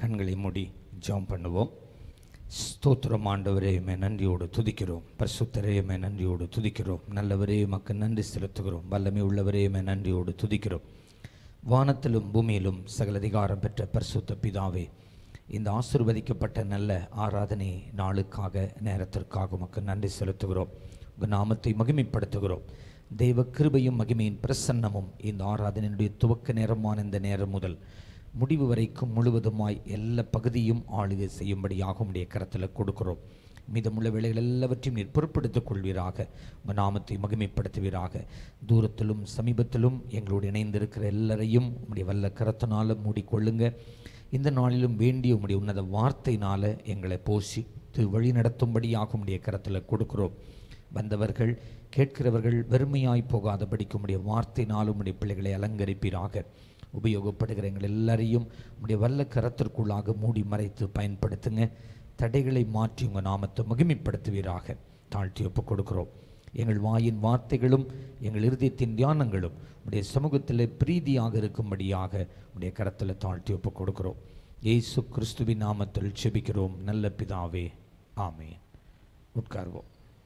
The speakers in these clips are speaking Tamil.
கண்களை மூடி ஜெபம் பண்ணுவோம் ஸ்தோத்திரம் ஆண்டவரே மே நன்றியோடு துதிக்கிறோம் பரிசுத்தரே மே நன்றியோடு துதிக்கிறோம் நல்லவரே மக்கள் நன்றி செலுத்துகிறோம் வல்லமை உள்ளவரே மே நன்றியோடு துதிக்கிறோம் வானத்திலும் பூமியிலும் சகல அதிகாரம் பெற்ற பரிசுத்த பிதாவே இந்த ஆசிர்வதிக்கப்பட்ட நல்ல ஆராதனை நாளுக்காக நேரத்திற்காக உமக்கு நன்றி செலுத்துகிறோம் உங்கள் நாமத்தை மகிமைப்படுத்துகிறோம் தெய்வ கிருபையும் மகிமையின் பிரசன்னமும் இந்த ஆராதனையினுடைய துவக்க நேரமான இந்த நேரம் முதல் முடிவு வரைக்கும் முழுவதுமாய் எல்லா பகுதியும் ஆளுகை செய்யும்படியாக உடைய கரத்தில் கொடுக்கிறோம் மீதமுள்ள வேலைகள் எல்லாவற்றையும் நீர் பொறுப்படுத்திக் கொள்வீராக உங்கள் நாமத்தை மகிமைப்படுத்துவீராக தூரத்திலும் சமீபத்திலும் எங்களோடு இணைந்திருக்கிற எல்லாரையும் உம்முடைய வல்ல கரத்தினால மூடிக்கொள்ளுங்க இந்த நாளிலும் வேண்டிய உம்முடைய உன்னத வார்த்தையினால எங்களை போஷித்து வழி நடத்தும்படியாக உம்முடைய கரத்தில் கொடுக்கிறோம் வந்தவர்கள் கேட்கிறவர்கள் வெறுமையாய் போகாதபடிக்கு உம்முடைய வார்த்தையினாலும் உம்முடைய பிள்ளைகளை அலங்கரிப்பீராக உபயோகப்படுகிற எங்கள் எல்லாரையும் உம்முடைய வல்ல கரத்திற்குள்ளாக மூடி மறைத்து பயன்படுத்துங்க தடைகளை மாற்றி உங்கள் நாமத்தை மகிமைப்படுத்துவீராக தாழ்த்தி ஒப்புக் கொடுக்கிறோம் எங்கள் வாயின் வார்த்தைகளும் எங்கள் இருதயத்தின் தியானங்களும் உடைய சமூகத்தில் பிரீதியாக இருக்கும்படியாக உடைய கரத்தில் தாழ்த்தி ஒப்புக் கொடுக்கிறோம் இயேசு கிறிஸ்துவின் நாமத்தில் செபிக்கிறோம் நல்ல பிதாவே ஆமென் உட்கார்வோம்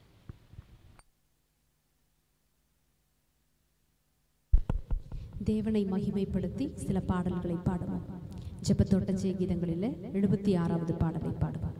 தேவனை மகிமைப்படுத்தி சில பாடல்களை பாடுவோம் ஜெபத்தோட்ட ஜெயகீதங்களில் எழுபத்தி ஆறாவது பாடலை பாடுவோம்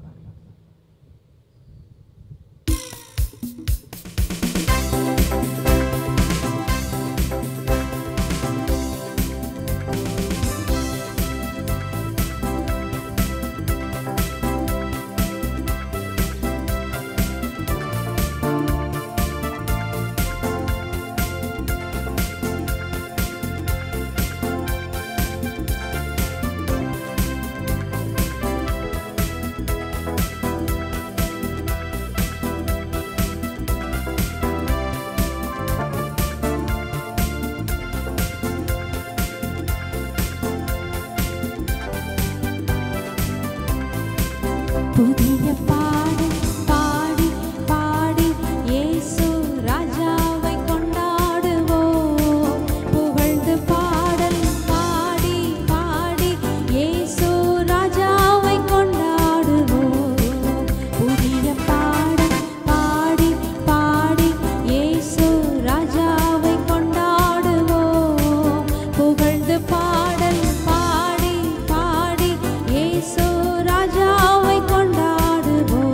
புதிய பாடல் பாடி பாடி இயேசு ராஜாவை கொண்டாடுவோம் புகழ்ந்து பாடல் பாடி பாடி இயேசு ராஜாவை கொண்டாடுவோம் புதிய பாடல் பாடி பாடி இயேசு ராஜாவை கொண்டாடுவோம் புகழ்ந்து பாடல் பாடி பாடி இயேசு ராஜாவை கொண்டாடுவோம்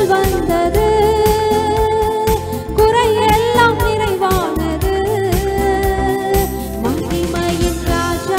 வானத்தில் வந்தது குறையெல்லாம் நிறைவானது மகிமையின் ராஜா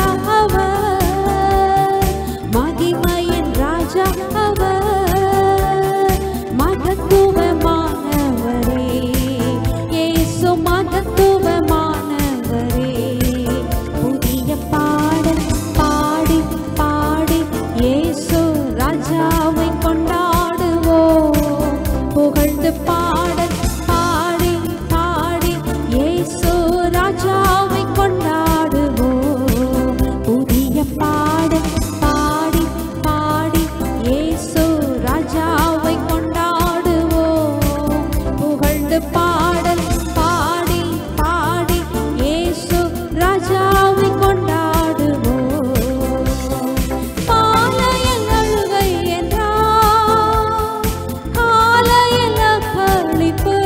அவர் மகிமையின் ராஜா அவர் மகத்துவமானவரே இயேசு மகத்துவமானவரே புதிய பாடல் பாடி பாடி இயேசு ராஜாவை கொண்டாடுவோம் புகழ்ந்து பாடல் பாடி பாடி இயேசு ராஜாவை கொண்டாடுவோம் புதிய பாடல் பாடி பாடி இயேசு ராஜாவை கொண்டாடுவோம் புகழ்ந்து பாடல் பாடி பாடி இயேசு ராஜாவை கொண்டாடுவோம் பாலையில் அழுகை என்றார் காலையில் அக்களிப்பு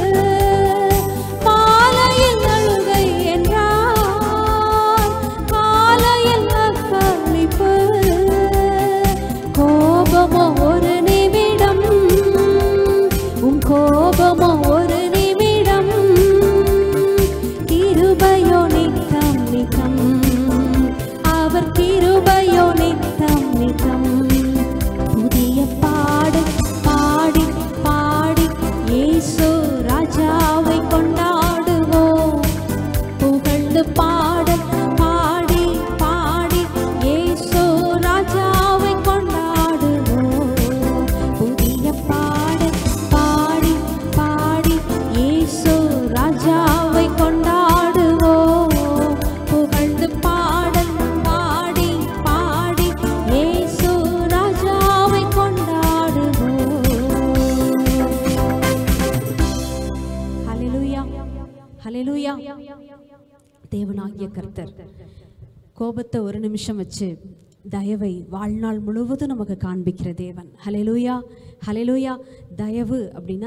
பாலையில் அழுகை என்றார் காலையில் அக்களிப்பு கோபமோ ஒரு நிமிடம் உன் கோபமோ ஒரு நிமிடம் கிருபையோ நித்தம் நித்தம் அவர் கிருபையோ நித்தம் நித்தம் புதிய பாடு பாடி பாடி இயேசு ராஜாவை கொண்டாடுவோம் புகழ்ந்து பாடல் பாடி பாடி இயேசு ராஜாவை கொண்டாடுவோம் புதிய பாடல் பாடி பாடி இயேசு ராஜாவை கொண்டாடுவோம் புகழ்ந்து பாடல் பாடி பாடி இயேசு ராஜாவை கொண்டாடுவோம் ஹalleluya ஹalleluya தேவனாகிய கர்த்தர் கோபத்தை ஒரு நிமிஷம் வச்சு தயவை வாழ்நாள் முழுவதும் நமக்கு காண்பிக்கிற தேவன் ஹalleluya ஹalleluya தயவு அப்படின்னா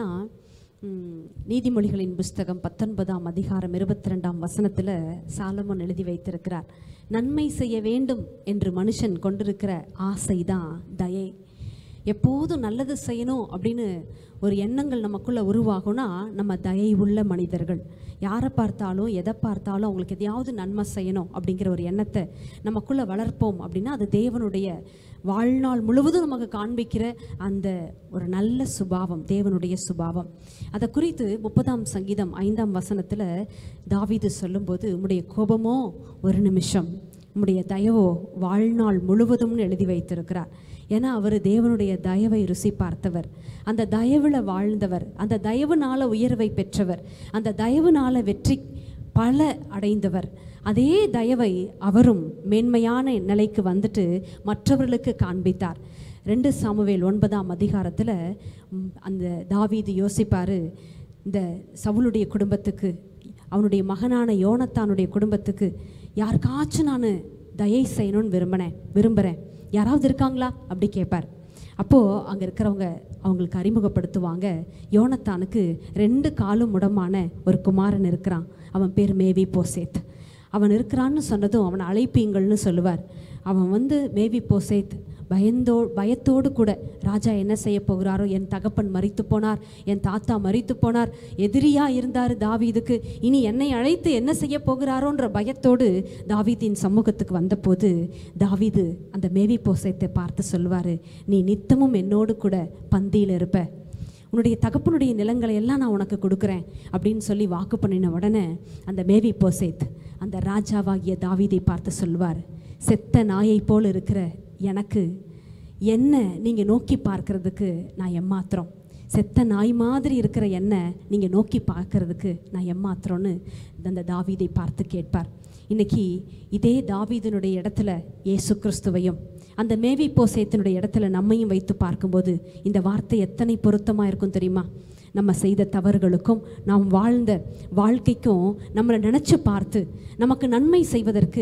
ம், நீதிமொழிகளின் புஸ்தகம் பத்தொன்பதாம் அதிகாரம் இருபத்தி ரெண்டாம் வசனத்தில் சாலமோன் எழுதி வைத்திருக்கிறார் நன்மை செய்ய வேண்டும் என்று மனுஷன் கொண்டிருக்கிற ஆசைதான் தயை எப்போதும் நல்லது செய்யணும் அப்படின்னு ஒரு எண்ணங்கள் நமக்குள்ள உருவாகும்னா நம்ம தயை உள்ள மனிதர்கள் யாரை பார்த்தாலும் எதை பார்த்தாலும் அவங்களுக்கு எதையாவது நன்மை செய்யணும் அப்படிங்கிற ஒரு எண்ணத்தை நமக்குள்ள வளர்ப்போம் அப்படின்னா அது தேவனுடைய வாழ்நாள் முழுவதும் நமக்கு காண்பிக்கிற அந்த ஒரு நல்ல சுபாவம் தேவனுடைய சுபாவம் அதை குறித்து முப்பதாம் சங்கீதம் ஐந்தாம் வசனத்தில் தாவீது சொல்லும்போது உம்முடைய கோபமோ ஒரு நிமிஷம் உம்முடைய தயவோ வாழ்நாள் முழுவதும்னு எழுதி வைத்திருக்கிறார் ஏன்னா அவர் தேவனுடைய தயவை ருசி பார்த்தவர் அந்த தயவுல வாழ்ந்தவர் அந்த தயவுனால உயர்வை பெற்றவர் அந்த தயவுனால வெற்றி பல அடைந்தவர் அதே தயவை அவரும் மேன்மையான நிலைக்கு வந்துட்டு மற்றவர்களுக்கு காண்பித்தார் ரெண்டு சாமுவேல் ஒன்பதாம் அதிகாரத்தில் அந்த தாவீது யோசிப்பாரு இந்த சவுலுடைய குடும்பத்துக்கு அவனுடைய மகனான யோனத்தானுடைய குடும்பத்துக்கு யாருக்காச்சும் நான் தயை செய்யணும்னு விரும்பினேன் விரும்புகிறேன் யாராவது இருக்காங்களா அப்படி கேட்பார் அப்போது அங்கே இருக்கிறவங்க அவங்களுக்கு அறிமுகப்படுத்துவாங்க யோனத்தானுக்கு ரெண்டு காலும் முடமான ஒரு குமாரன் இருக்கிறான் அவன் பேர் மேவி போசேத் அவன் இருக்கிறான்னு சொன்னதும் அவனை அழைப்பீங்கள்னு சொல்லுவார் அவன் வந்து மேவி போசேத் பயந்தோ பயத்தோடு கூட ராஜா என்ன செய்ய போகிறாரோ என் தகப்பன் மரித்து போனார் என் தாத்தா மரித்து போனார் எதிரியா இருந்தார் தாவீதுக்கு இனி என்னை அழைத்து என்ன செய்ய போகிறாரோன்ற பயத்தோடு தாவீதின் சமூகத்துக்கு வந்தபோது தாவீது அந்த மேவி போசேத்தை பார்த்து சொல்வார் நீ நித்தமும் என்னோடு கூட பந்தியில் இருப்ப உன்னுடைய தகப்பனுடைய நிலங்களை எல்லாம் நான் உனக்கு கொடுக்குறேன் அப்படின்னு சொல்லி வாக்கு பண்ணின உடனே அந்த மேவி போசேத் அந்த ராஜாவாகிய தாவீதை பார்த்து சொல்வார் செத்த நாயை போல் இருக்கிற எனக்கு என்ன நீங்கள் நோக்கி பார்க்கறதுக்கு நான் எம்மாத்திரம் செத்த நாய் மாதிரி இருக்கிற என்ன நீங்கள் நோக்கி பார்க்கறதுக்கு நான் எம்மாத்திரம்னு அந்த தாவீதை பார்த்து கேட்பார் இன்னைக்கு இதே தாவீதனுடைய இடத்துல இயேசு கிறிஸ்துவையும் அந்த மேவி போசேத்தினுடைய இடத்துல நம்மையும் வைத்து பார்க்கும்போது இந்த வார்த்தை எத்தனை பொருத்தமாக இருக்கும் தெரியுமா நம்ம செய்த தவறுகளுக்கும் நாம் வாழ்ந்த வாழ்க்கைக்கும் நம்மளை நினச்சி பார்த்து நமக்கு நன்மை செய்வதற்கு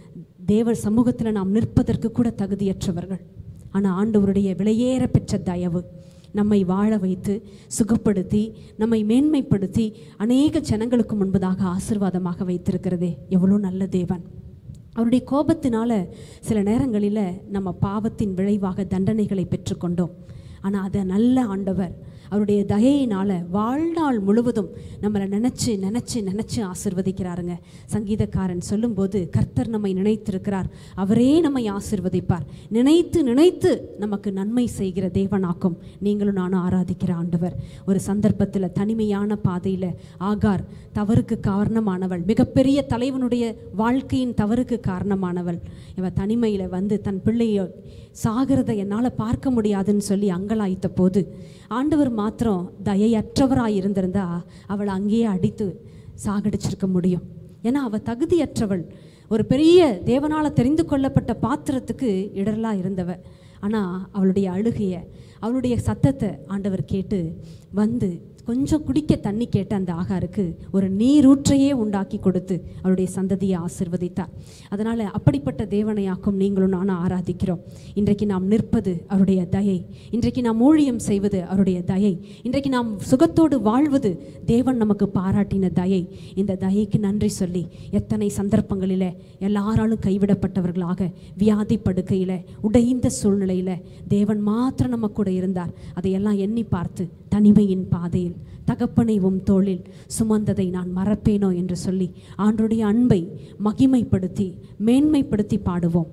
தேவ சமூகத்தில் நாம் நிற்பதற்கு கூட தகுதியற்றவர்கள் ஆனால் ஆண்டவருடைய விலையேற பெற்ற தயவு நம்மை வாழ வைத்து சுகப்படுத்தி நம்மை மேன்மைப்படுத்தி அநேக ஜனங்களுக்கு முன்பதாக ஆசிர்வாதமாக வைத்திருக்கிறதே எவ்வளோ நல்ல தேவன் அவருடைய கோபத்தினால சில நேரங்களில் நம்ம பாவத்தின் விளைவாக தண்டனைகளை பெற்றுக்கொண்டோம் ஆனால் அதை நல்ல ஆண்டவர் அவருடைய தயையினால வாழ்நாள் முழுவதும் நம்மளை நினச்சி நினச்சி நினச்சி ஆசிர்வதிக்கிறாருங்க சங்கீதக்காரன் சொல்லும்போது கர்த்தர் நம்மை நினைத்திருக்கிறார் அவரே நம்மை ஆசிர்வதிப்பார் நினைத்து நினைத்து நமக்கு நன்மை செய்கிற தேவனாக்கும் நீங்களும் நானும் ஆராதிக்கிற ஆண்டவர் ஒரு சந்தர்ப்பத்தில் தனிமையான பாதையில் ஆகார் தவறுக்கு காரணமானவள் மிகப்பெரிய தலைவனுடைய வாழ்க்கையின் தவறுக்கு காரணமானவள் இவ தனிமையில் வந்து தன் பிள்ளையை சாகிறதை என்னால் பார்க்க முடியாதுன்னு சொல்லி அங்கலாய்த்த போது ஆண்டவர் மாத்திரம் தயையற்றவராய் இருந்திருந்தா அவளை அங்கேயே அடித்து சாகடிச்சிருக்க முடியும் ஏன்னா அவள் தகுதியற்றவள் ஒரு பெரிய தேவனால் தெரிந்து கொள்ளப்பட்ட பாத்திரத்துக்கு இடரலாக இருந்தவ ஆனால் அவளுடைய அழுகைய அவளுடைய சத்தத்தை ஆண்டவர் கேட்டு வந்து கொஞ்சம் குடிக்க தண்ணி கேட்ட அந்த ஆகாருக்கு ஒரு நீரூற்றையே உண்டாக்கி கொடுத்து அவருடைய சந்ததியை ஆசிர்வதித்தார் அதனால் அப்படிப்பட்ட தேவனையாக்கும் நீங்களும் நானும் ஆராதிக்கிறோம் இன்றைக்கு நாம் நிற்பது அவருடைய தயை இன்றைக்கு நாம் ஊழியம் செய்வது அவருடைய தயை இன்றைக்கு நாம் சுகத்தோடு வாழ்வது தேவன் நமக்கு பாராட்டின தயை இந்த தயைக்கு நன்றி சொல்லி எத்தனை சந்தர்ப்பங்களில் எல்லாராலும் கைவிடப்பட்டவர்களாக வியாதி படுக்கையில் உடைந்த சூழ்நிலையில் தேவன் மாத்திரம் நம்ம கூட இருந்தார் அதையெல்லாம் எண்ணி பார்த்து தனிமையின் பாதையில் தகப்பனை உம் தோளில் சுமந்ததை நான் மறப்பேனோ என்று சொல்லி ஆண்டுடைய அன்பை மகிமைப்படுத்தி மேன்மைப்படுத்தி பாடுவோம்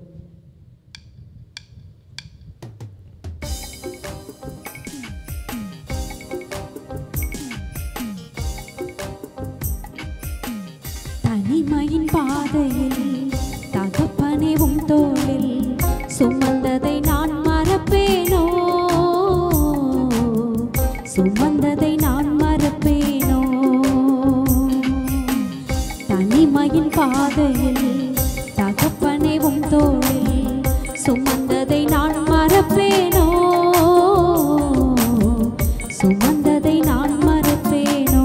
தனிமையின் பாதையில் தகப்பனே உம் தோளில் சுமந்ததை நான் மறப்பேனோ சுமந்ததை நான் மறப்பேனோ தனிமையின் பாதையில் தகப்பனே உம் தோளில் சுமந்ததை நான் மறப்பேனோ சுமந்ததை நான் மறப்பேனோ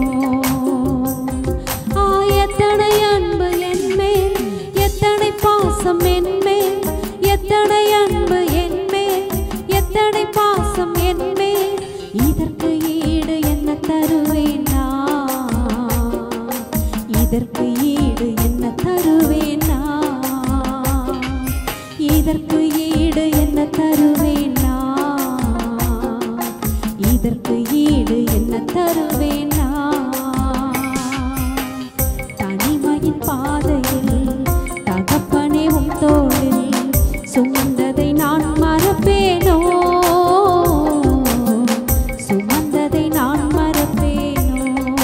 ஆ எத்தனை அன்பு என் மேல் எத்தனை பாசம் என் மேல் எத்தனை அன்பு என் மேல் எத்தனை பாசம் என் மேல் இதற்கு ஈடு என்ன தருவேன் நான் இதற்கு ஈடு என்ன தருவேன் நான் இதற்கு ஈடு என்ன தருவேன் நான் இதற்கு ஈடு என்ன தருவேன் நான் தனிமையின் பாதையில் தகப்பனே உம் தோளில் சுமந்ததை நான் மறப்பேனோ சுமந்ததை நான் மறப்பேனோ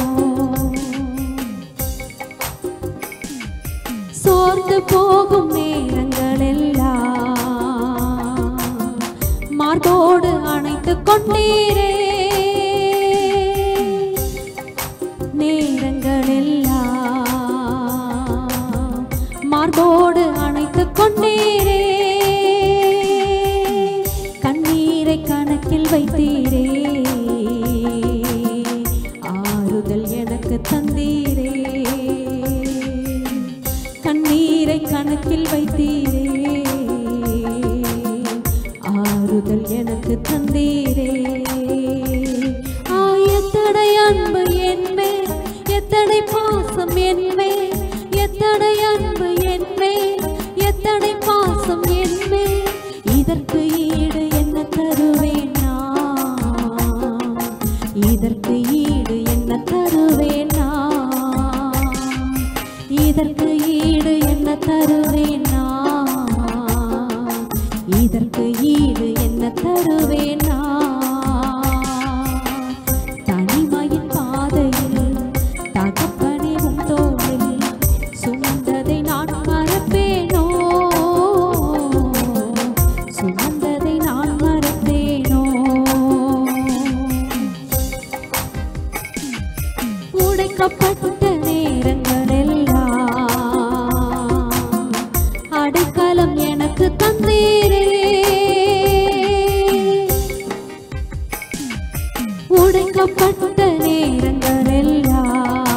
சோர்ந்து போகும் நேரங்களெல்லாம் மார்போடு அணைத்து கொண்டீரே நேரங்களெல்லாம் மார்போடு அணைத்து கொண்டீரே கண்ணீரை கணக்கில் வைத்தீரே ஆறுதல் எனக்கு தந்தீரே கண்ணீரை கணக்கில் வைத்தீரே ஆறுதல் எனக்கு தந்தீரே ஆயத்தடை அன்பு என்மே எத்தனை பாசம் என்மே எத்தனை அன்பு என்மே எத்தனை பாசம் என்மே இதற்கு ஈடு என்ன தருவேன் நான் இதற்கு ஈடு என்ன தருவேன் நான் இதற்கு ஈடு என்ன தருவேன் நான் இதற்கு ஈடு என்ன தருவேன் நான் தனிமையின் பாதையில் தகப்பனே உம் தோளில் சுமந்ததை நான் மறப்பேனோ சுமந்ததை நான் மறப்பேனோ உடைக்கப்பட்ட நேரங்களெல்லாம் அடைக்கலம் எனக்கு தந்தீரே உடைக்கப்பட்ட நேரங்களெல்லாம்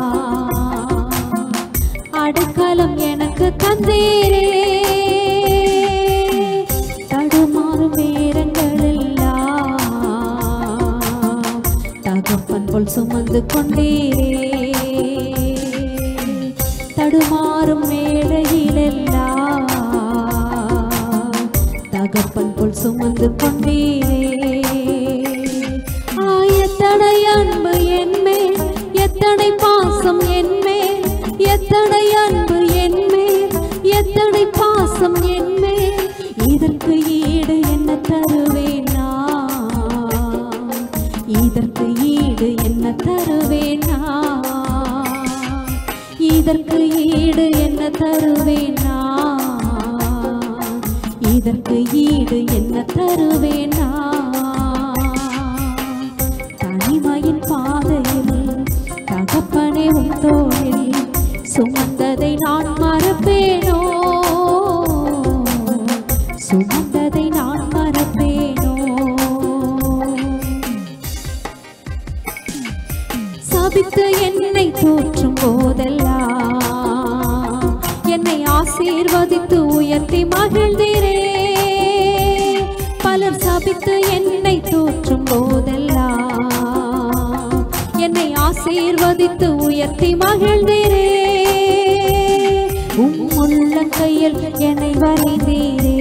அடைக்கலம் எனக்கு தந்தீரே தடுமாறும் நேரங்களெல்லாம் தகப்பன் போல் சுமந்து கொண்டீரே தடுமாறும் மேடையிலெல்லாம் தகப்பன் போல் சுமந்து கொண்டீரே ஆயத்தடை பாசம் என்மேல் எத்தனை அன்பு என்மேல் எத்தனை பாசம் என்மேல் இதற்கு ஈடு என்ன தருவேன் நான் இதற்கு ஈடு என்ன தருவேன் நான் இதற்கு ஈடு என்ன தருவேன் நான் இதற்கு ஈடு என்ன தருவேன் நான் தனிமையின் பாதையில் தகப்பனே உன் தோளில் சுமந்ததை நான் மறப்பேனோ சுமந்ததை நான் மறப்பேனோ சபித்து என்னை தோற்றும் போதெல்லாம் என்னை ஆசீர்வதித்து உயர்த்தி மகிழ்ந்தீரே பலர் சபித்து என்னை தோற்றும் போதெல்லாம் என்னை ஆசீர்வதித்து உயர்த்தி மகிழ்ந்தீரே உம் உள்ளங்கையில் என்னை வரைந்தீரே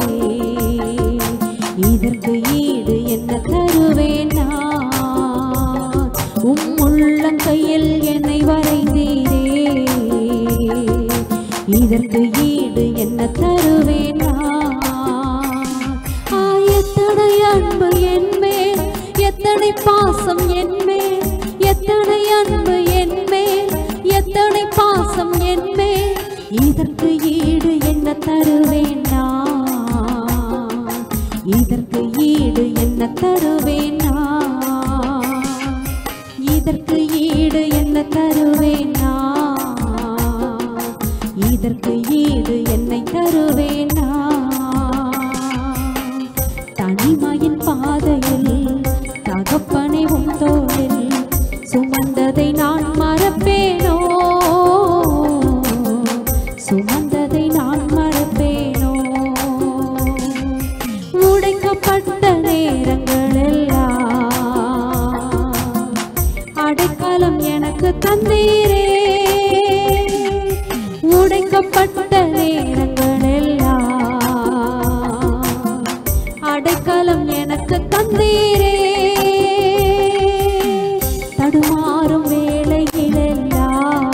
இதற்கு ஈடு என்ன தருவேன் நான் உம் உள்ளங்கையில் என்னை வரைந்தீரே இதற்கு ஈடு என்ன தருவேன் நான் ஆ, எத்தனை அன்பு என்மேல் எத்தனை பாசம் என்மேல் எத்தனை அன்பு என்மேல் எத்தனை பாசம் என்மேல் இதற்கு ஈடு என்ன தருவேன் நான் இதற்கு ஈடு என்ன தருவேன் நான் இதற்கு ஈடு என்ன தருவேன் நான் இதற்கு ஈடு என்னை தருவேன் நான் தனிமையின் பாதையில் தகப்பனை உன் தோளில் சுமந்ததை நான் மறப்பேனோ சுமந்ததை நான் மறப்பேனோ உடைக்கப்பட்ட நேரங்களெல்லாம் அடைக்கலம் எனக்கு தந்தீரே உடைக்கப்பட்ட நேரங்களெல்லாம் அடைக்கலம் எனக்கு தந்தீரே தடுமாறும் வேளையிலெல்லாம்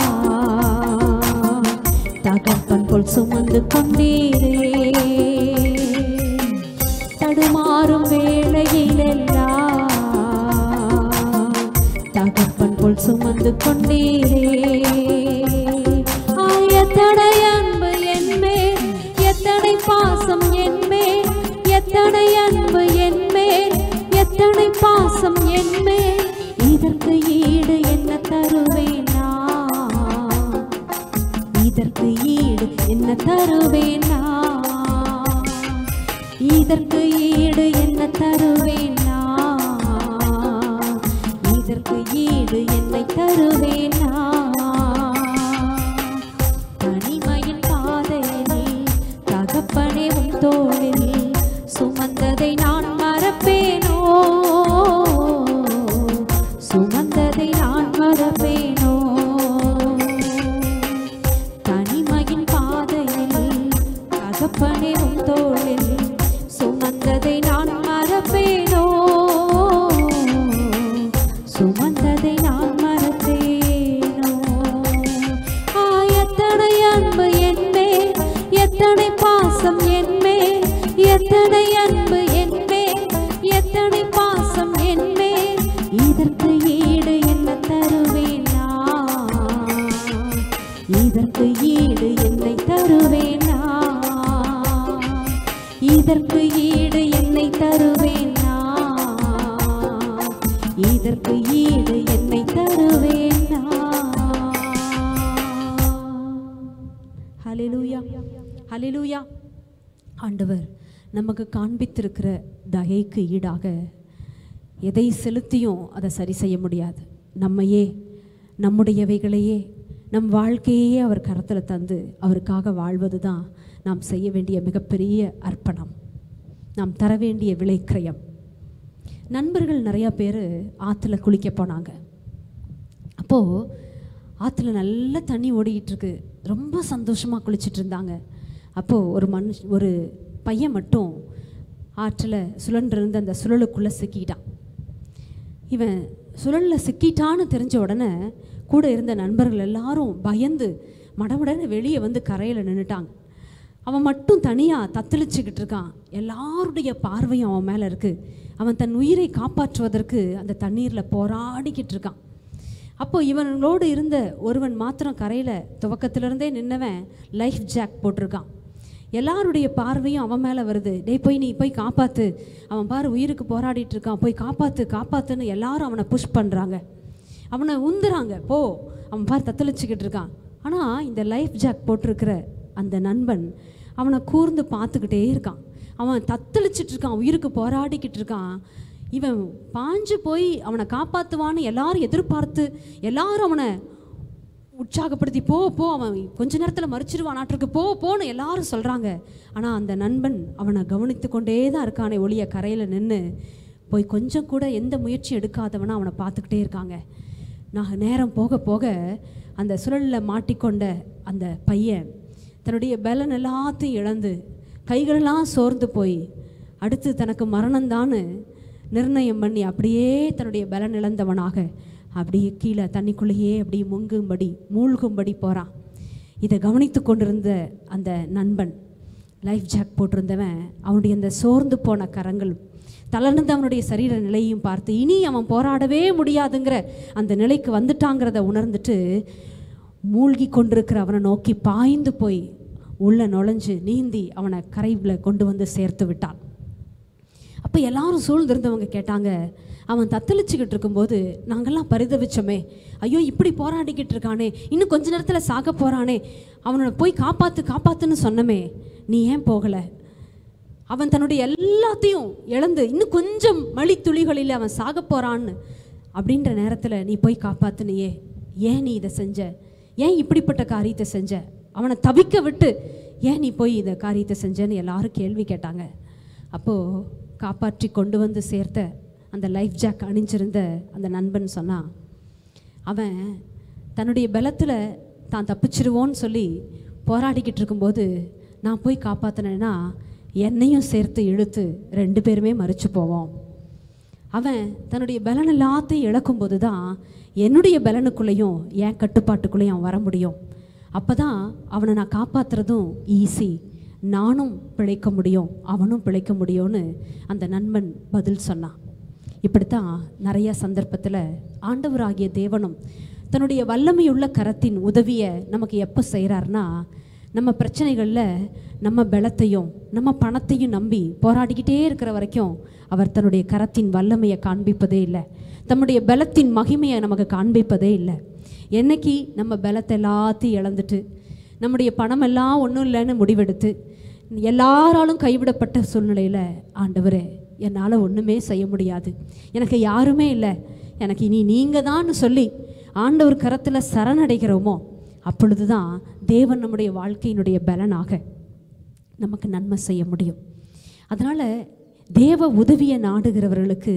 தகப்பன் போல் சுமந்து கொண்டீரே தடுமாறும் வேளையிலெல்லாம் தகப்பன் போல் சுமந்து கொண்டீரே ஆ, எத்தனை அன்பு என்மேல் எத்தனை பாசம் என்மேல் எத்தனை அன்பு என்மேல் எத்தனை பாசம் என்மேல் இதற்கு ஈடு என்ன தருவேன் நான் இதற்கு ஈடு என்ன தருவேன் நான் இதற்கு ஈடு என்ன தருவேன் நான் இதற்கு ஈடு என்னை தருவேன் நான் தனிமையின் பாதையில் தகப்பனே உன் தோளில் சுமந்ததை நான் மறப்பேனோ சுமந்ததை நான் மறப்பேனோ தனிமையின் பாதையில் தகப்பனே உன் தோளில் சுமந்ததை நான் மறப்பேனோ சுமந்ததை நான் மறப்பேனோ ஆ, எத்தனை அன்பு என்மேல் எத்தனை பாசம் என்மேல் எத்தனை அன்பு என்மேல் எத்தனை பாசம் என்மேல் இதற்கு ஈடு என்ன தருவேன் நான் இதற்கு ஈடு என்னை தருவேன் நான் இதற்கு ஈடு என்னை தருவேன் நான் இதற்கு ஈடு என்னை தருவேன் ஹalleluya ஹalleluya ஆண்டவர் நமக்கு காண்பித்திருக்கிற தயைக்கு ஈடாக எதை செலுத்தியும் அதை சரி செய்ய முடியாது நம்மையே நம்முடையவைகளையே நம் வாழ்க்கையே அவர் கரத்தில் தந்து அவருக்காக வாழ்வது தான் நாம் செய்ய வேண்டிய மிகப்பெரிய அர்ப்பணம் நாம் தர வேண்டிய விலைக்கிரயம் நண்பர்கள் நிறையா பேர் ஆற்றுல குளிக்க போனாங்க அப்போது ஆற்றுல நல்ல தண்ணி ஓடிக்கிட்டு இருக்கு ரொம்ப சந்தோஷமாக குளிச்சிட்டு இருந்தாங்க அப்போது ஒரு மனுஷ் ஒரு பையன் மட்டும் ஆற்றில் சுழன்றிருந்த அந்த சுழலுக்குள்ளே சிக்கிட்டான் இவன் சுழலில் சிக்கிட்டான்னு தெரிஞ்ச உடனே கூட இருந்த நண்பர்கள் எல்லாரும் பயந்து மடமடன்னு வெளியே வந்து கரையில் நின்றுட்டாங்க அவன் மட்டும் தனியாக தத்தளிச்சுக்கிட்டு இருக்கான் எல்லாருடைய பார்வையும் அவன் மேலே இருக்குது அவன் தன் உயிரை காப்பாற்றுவதற்கு அந்த தண்ணீரில் போராடிக்கிட்டு இருக்கான் அப்போ இவனோடு இருந்த ஒருவன் மாத்திரம் கரையில் துவக்கத்திலிருந்தே நின்னவன் லைஃப் ஜாக் போட்டிருக்கான் எல்லாருடைய பார்வையும் அவன் மேலே வருது டேய் போய் நீ போய் காப்பாத்து அவன் பாரு உயிருக்கு போராடிட்டு இருக்கான் போய் காப்பாத்து காப்பாத்துன்னு எல்லாரும் அவனை புஷ் பண்ணுறாங்க அவனை உந்துறாங்க போ அவன் பாரு தத்தளிச்சுக்கிட்டு இருக்கான் ஆனால் இந்த லைஃப் ஜாக் போட்டிருக்கிற அந்த நண்பன் அவனை கூர்ந்து பார்த்துக்கிட்டே இருக்கான் அவன் தத்தளிச்சிட்டு இருக்கான் உயிருக்கு போராடிக்கிட்டு இருக்கான் இவன் பாஞ்சு போய் அவனை காப்பாற்றுவான்னு எல்லாரும் எதிர்பார்த்து எல்லாரும் அவனை உற்சாகப்படுத்தி போ போ அவன் கொஞ்ச நேரத்தில் மறிச்சிருவான் நாட்டிற்கு போ போன்னு எல்லாரும் சொல்கிறாங்க ஆனால் அந்த நண்பன் அவனை கவனித்து கொண்டே தான் இருக்கானே ஒளிய கரையில் நின்று போய் கொஞ்சம் கூட எந்த முயற்சியும் எடுக்காதவனா அவனை பார்த்துக்கிட்டே இருக்காங்க நான் நேரம் போக போக அந்த சுழலில் மாட்டிக்கொண்ட அந்த பையன் தன்னுடைய பலன் எல்லாத்தையும் இழந்து கைகளெல்லாம் சோர்ந்து போய் அடுத்து தனக்கு மரணம்தான்னு நிர்ணயம் பண்ணி அப்படியே தன்னுடைய பலன் இழந்தவனாக அப்படியே கீழே தண்ணிக்குள்ளேயே அப்படியே முங்கும்படி மூழ்கும்படி போகிறான் இதை கவனித்து கொண்டிருந்த அந்த நண்பன் லைஃப் ஜாக் போட்டிருந்தவன் அவனுடைய அந்த சோர்ந்து போன கரங்கள் தளர்ந்த அவனுடைய சரீர நிலையும் பார்த்து இனி அவன் போராடவே முடியாதுங்கிற அந்த நிலைக்கு வந்துட்டாங்கிறத உணர்ந்துட்டு மூழ்கி கொண்டிருக்கிற அவனை நோக்கி பாய்ந்து போய் உள்ள நுழைஞ்சு நீந்தி அவனை கரையில் கொண்டு வந்து சேர்த்து விட்டான் அப்போ எல்லாரும் சூழ்ந்திருந்தவங்க கேட்டாங்க அவன் தத்தளிச்சுக்கிட்டு இருக்கும்போது நாங்கள்லாம் பரிதவிச்சோமே ஐயோ இப்படி போராடிக்கிட்டு இருக்கானே இன்னும் கொஞ்ச நேரத்தில் சாக போகிறானே அவனை போய் காப்பாற்று காப்பாத்துன்னு சொன்னமே நீ ஏன் போகலை அவன் தன்னுடைய எல்லாத்தையும் இழந்து இன்னும் கொஞ்சம் மழித்துளிகளில் அவன் சாக போகிறான்னு அப்படின்ற நேரத்தில் நீ போய் காப்பாத்துனியே ஏன் நீ இதை செஞ்ச ஏன் இப்படிப்பட்ட காரியத்தை செஞ்ச அவனை தவிக்க விட்டு ஏன் நீ போய் இதை காரியத்தை செஞ்சேன்னு எல்லாரும் கேள்வி கேட்டாங்க அப்போது காப்பாற்றி கொண்டு வந்து சேர்த்த அந்த லைஃப் ஜாக் அணிஞ்சிருந்த அந்த நண்பன் சொன்னான் அவன் தன்னுடைய பலத்தில் தான் தப்பிச்சிருவோன்னு சொல்லி போராடிக்கிட்டு இருக்கும்போது நான் போய் காப்பாற்றினேன்னா என்னையும் சேர்த்து இழுத்து ரெண்டு பேருமே மறிச்சு போவோம் அவன் தன்னுடைய பலன் எல்லாத்தையும் இழக்கும்போது தான் என்னுடைய பலனுக்குள்ளேயும் என் கட்டுப்பாட்டுக்குள்ளேயும் அவன் வர முடியும் அப்போ தான் அவனை நான் காப்பாற்றுறதும் ஈஸி நானும் பிழைக்க முடியும் அவனும் பிழைக்க முடியும்னு அந்த நண்பன் பதில் சொன்னான் இப்படித்தான் நிறைய சந்தர்ப்பத்தில் ஆண்டவராகிய தேவனும் தன்னுடைய வல்லமையுள்ள கரத்தின் உதவியை நமக்கு எப்போ செய்கிறாருன்னா நம்ம பிரச்சனைகளில் நம்ம பலத்தையும் நம்ம பணத்தையும் நம்பி போராடிக்கிட்டே இருக்கிற வரைக்கும் அவர் தன்னுடைய கரத்தின் வல்லமையை காண்பிப்பதே இல்லை தம்முடைய பலத்தின் மகிமையை நமக்கு காண்பிப்பதே இல்லை என்னைக்கு நம்ம பலத்தை எல்லாத்தையும் இழந்துட்டு நம்முடைய பணம் எல்லாம் ஒன்றும் இல்லைன்னு முடிவெடுத்து எல்லாராலும் கைவிடப்பட்ட சூழ்நிலையில் ஆண்டவரே என்னால் ஒன்றுமே செய்ய முடியாது எனக்கு யாருமே இல்லை எனக்கு இனி நீங்கள் தான் சொல்லி ஆண்டவர் கரத்தில் சரணடைகிறோமோ அப்பொழுது தான் தேவன் நம்முடைய வாழ்க்கையினுடைய பலனாக நமக்கு நன்மை செய்ய முடியும் அதனால் தேவ உதவியை நாடுகிறவர்களுக்கு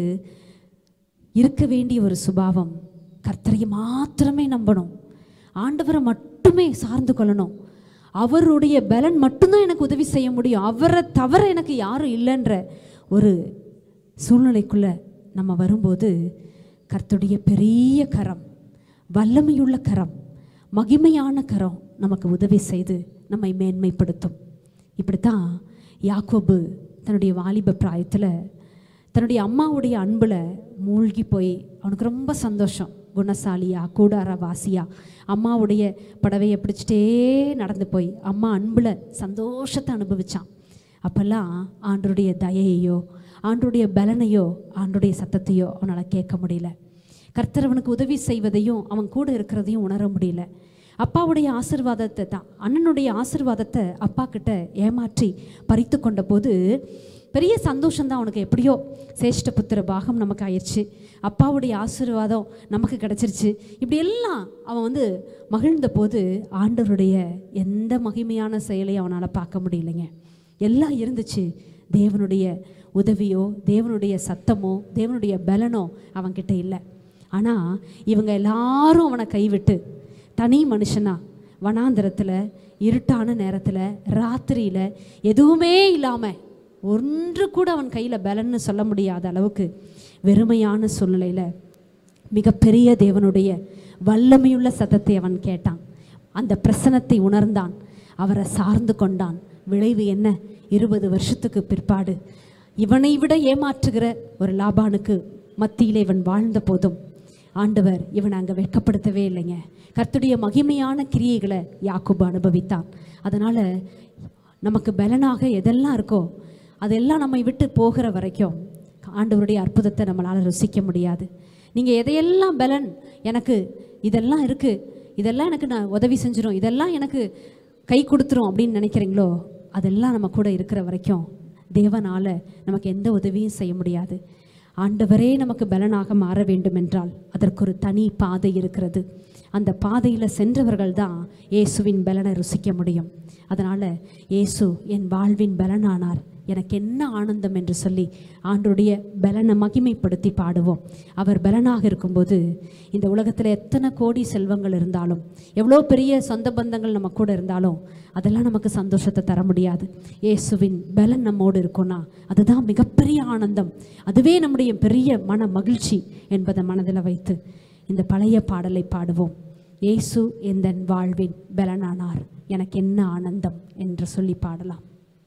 இருக்க வேண்டிய ஒரு சுபாவம் கர்த்தரை மாத்திரமே நம்பணும் ஆண்டவரை மட்டுமே சார்ந்து கொள்ளணும் அவருடைய பலன் மட்டும்தான் எனக்கு உதவி செய்ய முடியும் அவரை தவிர எனக்கு யாரும் இல்லைன்ற ஒரு சூழ்நிலைக்குள்ளே நம்ம வரும்போது கர்த்தருடைய பெரிய கரம் வல்லமையுள்ள கரம் மகிமையான கரம் நமக்கு உதவி செய்து நம்மை மேன்மைப்படுத்தும் இப்படித்தான் யாக்கோபு தன்னுடைய வாலிப பிராயத்தில் தன்னுடைய அம்மாவுடைய அன்பில் மூழ்கி போய் அவனுக்கு ரொம்ப சந்தோஷம் குணசாலியா கூடார வாசியா அம்மாவுடைய படவையை பிடிச்சிட்டே நடந்து போய் அம்மா அன்பில் சந்தோஷத்தை அனுபவிச்சான் அப்போல்லாம் ஆண்டருடைய தயையோ ஆண்டருடைய பலனையோ ஆண்டருடைய சத்தத்தையோ அவனால் கேட்க முடியல கர்த்தர் அவனுக்கு உதவி செய்வதையும் அவன் கூட இருக்கிறதையும் உணர முடியல அப்பாவுடைய ஆசிர்வாதத்தை தான் அண்ணனுடைய ஆசிர்வாதத்தை அப்பா கிட்ட ஏமாற்றி பறித்து கொண்ட போது பெரிய சந்தோஷம்தான் அவனுக்கு எப்படியோ சேஷ்ட புத்திர பாகம் நமக்கு ஆயிடுச்சு அப்பாவுடைய ஆசீர்வாதம் நமக்கு கிடச்சிருச்சு இப்படி எல்லாம் அவன் வந்து மகிழ்ந்த போது ஆண்டவருடைய எந்த மகிமையான செயலையும் அவனால் பார்க்க முடியலைங்க எல்லாம் இருந்துச்சு தேவனுடைய உதவியோ தேவனுடைய சத்தமோ தேவனுடைய பலனோ அவன்கிட்ட இல்லை ஆனால் இவங்க எல்லாரும் அவனை கைவிட்டு தனி மனுஷனா வனாந்திரத்தில் இருட்டான நேரத்தில் ராத்திரியில் எதுவுமே இல்லாமல் ஒன்று கூட அவன் கையில் பலன்னு சொல்ல முடியாத அளவுக்கு வெறுமையான சூழ்நிலையில் மிகப்பெரிய தேவனுடைய வல்லமையுள்ள சத்தத்தை அவன் கேட்டான் அந்த பிரசனத்தை உணர்ந்தான் அவரை சார்ந்து கொண்டான் விளைவு என்ன இருபது வருஷத்துக்கு பிற்பாடு இவனை விட ஏமாற்றுகிற ஒரு லாபானுக்கு மத்தியில் இவன் வாழ்ந்த போதும் ஆண்டவர் இவனை அங்கே வெட்கப்படுத்தவே இல்லைங்க கர்த்தருடைய மகிமையான கிரியைகளை யாக்கோபு அனுபவித்தான் அதனால் நமக்கு பலனாக எதெல்லாம் இருக்கோ அதெல்லாம் நம்மை விட்டு போகிற வரைக்கும் ஆண்டவருடைய அற்புதத்தை நம்மளால் ருசிக்க முடியாது நீங்கள் எதையெல்லாம் பலன் எனக்கு இதெல்லாம் இருக்குது இதெல்லாம் எனக்கு நான் உதவி செஞ்சிடும் இதெல்லாம் எனக்கு கை கொடுத்துரும் அப்படின்னு நினைக்கிறீங்களோ அதெல்லாம் நம்ம கூட இருக்கிற வரைக்கும் தேவனால் நமக்கு எந்த உதவியும் செய்ய முடியாது ஆண்டவரே நமக்கு பலனாக மாற வேண்டும் என்றால் அதற்கு ஒரு தனி பாதை இருக்கிறது அந்த பாதையில் சென்றவர்கள் தான் இயேசுவின் பலனை ருசிக்க முடியும் அதனால் இயேசு என் வாழ்வின் பலனானார் எனக்கு என்ன ஆனந்தம் என்று சொல்லி ஆண்டுடைய பலனை மகிமைப்படுத்தி பாடுவோம் அவர் பலனாக இருக்கும்போது இந்த உலகத்தில் எத்தனை கோடி செல்வங்கள் இருந்தாலும் எவ்வளோ பெரிய சொந்த பந்தங்கள் நம்ம கூட இருந்தாலும் அதெல்லாம் நமக்கு சந்தோஷத்தை தர முடியாது இயேசுவின் பலன் நம்மோடு இருக்கும்னா அதுதான் மிகப்பெரிய ஆனந்தம் அதுவே நம்முடைய பெரிய மன மகிழ்ச்சி என்பதை மனதில் வைத்து இந்த பழைய பாடலை பாடுவோம் இயேசு எந்தன் வாழ்வின் பலனானார் எனக்கு என்ன ஆனந்தம் என்று சொல்லி பாடலாம்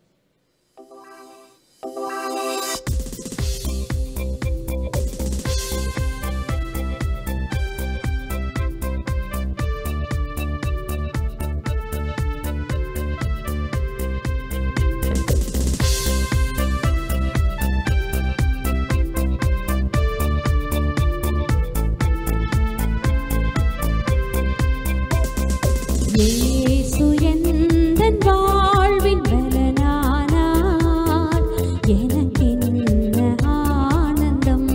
இயேசு எந்தன் வாழ்வின் பலனானார் எனக்கென்ன ஆனந்தம்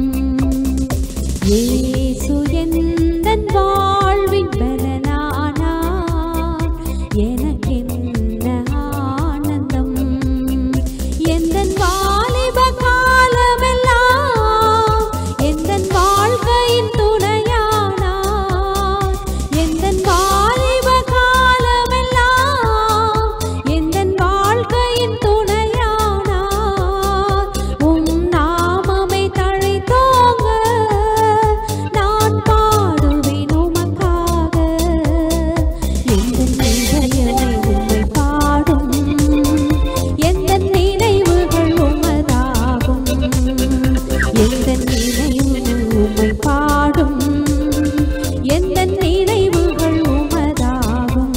இயேசு எந்தன் வாழ்வின் பலனானார் எனக்கென்ன ஆனந்தம் எந்தன் வாலிப காலமெல்லாம் எந்தன் வாழ்க்கையின் துணையானார் எந்தன் வாலிப காலமெல்லாம் எந்தன் வாழ்க்கையின் துணையானார் உம் நாமமை தழைத்தோங்க நான் பாடுவேன் உமக்காக எந்தன் இதயமே உம்மை பாடும் எந்தன் நினைவுகள் உமதாகும் எந்தன் நினைவு உம்மை பாடும் எந்தன் நினைவுகள் உமதாகும்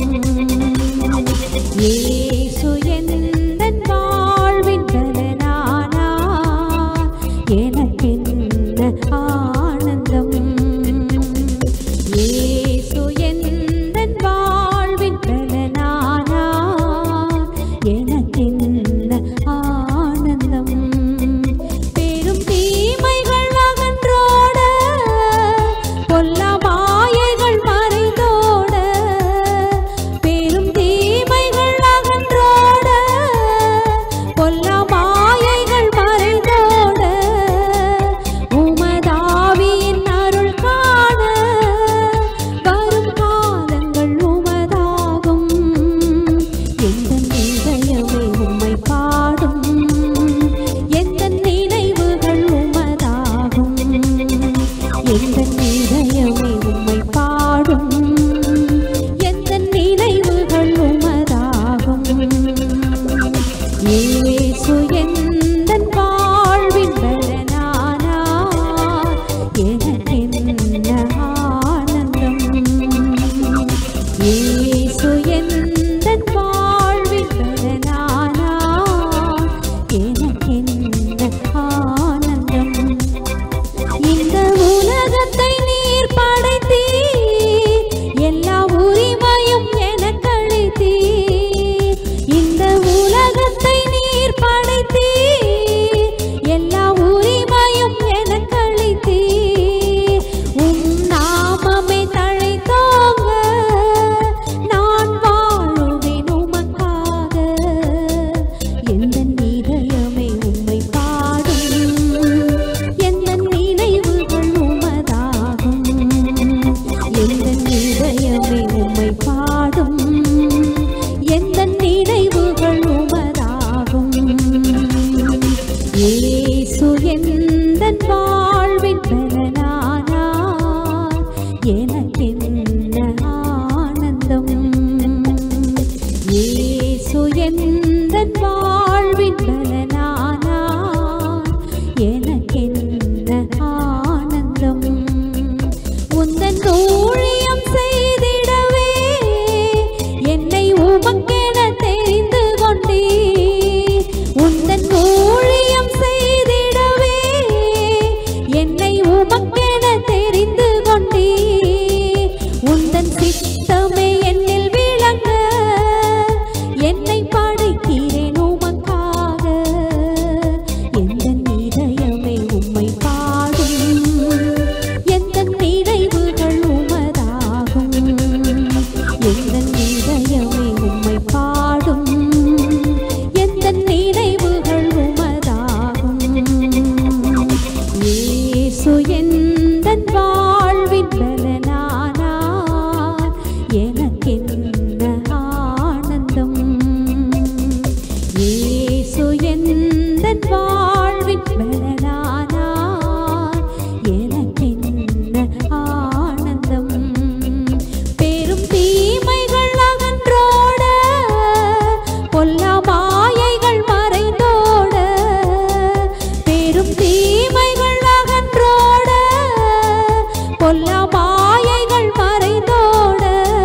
இயேசு எந்தன் வாழ்வின் பலனானார் எனக்கென்ன ஆனந்தம் இயேசு எந்தன் வாழ்வின் பலனானார் எனக்கென்ன ஆனந்தம் பெரும் தீமைகள் அகன்றோட பொல்லா மாயைகள் மறைந்தோட பெரும் தீமைகள் அகன்றோட பொல்லா மாயைகள் மறைந்தோட உமதாவியின் அருள் காண வரும் காலங்கள் உமதாகும் எந்த இதயமே உம்மை பாடும் எந்த நினைவுகள் உமதாகும் எந்த இதயமே உம்மை பாடும் எந்த நினைவுகள் உமதாகும் இயேசு எந்தன் வாழ்வின் பலனானார் எனக்கென்ன ஆனந்தம் இயேசு எந்தன் வாழ்வின் பலனானார் எனக்கென்ன ஆனந்தம் இந்த உலகத்தை எனக்கென்ன ஆனந்தம் இயேசு எந்தன் வாழ்வின் பலனானார் எனக்கென்ன ஆனந்தம் உந்தன் ஊழியம் செய்திடவே என்னை உமக்கென தெரிந்து கொண்டீர் உந்தன் ஊழியம் செய்திடவே என்னை உமக்கென தெரிந்து கொண்டீர் உந்தன் சித்தமே என்னில் விளங்க என்னை படைக்கிறேன் உமக்காக எந்த இதயமே உம்மை பாடும் எந்த நினைவுகள் உமதாகும் எந்த இதயமே உம்மை பாடும் எந்த நினைவுகள் உமதாகும் இயேசு எந்தன் வாழ்வின் பலனானார் எனக்கென்ன ஆனந்தம் இயேசு எந்தன் வாழ்வின் பலனானார் எனக்கென்ன ஆனந்தம் பெரும் தீமைகள் அகன்றோட பொல்லா மாயைகள் மறைந்தோட பெரும் தீமைகள் அகன்றோட பொல்லா மாயைகள் மறைந்தோட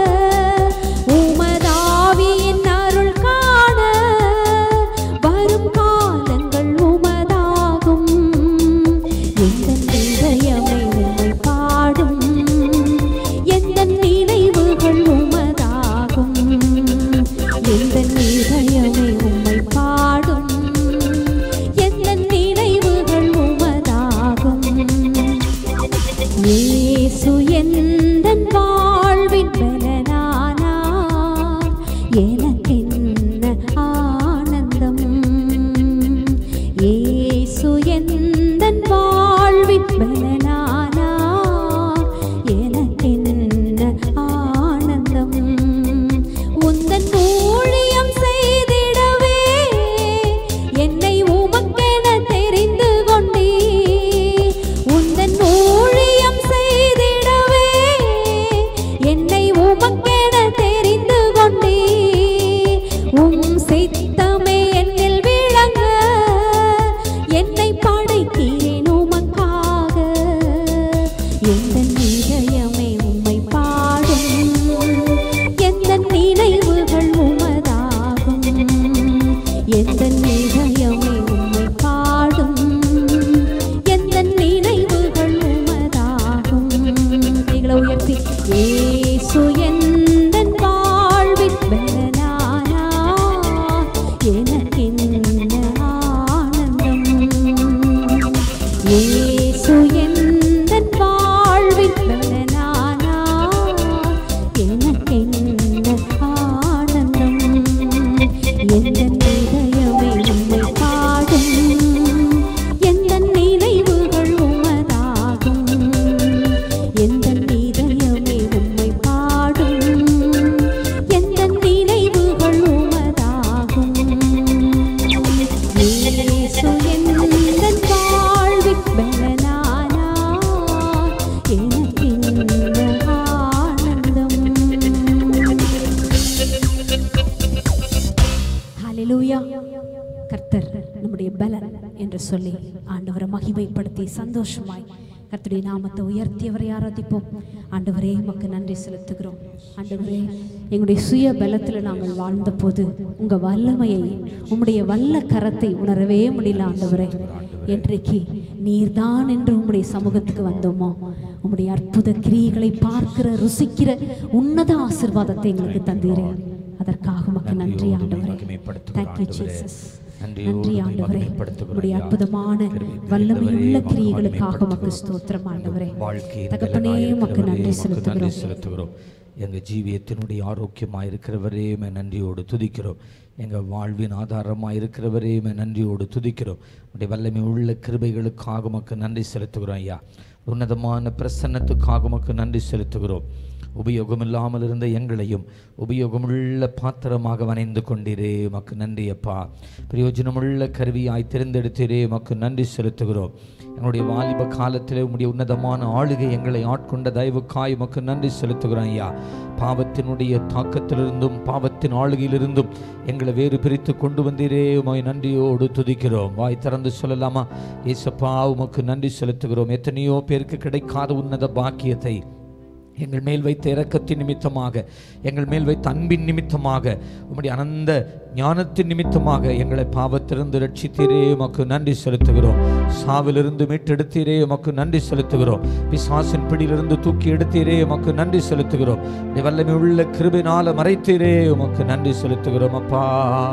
உமதாவியின் அருள் காண வரும் காலங்கள் உமதாகும் எந்த இதயமே உம்மை பாடும் எந்த நினைவுகள் உமதாகும் எந்த இதயமே உம்மை பாடும் எந்த நினைவுகள் உமதாகும் இயேசு எந்தன் வாழ்வின் பலனானார் எனக்கென்ன ஆனந்தம் இயேசு எந்தன் வாழ்வின் பலனானார் எனக்கென்ன ஆனந்தம் உந்தன் ஊழியம் செய்திடவே என்னை உமக்கென தெரிந்து கொண்டீர் உந்தன் ஊழியம் செய்திடவே என்னை உமக்கென தெரிந்து கொண்டீர் உம் சித்தமே என்னில் விளங்க என்னை படைக்கிறேன் உமக்காக எந்த இதயமே உம்மை பாடும் எந்த நினைவுகள் உமதாகும் எந்த இதயமே உம்மை பாடும் எந்த நினைவுகள் உமதாகும் கைகளை உயர்த்தி இயேசு எந்தன் வாழ்வின் பலனானார் எனக்கென்ன ஆனந்தம் இயேசு எந்தன் வாழ்வின் பலனானார் எனக்கென்ன ஆனந்தம் எந்த இதயமே உம்மை பாடும் எந்த நினைவுகள் உமதாகும் எந்த இதயமே உம்மை பாடும் எந்த நினைவுகள் உமதாகும் இயேசு எந்தன் வாழ்வின் பலனானார் எனக்கென்ன ஆனந்தம் ஹalleluya கர்த்தர் நம்முடைய பலன் என்று சொல்லி ஆண்டவரை மகிமைப்படுத்தி சந்தோஷமாய் கர்த்தருடைய நாமத்தை உயர்த்தியவரை ஆராதிப்போம் ஆண்டவரே உமக்கு நன்றி செலுத்துகிறோம் ஆண்டவரே எங்களுடைய சுய பலத்தில் நாங்கள் வாழ்ந்தபோது உங்க வல்லமையை உம்முடைய வல்ல கரத்தை உணரவே முடியல ஆண்டவரே என்றைக்கு நீர்தான் என்று உம்முடைய சமூகத்துக்கு வந்தோமோ உம்முடைய அற்புத கிரியைகளை பார்க்கிற ருசிக்கிற உன்னத ஆசீர்வாதத்தை எங்களுக்கு தந்தீரே அதற்காக உமக்கு நன்றி ஆண்டவரே தேங்க்யூ ஜீசஸ் நன்றி ஆண்டவரே உடைய அற்புதமான வல்லமையுள்ள கிரியைகளுக்காக உமக்கு ஸ்தோத்திரம் ஆண்டவரே வாழ்க்கையின் தகப்பனே பலனாய் உமக்கு நன்றி இருக்கிறவரே, உமக்கு நன்றி செலுத்துகிறோம் செலுத்துகிறோம் எங்கள் ஜீவியத்தினுடைய ஆரோக்கியமாக இருக்கிறவரே உம்மை நன்றியோடு துதிக்கிறோம் எங்கள் வாழ்வின் ஆதாரமாக இருக்கிறவரே உம்மை நன்றியோடு துதிக்கிறோம் உடைய வல்லமை உள்ள கிருபைகளுக்காக உமக்கு நன்றி செலுத்துகிறோம் ஐயா உன்னதமான பிரசன்னத்துக்காக உமக்கு நன்றி செலுத்துகிறோம் உபயோகமில்லாமல் இருந்த எங்களையும் உபயோகமுள்ள பாத்திரமாக வணைந்து கொண்டீரே உமக்கு நன்றி அப்பா பிரயோஜனமுள்ள கருவியாய் தேர்ந்தெடுத்தீரே உமக்கு நன்றி செலுத்துகிறோம் எங்களுடைய வாலிப காலத்திலே உம்முடைய உன்னதமான ஆளுகை எங்களை ஆட்கொண்ட தயவுக்காய் உமக்கு நன்றி செலுத்துகிறோம் ஐயா பாவத்தினுடைய தாக்கத்திலிருந்தும் பாவத்தின் ஆளுகையிலிருந்தும் எங்களை வேறு பிரித்து கொண்டு வந்தீரே உமை நன்றியோடு துதிக்கிறோம் வாய் திறந்து சொல்லலாமா ஏசப்பா உமக்கு நன்றி செலுத்துகிறோம் எத்தனையோ பேருக்கு கிடைக்காத உன்னத பாக்கியத்தை எங்கள் மேல் வைத்த இரக்கத்தின் நிமித்தமாக எங்கள் மேல் வைத்த அன்பின் நிமித்தமாக உம்முடைய அனந்த ஞானத்தின் நிமித்தமாக எங்களை பாவத்திலிருந்து ரட்சித்தீரே உமக்கு நன்றி செலுத்துகிறோம் சாவிலிருந்து மீட்டெடுத்தீரே உமக்கு நன்றி செலுத்துகிறோம் பிசாசின் பிடியிலிருந்து தூக்கி எடுத்தீரே உமக்கு நன்றி செலுத்துகிறோம் உம்முடைய வல்லமை உள்ள கிருபினால மறைத்தீரே உமக்கு நன்றி செலுத்துகிறோம் அப்பா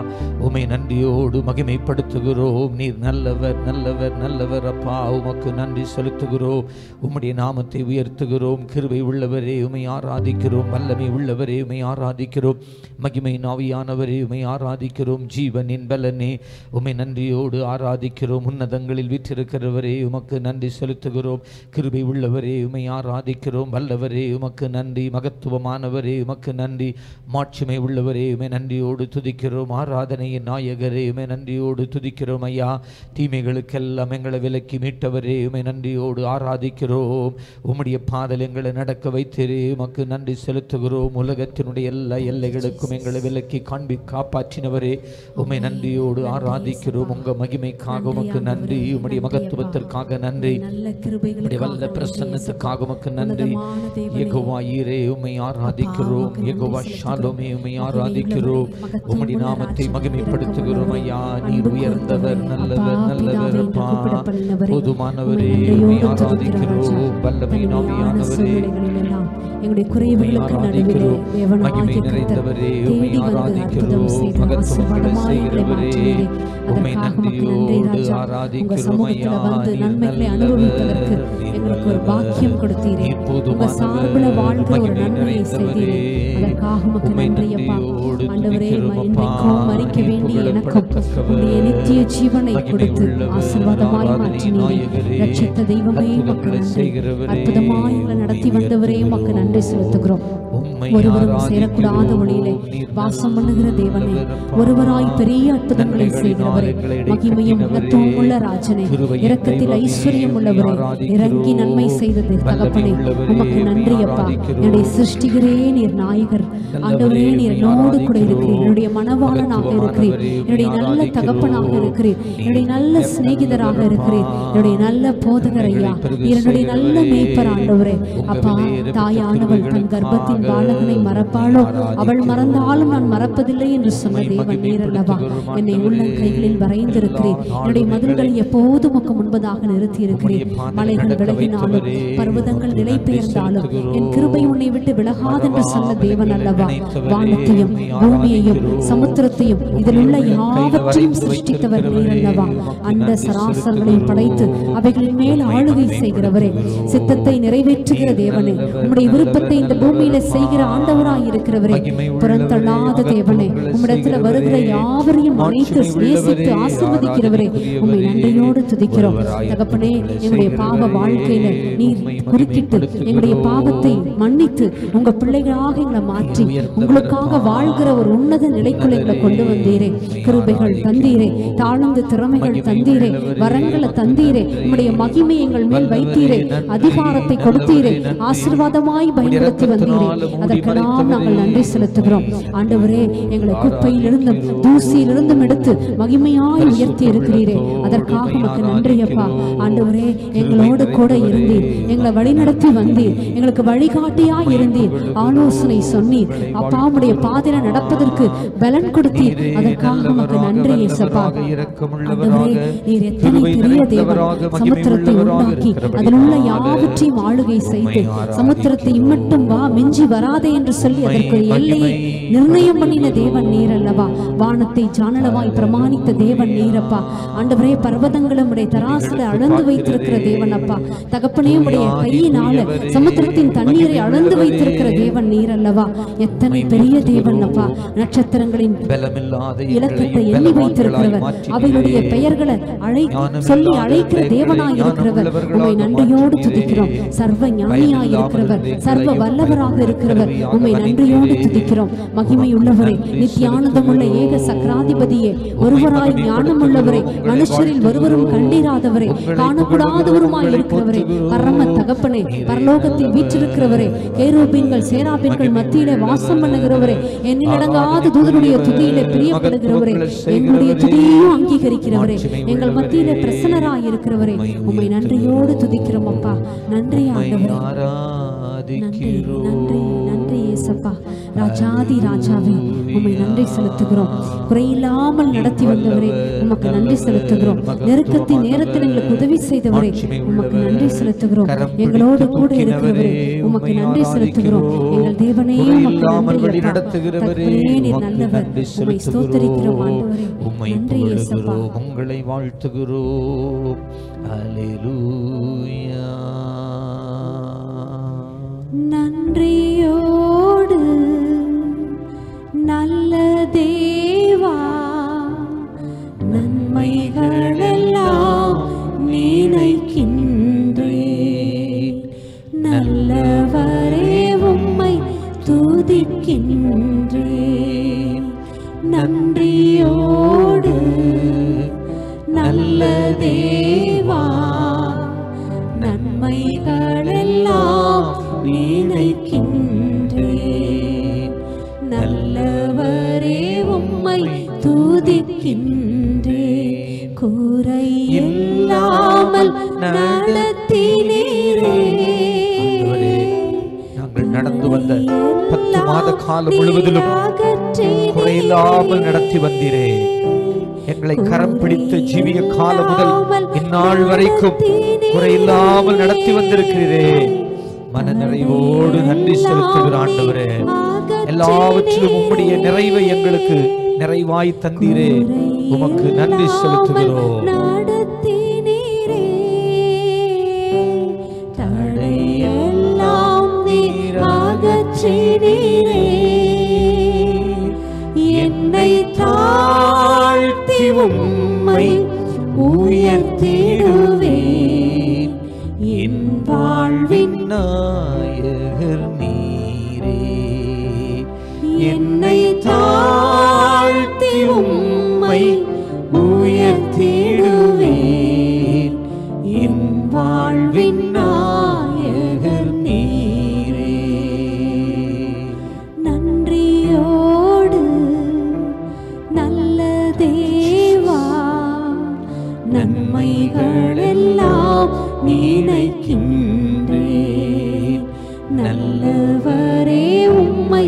உமை நன்றியோடு மகிமைப்படுத்துகிறோம் நீர் நல்லவர் நல்லவர் நல்லவர் அப்பா உமக்கு நன்றி செலுத்துகிறோம் உம்முடைய நாமத்தை உயர்த்துகிறோம் கிருபை உள்ளவரே உமை ஆராதிக்கிறோம் வல்லமை உள்ளவரே உமை ஆராதிக்கிறோம் மகிமை நாவியானவரே உமை ஆராதிக்கிறோம் ஜீவனின் பலனே உமை நன்றியோடு ஆராதிக்கிறோம் உன்னதங்களில் விற்றிருக்கிறவரே உமக்கு நன்றி செலுத்துகிறோம் கிருபை உள்ளவரே உமை ஆராதிக்கிறோம் வல்லவரே உமக்கு நன்றி மகத்துவமானவரே உமக்கு நன்றி மாட்சிமை உள்ளவரே உமை நன்றியோடு துதிக்கிறோம் ஆராதனையின் நாயகரே உமை நன்றியோடு துதிக்கிறோம் ஐயா தீமைகளுக்கெல்லாம் எங்களை விலக்கி மீட்டவரே உமை நன்றியோடு ஆராதிக்கிறோம் உம்முடைய பாதல் எங்களை நடக்க வைத்தீரே உமக்கு நன்றி செலுத்துகிறோம் உலகத்தினுடைய எல்லா எல்லைகளுக்கும் எங்களை விலக்கி காண்பி காப்பாற்றினவரே உம்மை நன்றியோடு ஆராதிக்கிறோம் உங்க மகிமைக்காக உமக்கு நன்றி உம்முடைய மகத்துவத்திற்காக நன்றி நல்ல உம்முடைய கிருபைகளுக்காக வல்ல பிரசன்னத்துக்காக உமக்கு நன்றி உன்னதமான தேவனே. யெகோவா ஈரே உம்மை ஆராதிக்கிறோம் உமக்கு யெகோவா நன்றி ஷாலோமே உம்மை மகிமை ஆராதிக்கிறோம் உள்ளவரே, உம்முடைய மகத்துவமுள்ள நாமத்தை ராஜா, மகிமைப்படுத்துகிறோம் ஐயா இரக்கமுள்ளவரே, நீர் அன்பு உயர்ந்தவர் கூர்ந்தவரே, நல்லவர் அப்பா, நல்லவர் பிதாவே அப்பா என்று கூப்பிடப்படுகிறவரே, போதுமானவரே உம்மை உம்மை நன்றியோடு ஆராதிக்கிறோம் துதிக்கிறோம் வல்லமை ராஜா. தனிமையான நாவியானவரே சூழ்நிலைகளிலெல்லாம் எங்களுடைய குறைவுகளுக்கு நடுவிலே ஆராதிக்கிறோம். தேவனாகிய மகிமை கர்த்தர் நிறைந்தவரே, உம்மை தேடி வந்து ஆராதிக்கிறோம். அற்புதம் செய்து மகத்துவங்களை ஆசீர்வாதமாய் எங்களை செய்கிறவரே, மாற்றினீரே. உம்மை அதற்காக உமக்கு நன்றி நன்றியோடு ராஜா. உங்க ஆராதிக்கிறோம் சமூகத்துல ஐயா. வந்து நீர் நன்மைகளை நல்லவர், அனுபவிப்பதற்கு நீர் எங்களுக்கு ஒரு நல்லவர். பாக்கியம் கொடுத்தீரே நீர் உங்க போதுமானவர், சார்பில் வாழ்கிற ஒரு மகிமை நன்மையை செய்தீரே நிறைந்தவரே. அதற்காக உமக்கு உம்மை நன்றி அப்பா நன்றியோடு ஆண்டவரே துதிக்கிறோம் அப்பா. இன்றைக்கும் மறிக்க நீர் வேண்டிய எனக்கும் புகழப்படத்தக்கவர். உடைய நித்திய ஜீவனை மகிமை கொடுத்து உள்ளவர், ஆசீர்வாதமாய் ஆராதனை மாற்றினீரே நாயகரே. ரட்சித்த தெய்வமே உமக்கு அற்புதங்களை நன்றி செய்கிறவரே, அற்புதமாய் எங்களை நடத்தி வந்தவரே உமக்கு நன்றி செலுத்துகிறோம் உம்மை ஒருவரும் சேரக்கூடாத ஆராதிக்கிறோம். ஒளியிலே நீர் வாசம் பண்ணுகிற தேவனே நல்லவர் ஒருவராய் பெரிய அற்புதங்களை நன்மைகளினால் செய்கிறவரே எங்களை மகிமையும் இடைக்கட்டினவரே. மகத்துவம் உள்ள ராஜனே கிருபையின் இரக்கத்தில் தெய்வமே, ஐஸ்வர்யம் உள்ளவரே ஆராதிக்கிறோம். இறங்கி நன்மை செய்தது வல்லமை தகப்பனே உள்ளவரே, உமக்கு நன்றி அப்பா ஆராதிக்கிறோம். என்னுடைய சிருஷ்டிகரே நீர் நாயகர் ஆண்டவரே நீர் என்னோடு கூட இருக்கிறீர் என்னுடைய மனவாளனாக இருக்கிறீர் என்னுடைய நல்ல தகப்பனாக இருக்கிறீர் என்னுடைய நல்ல சிநேகிதராக இருக்கிறீர் என்னுடைய நல்ல போதகர் ஐயா நீர் என்னுடைய நல்ல மேய்ப்பர் ஆண்டவரே அப்பா தாயானவள் தன் கர்ப்பத்தின் பாலகனை மறப்பாளோ அவள் மறந்தாலும் நான் மறப்பதில்லை என்று சொன்ன தேவன் நீர் அல்லவா என்னை உள்ள கைகளில் வரைந்திருக்கிறீர் என்னுடைய மதில்கள் எப்போதும் உமக்கு முன்பதாக நிறுத்தி இருக்கிறீர் மலைகள் விலகினாலும் பர்வதங்கள் நிலை பெயர்ந்தாலும் என் கிருபை உன்னை விட்டு விலகாதென்று சொன்ன தேவன் அல்லவா வானத்தையும் பூமியையும் சமுத்திரத்தையும் இதில் உள்ள யாவற்றையும் சிருஷ்டித்தவர் நீர் அல்லவா அந்த சராசரங்களையும் படைத்து அவைகளின் மேல் ஆளுகை செய்கிறவரே சித்தத்தை நிறைவேற்றுகிற தேவனே உம்முடைய விருப்பத்தை இந்த பூமியில செய்கிற ஆண்டவராய் இருக்கிறவரே புறந்தள்ளாத தேவனே உம்மிடத்துல வருகிற யாவரையும் அனைத்து நேசித்து ஆசீர்வதிக்கிறவரே உம்மை நன்றியோடு துதிக்கிறோம் தகப்பனே எங்களுடைய பாவ வாழ்க்கையில நீர் குறுக்கிட்டு எங்களுடைய பாவத்தை மன்னித்து உங்க பிள்ளைகளாக எங்களை மாற்றி உங்களுக்காக வாழ்கிற ஒரு உன்னத நிலைக்குள்ள எங்களை கொண்டு வந்தீரே கிருபைகள் தந்தீரே தாழ்ந்த திறமைகள் தந்தீரே வரங்களை தந்தீரே உம்முடைய மகிமை எங்கள் மேல் வைத்தீரே அதிகாரத்தை கொடுத்தீரே ஆசீர்வாதமாய் பயன்படுத்தி வந்தீரே அதற்கெல்லாம் நாங்கள் நன்றி செலுத்துகிறோம் ஆண்டவரே எங்களை குப்பையிலிருந்தும் தூசியிலிருந்தும் எடுத்து மகிமையாய் உயர்த்தி இருக்கிறீரே அதற்காக உமக்கு நன்றி அப்பா ஆண்டவரே எங்களோடு கூட இருந்தீர் எங்களை வழிநடத்தி வந்தீர் எங்களுக்கு வழிகாட்டியாய் இருந்தீர் ஆலோசனை சொன்னீர் அப்பா உம்முடைய பாதையில நடப்பதற்கு பலன் கொடுத்தீர் அதற்காக உமக்கு நன்றி இயேசப்பா ஆண்டவரே நீர் எத்தனை பெரிய தேவன் சமுத்திரத்தை உண்டாக்கி அதில் உள்ள யாவற்றையும் ஆளுகை செய்து சமுத்திரத்தை இம்மட்டும் வா மிஞ்சி வராதே என்று சொல்லி அதற்கு ஒரு எல்லையை நிர்ணயம் பண்ணின தேவன் நீர் அல்லவா வானத்தை ஜானளவாய் பிரமாணித்த தேவன் நீரப்பா ஆண்டவரே பர்வதங்களும் உடைய தராசுல அளந்து வைத்திருக்கிற தேவன் அப்பா தகப்பனே உடைய கையினால சமுத்திரத்தின் தண்ணீரை அளந்து வைத்திருக்கிற தேவன் நீர் அல்லவா எத்தனை பெரிய தேவன் அப்பா நட்சத்திரங்களின் பலமில்லாத இலக்கத்தை எண்ணி வைத்திருக்கிறவர் அவைகளுடைய பெயர்களை அழை சொல்லி அழைக்கிற தேவனாய் இருக்கிறவர் உம்மை நன்றியோடு துதிக்கிறோம் சர்வ ஞானியா உண்மையாய் இருக்கிறவர் சர்வ வல்லவராக இருக்கிறவர் உம்மை நன்றியோடு துதிக்கிறோம் மகிமை உள்ளவரே நித்தியானந்தம் உள்ள ஏக சக்கராதிபதியே ஒருவராய் ஞானம் உள்ளவரே மனுஷரில் ஒருவரும் கண்டிராதவரே காணக்கூடாதவருமாய் இருக்கிறவரே பரம தகப்பனே பரலோகத்தில் வீற்றிருக்கிறவரே கேரூபின்கள் சேராபின்கள் மத்தியிலே வாசம் பண்ணுகிறவரே எண்ணிலடங்காத தூதனுடைய துதியிலே பிரியப்படுகிறவரே எங்களுடைய துதியையும் அங்கீகரிக்கிறவரே எங்கள் மத்தியிலே பிரசன்னராய் இருக்கிறவரே உம்மை நன்றியோடு துதிக்கிறோம் அப்பா நன்றி ஆண்டவரே நன்றி நன்றி நன்றி ஏசப்பா ராஜாதி ராஜாவே உம்மை நன்றி செலுத்துகிறோம் குறையில்லாமல் நடத்தி வந்தவரே உமக்கு நன்றி செலுத்துகிறோம் நெருக்கத்தின் நேரத்தில் எங்களுக்கு உதவி செய்தவரே உமக்கு நன்றி செலுத்துகிறோம் எங்களோடு கூட இருக்கிறவரே உமக்கு நன்றி செலுத்துகிறோம் எங்கள் தேவனே உமக்கு நன்றி அப்பா. தகப்பனே, நீர் நல்லவர் உம்மை ஸ்தோத்தரிக்கிறோம் ஆண்டவரே உம்மை நன்றி ஏசப்பா புகழுகிறோம் உங்களை வாழ்த்துகிறோம் அல்லேலூயா நன்றியோடு நல்ல தேவா நன்மைகளெல்லாம் நினைக்கின்றே நல்லவரே உம்மை துதிக்கின்றே நன்றியோடு நல்ல தேவா நன்மைகளெல்லாம் நினைக்கின்றேன் நல்லவரே உம்மை துதிக்கின்றேன் குறை இல்லாமல் நடத்தினீரே ஆண்டவரே, நாங்கள் நடந்து வந்த பத்து மாத காலம் முழுவதிலும் குறையில்லாமல் நடத்தி வந்தீரே எங்களை கரம் பிடித்த ஜீவிய காலம் முதல் இந்நாள் வரைக்கும் குறையில்லாமல் நடத்தி வந்திருக்கிறீரே மன நிறைவோடு நன்றி செலுத்துகிற ஆண்டவரே எல்லாவற்றிலும் உம்முடைய நிறைவை எங்களுக்கு நிறைவாய் தந்தீரே உமக்கு நன்றி செலுத்துகிறோம் நடத்தினீரே தடையெல்லாம் நீர் அகற்றினீரே என்னை தாழ்த்தி உம்மை உயர்த்திடுவேன் என் வாழ்வின் நாயகர் நீரே என்னை தாழ்த்தி உம்மை உயர்த்திடுவேன் என் வாழ்வின் நாயகர் நீரே நன்றியோடு நல்ல தேவா நன்மைகளெல்லாம் நினைக்கின்றேன் நல்லவரே உம்மை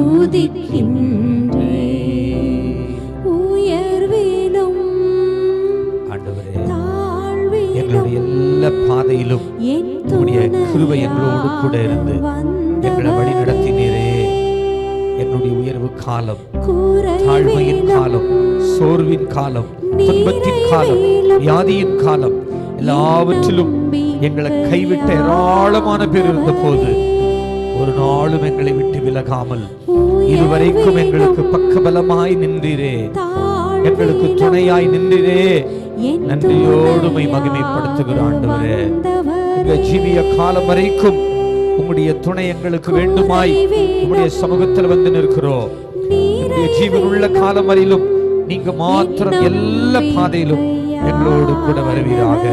துதிக்கின்றேன் உயர்விலும் ஆண்டவரே தாழ்விலும் எங்களுடைய எல்லா பாதையிலும் என் உம்முடைய கிருபை எங்களோடு கூட இருந்து எங்களை வழி நடத்தினீரே என்னுடைய உயர்வு காலம் தாழ்மையின் காலம் சோர்வின் காலம் துன்பத்தின் காலம் வியாதியின் காலம் எல்லாவற்றிலும் எங்களை கைவிட்ட ஏராளமான பேர் இருந்த போது ஒரு நாளும் எங்களை விட்டு விலகாமல் இதுவரைக்கும் எங்களுக்கு பக்கபலமாய் நின்றீரே எங்களுக்கு துணையாய் நின்றீரே நன்றியோடு உம்மை மகிமைப்படுத்துகிற ஆண்டவரே எங்க ஜீவிய காலம் வரைக்கும் உம்முடைய துணை எங்களுக்கு வேண்டுமாய் உம்முடைய சமூகத்தில் வந்து நிற்கிறோம் உம்முடைய ஜீவன் உள்ள காலம் வரையிலும் நீங்க மாத்திரம் எல்லா பாதையிலும் எங்களோடு கூட வருவீராக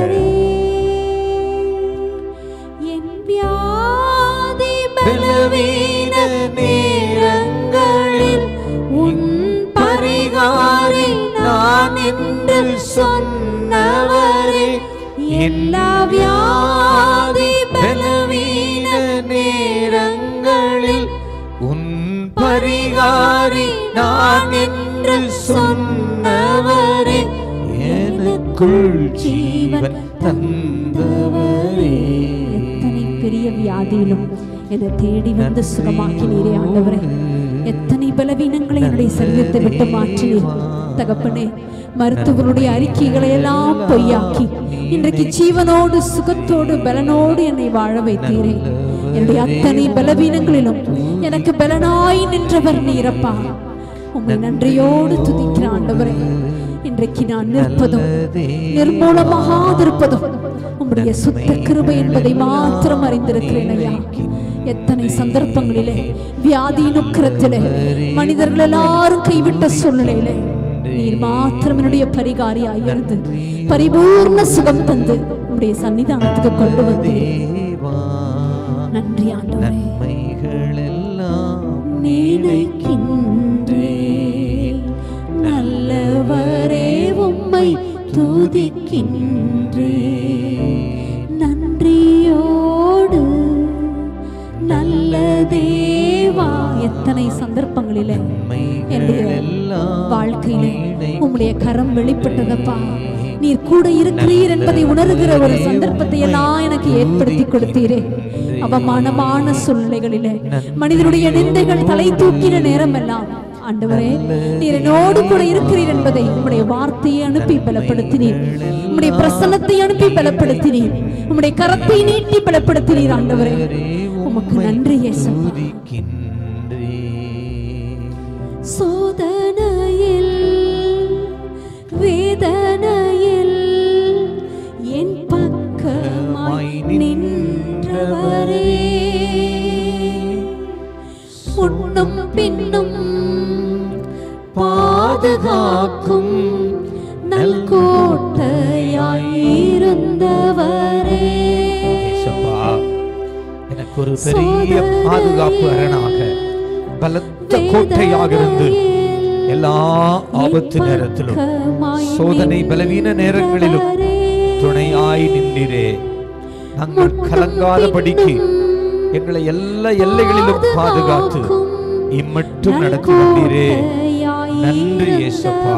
என் வியாதி பலவீன நேரங்களில் உன் பரிகாரி நான் என்று சொன்னவரே எல்லா வியாதி பலவீன நேரங்களில் உன் பரிகாரி நான் என்று சொன்னவரே எனக்குள் ஜீவன் தந்தவரே எத்தனை பெரிய வியாதியிலும் என்னை தேடி வந்து சுகமாக்கினீரே ஆண்டவரே எத்தனை பலவீனங்களை என்னுடைய சரீரத்தை விட்டு மாற்றினீர் தகப்பனே மருத்துவருடைய அறிக்கைகளை எல்லாம் பொய்யாக்கி இன்றைக்கு ஜீவனோடு சுகத்தோடு பலனோடு என்னை வாழ வைத்தீரே என்னுடைய அத்தனை பலவீனங்களிலும் எனக்கு பலனாய் நின்றவர் நீரப்பா உம்மை நன்றியோடு துதிக்கிற ஆண்டவரே இன்றைக்கு நான் நிற்பதும் நிர்மூலமாகாதிருப்பதும் உம்முடைய சுத்த கிருபை என்பதை மாத்திரம் அறிந்திருக்கிறேன் ஐயா எத்தனை சந்தர்ப்பங்களிலே வியாதியின் உக்கிரத்திலே மனிதர்கள் எல்லாரும் கைவிட்ட சூழ்நிலையிலே நீர் மாத்திரம் என்னுடைய பரிகாரியாய் இருந்து பரிபூர்ண சுகம் தந்து உம்முடைய சன்னிதானத்துக்கு கொண்டு வந்தீர் தேவா நன்றி ஆண்டவரே நன்மைகளெல்லாம் நினைக்கின்றேன் நல்லவரே உம்மை துதிக்கின்றேன் நன்றியோடு நல்ல தேவா எத்தனை சந்தர்ப்பங்களிலே என்னுடைய வாழ்க்கையிலே உம்முடைய கரம் வெளிப்பட்டதப்பா நீர் கூட இருக்கிறீர் என்பதை உணர்கிற ஒரு சந்தர்ப்பத்தை எல்லாம் எனக்கு ஏற்படுத்தி கொடுத்தீரே அவமானமான சூழ்நிலைகளிலே மனிதனுடைய நிந்தைகள் தலை தூக்கின நேரம் எல்லாம் ஆண்டவரே நீர் என்னோடு கூட இருக்கிறீர் என்பதை உம்முடைய வார்த்தையை அனுப்பி பலப்படுத்தினீர் உம்முடைய பிரசன்னத்தை அனுப்பி பலப்படுத்தினீர் உம்முடைய கரத்தை நீட்டி பலப்படுத்தினீர் ஆண்டவரே உமக்கு நன்றி இயேசப்பா துதிக்கின்றே சோதனையில் வேதனையில் என் பக்கமாய் நின்றவரே முன்னும் பின்னும் பாதுகாக்கும் நல்கோட்டையாய் இருந்தவரே ஏசப்பா எனக்கு ஒரு பெரிய பாதுகாப்பு அரணாக பலத்த கோட்டையாக இருந்து எல்லா ஆபத்து நேரத்திலும் சோதனை பலவீன நேரங்களிலும் துணையாய் நின்றீரே நாங்கள் கலங்காதபடிக்கு எங்களை எல்லா எல்லைகளிலும் பாதுகாத்து இம்மட்டும் நடத்தி வந்தீரே நன்றி இயேசப்பா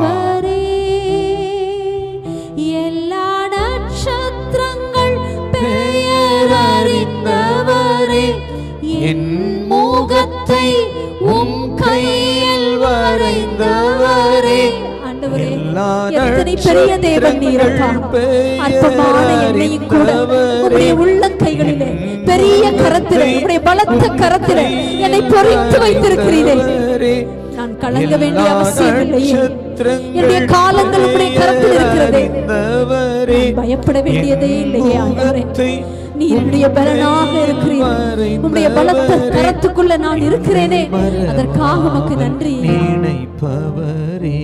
எல்லா நட்சத்திரங்கள் பெயர் அறிந்தவரே என் முகத்தை உம் கையில் வரைந்தவரே ஆண்டவரே எல்லா எத்தனை பெரிய தேவன் நீரப்பா பெயர் அற்பமான என்னையும் கூட உம்முடைய உள்ள கைகளிலே பெரிய கரத்திலே உம்முடைய பலத்த கரத்திலே என்னை பொறித்து வைத்திருக்கிறீரே நான் கலங்க வேண்டிய அவசியம் இல்லையே என்னுடைய காலங்கள் உம்முடைய கரத்தில் இருக்கிறதே நான் பயப்பட வேண்டியதே இல்லையே ஆண்டவரே நீ என்னுடைய பலனாக இருக்கிறீர் உம்முடைய பலத்த கரத்துக்குள்ள நான் இருக்கிறேனே அதற்காக உமக்கு நன்றி நினைப்பவரே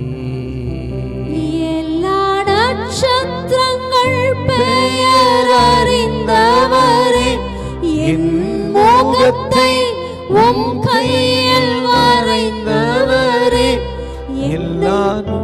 எல்லா நட்சத்திரங்கள் பெயர் அறிந்தவரே என் முகத்தை உம் கையில் வரைந்தவரே எல்லா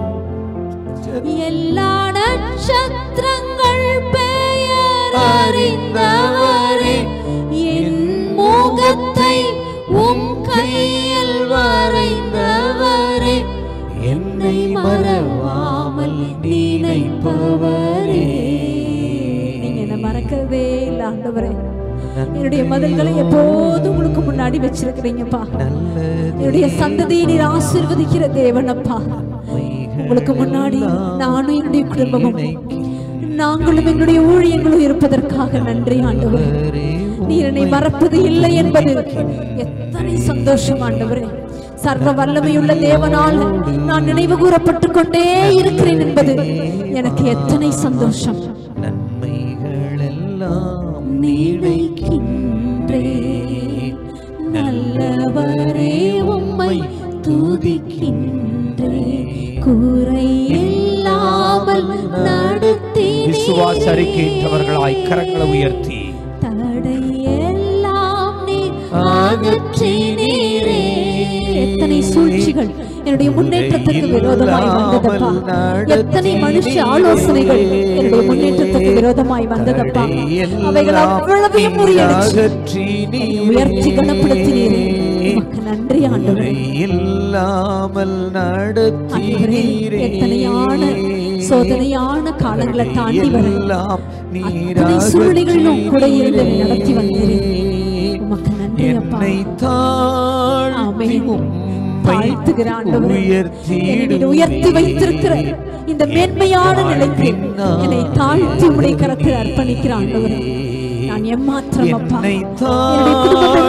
எல்லா நட்சத்திரங்கள் பெயர் அறிந்தவரே என் முகத்தை உம் கையில் வரைந்தவரே என்னை மறவாமல் நினைப்பவரே நீங்க என்ன மறக்கவே இல்லை ஆண்டவரே என்னுடைய மதல்களை எப்போதும் உங்களுக்கு முன்னாடி வச்சிருக்கிறீங்கப்பா என்னுடைய சந்ததியை நீர் ஆசீர்வதிக்கிற தேவனப்பா உங்களுக்கு முன்னாடி நானும் என்னுடைய குடும்பமும் நாங்களும் எங்களுடைய ஊழியங்களும் இருப்பதற்காக நன்றி ஆண்டவரே நீர் என்னை மறப்பது இல்லை என்பது எத்தனை சந்தோஷம் ஆண்டவரே சர்வ வல்லமையுள்ள தேவனால் நான் நினைவு கூறப்பட்டு கொண்டே இருக்கிறேன் என்பது எனக்கு எத்தனை சந்தோஷம் நன்மைகளெல்லாம் நினைக்கின்றேன் நல்லவரே உம்மை துதிக்கின்றேன் குறை இல்லாமல் நடத்தி விசுவாச அறிக்கையிட்டவர்களாய் கரங்களை உயர்த்தி தடை எல்லாம் நீர் அகற்றினீரே எத்தனை சூழ்ச்சிகள் என்னுடைய முன்னேற்றத்துக்கு விரோதமாய் வந்ததப்பா எத்தனை மனுஷ ஆலோசனைகள் என்னுடைய முன்னேற்றத்துக்கு விரோதமாய் வந்ததப்பா அவைகள் அவ்வளவையும் முறியடிச்சு என்னை உயர்த்தி கனப்படுத்தினீரே உமக்கு நன்றி ஆண்டவரே இல்லாமல் ஆண்டவரே எத்தனையான சோதனையான காலங்களை தாண்டி வர அத்தனை சூழ்நிலைகளிலும் கூட இருந்து என்னை நடத்தி வந்தீரே உமக்கு நன்றி அப்பா என்னை தாழ்த்தி ஆமென். தாழ்த்துகிற ஆண்டவரே உயர்த்தி என்னை நீர் உயர்த்தி வைத்திருக்கிற இந்த மேன்மையான நிலைக்கு என்னை தாழ்த்தி உடைய கரத்தில் அர்ப்பணிக்கிற ஆண்டவரே நான் எம்மாத்திரம் அப்பா என்னை என்னுடைய குடும்பம் எம்மாத்திரம்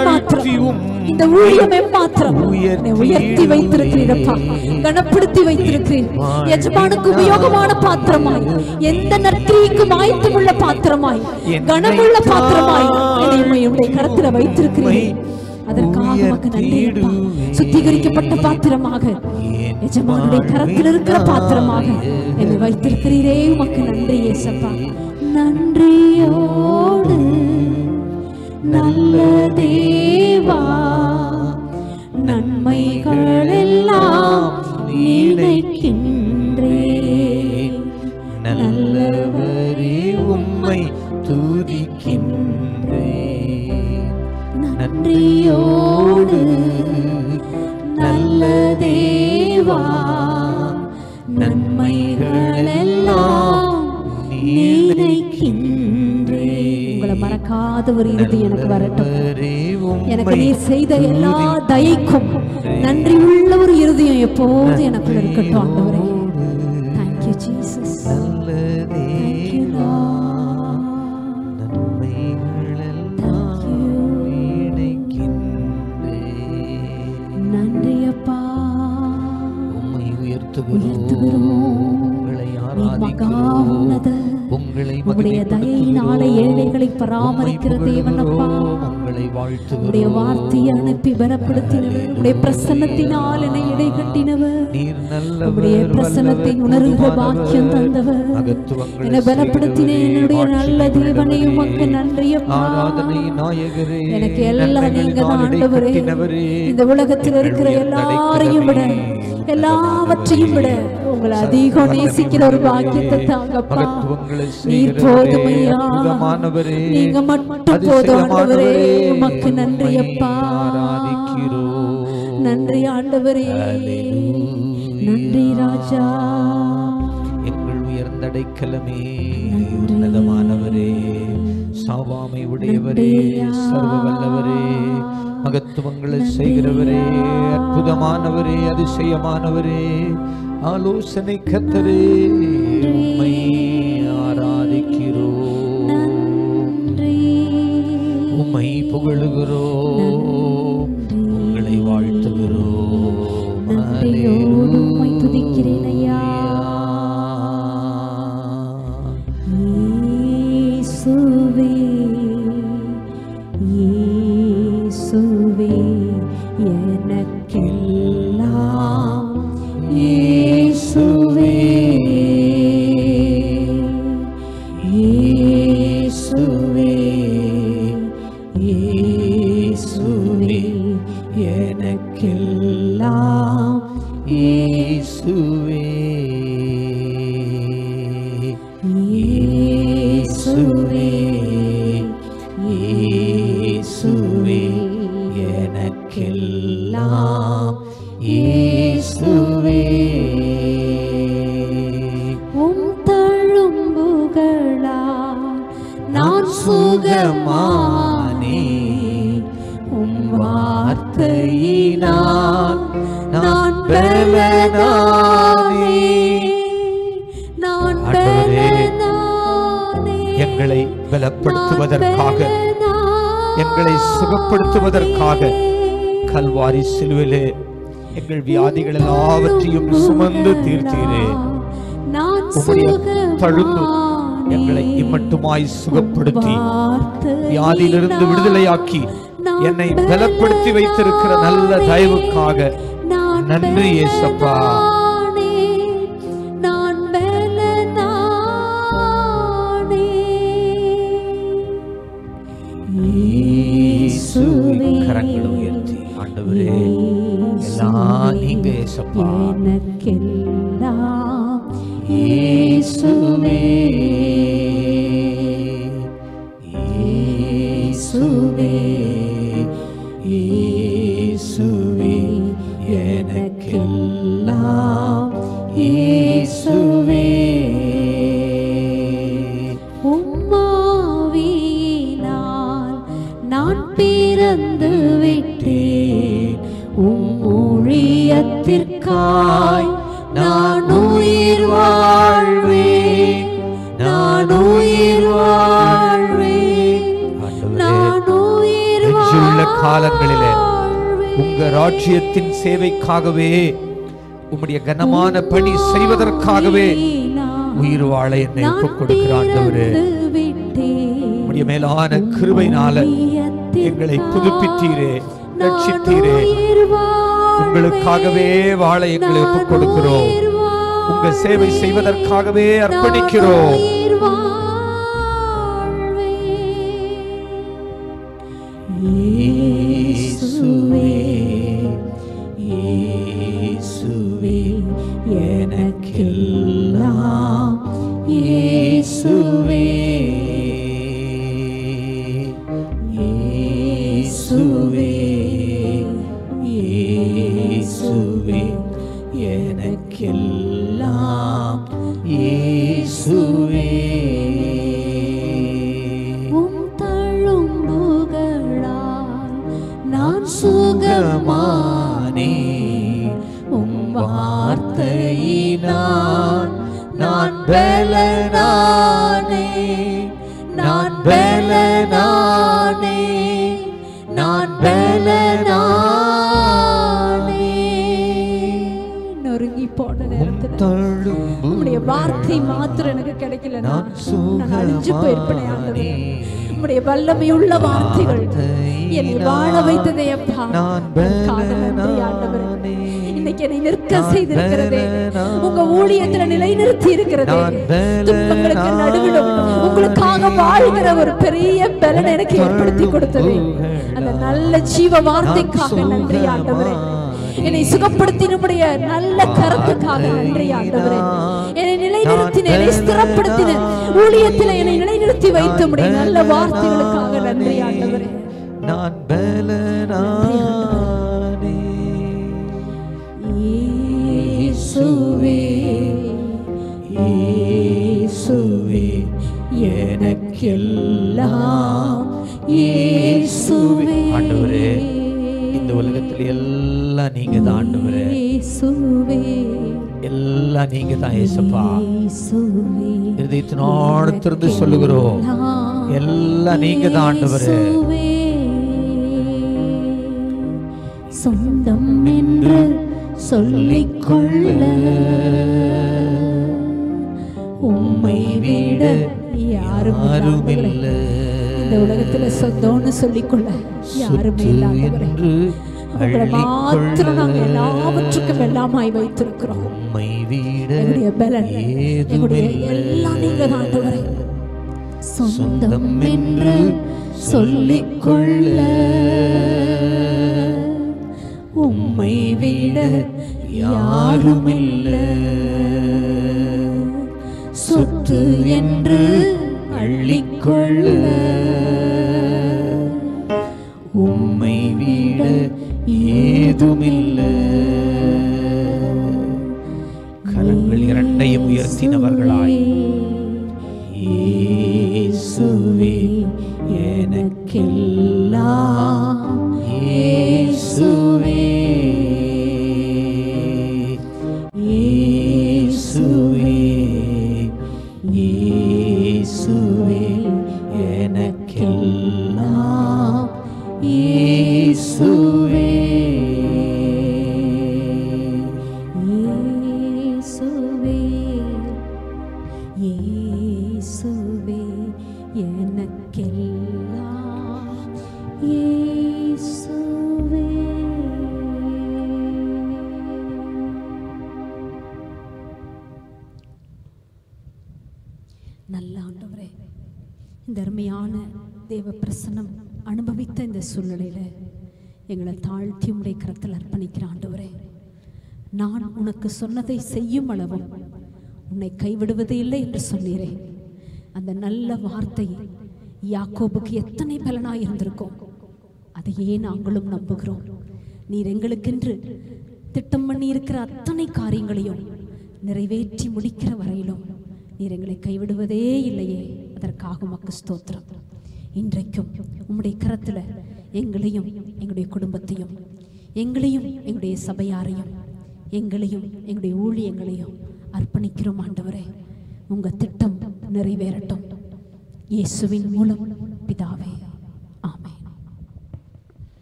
உயர்த்தியும் இந்த ஊழியம் எம்மாத்திரம் என்னை உயர்த்தி வைத்திருக்கிறீரப்பா கனப்படுத்தி வைத்திருக்கிறீர் எஜமானுக்கு உபயோகமான பாத்திரமாய் எந்த நற்கிரிக்கும் ஆயத்தமுள்ள பாத்திரமாய் கனமுள்ள பாத்திரமாய் என்னை உம்முடைய கரத்துல வைத்திருக்கிறீர் அதற்காக உமக்கு நன்றி அப்பா. சுத்திகரிக்கப்பட்ட பாத்திரமாக எஜமானுடைய கரத்தில் இருக்கிற பாத்திரமாக என்னை வைத்திருக்கிறீரே உமக்கு நன்றி ஏசப்பா நன்றியோடு நல்ல தேவா நன்மைகள் எல்லாம் நினைக்கின்றேன் நல்லவரே உம்மை துதிக்கின்றேன் நன்றியோடு நல்ல தேவா நன்மைகள் எல்லாம் நினைக்கின்றேன் உங்களை மறக்காத ஒரு இறுதி எனக்கு வரட்டும் நல்லவரே எனக்கு உம்மை நீர் செய்த எல்லா தயக்கும் நன்றி உள்ள ஒரு இருதயம் எப்போது எனக்குள்ள இருக்கட்டும் ஆண்டவரே தேங்க்யூ ஜீசஸ் நல்ல தேங்க்யூ தேவா நன்மைகளெல்லாம் நினைக்கின்றேன் நன்றி அப்பா உம்மை உயர்த்துகிறோம். உயர்த்துகிறோம் உங்களை நீர் மகா ஆராதிக்கிறோம் உன்னதர். உங்களை உம்முடைய தயையினால ஏழைகளை பராமரிக்கிற தேவன் அப்பா உங்களை வாழ்த்துகிறோம் உடைய வார்த்தையை அனுப்பி பலப்படுத்தினவர் உடைய பிரசன்னத்தினால் என்னை இடை கட்டினவர் நீர் நல்லவர் உம்முடைய பிரசன்னத்தை வல்லவர், உணர்கிற பாக்கியம் போதுமானவர். தந்தவர் மகத்துவங்களை என்னை பலப்படுத்தின செய்கிறவரே, என்னுடைய நல்ல மாட்சிமை தேவனே உள்ளவரே, உமக்கு நன்றி அப்பா ஆராதனை நாயகரே எனக்கு எல்லாம் நன்மைகளினால் நீங்க தான் ஆண்டவரே இடைக்கட்டினவரே, இந்த உலகத்தில் இருக்கிற எங்கள் எல்லாரையும் விட அடைக்கலமே, எல்லாவற்றையும் விட உங்களை அதிகம் நேசிக்கிற ஒரு பாக்கியத்தை தாங்கப்பா மகத்துவங்களை நீர் செய்கிறவரே, போதுமையா அற்புதமானவரே, நீங்க மட்டும் போதும் ஆண்டவரே அதிசயமானவரே, உமக்கு நன்றி உம்மை அப்பா ஆராதிக்கிறோம். நன்றி ஆண்டவரே நன்றி ராஜா எங்கள் உயர்ந்த அடைக்கலமே நன்றி. உன்னதமானவரே சாவாமை உடையவரே நன்றியா. சர்வ வல்லவரே மகத்துவங்களை செய்கிறவரே அற்புதமானவரே அதிசயமானவரே ஆலோசனை கத்தரே உம்மை ஆராதிக்கிறோம் நன்றி உம்மை புகழுகிறோம் உங்களை வாழ்த்துகிறோம் நன்றியோடு உம்மை துதிக்கிறேன் ஐயா. இயேசுவே இயேசுவே எனக்கெல்லாம் இயேசுவே இயேசுவே இயேசுவே எனக்கெல்லாம் இயேசுவே இயேசுவே இயேசுவே எனக்கெல்லாம் இயேசுவே உம் தழும்புகளால் நான் சுகமானே உம் வார்த்தையினால் நான் பலனானே நான் ஆண்டவரே, பலனானே எங்களை பலப்படுத்துவதற்காக நான் எங்களை சுகப்படுத்துவதற்காக பலனானே. கல்வாரி சிலுவிலே எங்கள் வியாதிகள் எல்லாவற்றையும் சுமந்து தீர்த்தீரே நான் உம்முடைய தழும்பு சுகமானே. எங்களை இம்மட்டுமாய் சுகப்படுத்தி வார்த்தையினால் வியாதியிலிருந்து விடுதலையாக்கி நான் என்னை பலப்படுத்தி வைத்திருக்கிற நல்ல தயவுக்காக நான் நன்றி ஏசப்பா பலனானே. நான் பலனானே. இயேசுவே, கரங்களை உயர்த்தி ஆண்டவரே எல்லாம் நீங்க ஏசப்பா எனக்கெல்லாம் இயேசுவே இயேசுவே இயேசுவே எனக்கெல்லாம் இயேசுவே உம்மாவியினால் நான் பிறந்து விட்டேன் உம் ஊழியத்திற்காய் நான் உயிர் வாழ்வேன் நான் உயிர் வாழ்வேன் ஆண்டவரே, நான் உயிர் நெஞ்சுள்ள காலங்களிலே உங்க ராஜ்யத்தின் சேவைக்காகவே உம்முடைய கனமான பணி செய்வதற்காகவே உயிர் வாழ என்னை ஒப்புக் கொடுக்கிற ஆண்டவரே உம்முடைய மேலான கிருபையினால எங்களை புதுப்பித்தீரே ரட்சித்தீரே உங்களுக்காகவே வாழ எங்களை ஒப்புக் கொடுக்கிறோம் உங்க சேவை செய்வதற்காகவே அர்ப்பணிக்கிறோம் இயேசுவே இயேசுவே எனக்கெல்லாம் இயேசுவே இயேசுவே இயேசுவே எனக்கெல்லாம் இயேசுவே உம் தழும்புகளால் நான் சுகமானே உம் வார்த்தையினால் நான் பலனானே நான் பலனானே நான் பலனானே நொறுங்கி போன உம் நேரத்துல தழும்பு உம்முடைய வார்த்தை மாத்திரம் எனக்கு கிடைக்கலனா நான் நான் அழிஞ்சு போயிருப்பேனே ஆண்டவரே உம்முடைய வல்லமையுள்ள வார்த்தைகள் என்னை வாழ வைத்ததே அப்பா நான் அதற்காக நன்றி ஆண்டவரே பலனானே. இன்னைக்கு என்னை நிற்க நான் செய்திருக்கிறதே பலனானே. உங்க ஊழியத்துல நிலைநிறுத்தி இருக்கிறதே நான் துன்பங்களுக்கு நடுவிலும் உங்களுக்காக வாழ்கிற ஒரு பெரிய பலனை எனக்கு ஏற்படுத்தி கொடுத்தது அந்த நல்ல ஜீவ வார்த்தைக்காக நன்றி ஆண்டவரே என்னை சுகப்படுத்தி நம்முடைய நல்ல கருத்துக்காக நன்றி ஆண்டவரே என்னை நிலைநிறுத்தின என்னை ஸ்திரப்படுத்தின ஊழியத்தில் என்னை நிலைநிறுத்தி வைத்த உடைய நல்ல வார்த்தைகளுக்காக நன்றி ஆண்டவரே நான் பலனானே இயேசுவே இயேசுவே எனக்கெல்லாம் இயேசுவே ஆண்டவரே இந்த உலகத்துல எல்லாம் நீங்க தான் ஆண்டவரே இயேசுவே எல்லாம் நீங்க தான் ஏசப்பா இயேசுவே இருதயத்தினோடு திறந்து சொல்லுகிறோம் எல்லாம் நீங்க தான் ஆண்டவரே இயேசுவே, சொந்தம் என்று சொல்லிக்கொள்ள உம்மை விட யாரும் யாரும் இல்லாதவரே. இல்ல இந்த உலகத்துல சொந்தம்னு சொல்லிக்கொள்ள யாருமே இல்லாதவரே என்று உங்களை மாத்திரம் நாங்க எல்லாவற்றுக்கும் எல்லாமாய் வைத்திருக்கிறோம் உம்மை விட எங்களுடைய பலன் எங்களுடைய எல்லாம் நீங்க தான் ஆண்டவரே சொந்தம் என்று சொல்லிக்கொள்ள உம்மை விட யாருமில்ல சொத்து என்று அள்ளிக்கொள்ள உம்மை விட ஏதுமில்ல கரங்கள் இரண்டையும் உயர்த்தினவர்களாய் இயேசுவே எனக்கெல்லாம் இயேசுவே இயேசுவே இயேசுவே எனக்கெல்லாம் இயேசுவே இயேசுவே இயேசுவே எனக்கெல்லாம் இயேசுவே நல்ல ஆண்டவரே இந்த அருமையான தேவ பிரசன்னம் அனுபவித்த இந்த சூழ்நிலையில எங்களை தாழ்த்தி உடைய கரத்தில் அர்ப்பணிக்கிற ஆண்டவரே நான் உனக்கு சொன்னதை செய்யும் அளவும் உன்னை கைவிடுவதே இல்லை என்று சொன்னீரே அந்த நல்ல வார்த்தை யாக்கோபுக்கு எத்தனை பலனாய் இருந்திருக்கும் அதையே நாங்களும் நம்புகிறோம் நீர் எங்களுக்கென்று திட்டம் பண்ணி இருக்கிற அத்தனை காரியங்களையும் நிறைவேற்றி முடிக்கிற வரையிலும் நீர் எங்களை கைவிடுவதே இல்லையே அதற்காக உமக்கு ஸ்தோத்திரம் இன்றைக்கும் உம்முடைய கரத்துல எங்களையும் எங்களுடைய குடும்பத்தையும் எங்களையும் எங்களுடைய சபையாரையும் எங்களையும் எங்களுடைய ஊழியங்களையும் அர்ப்பணிக்கிறோம் ஆண்டவரே உங்க திட்டம் நிறைவேறட்டும் இயேசுவின் மூலம் பிதாவே ஆமென்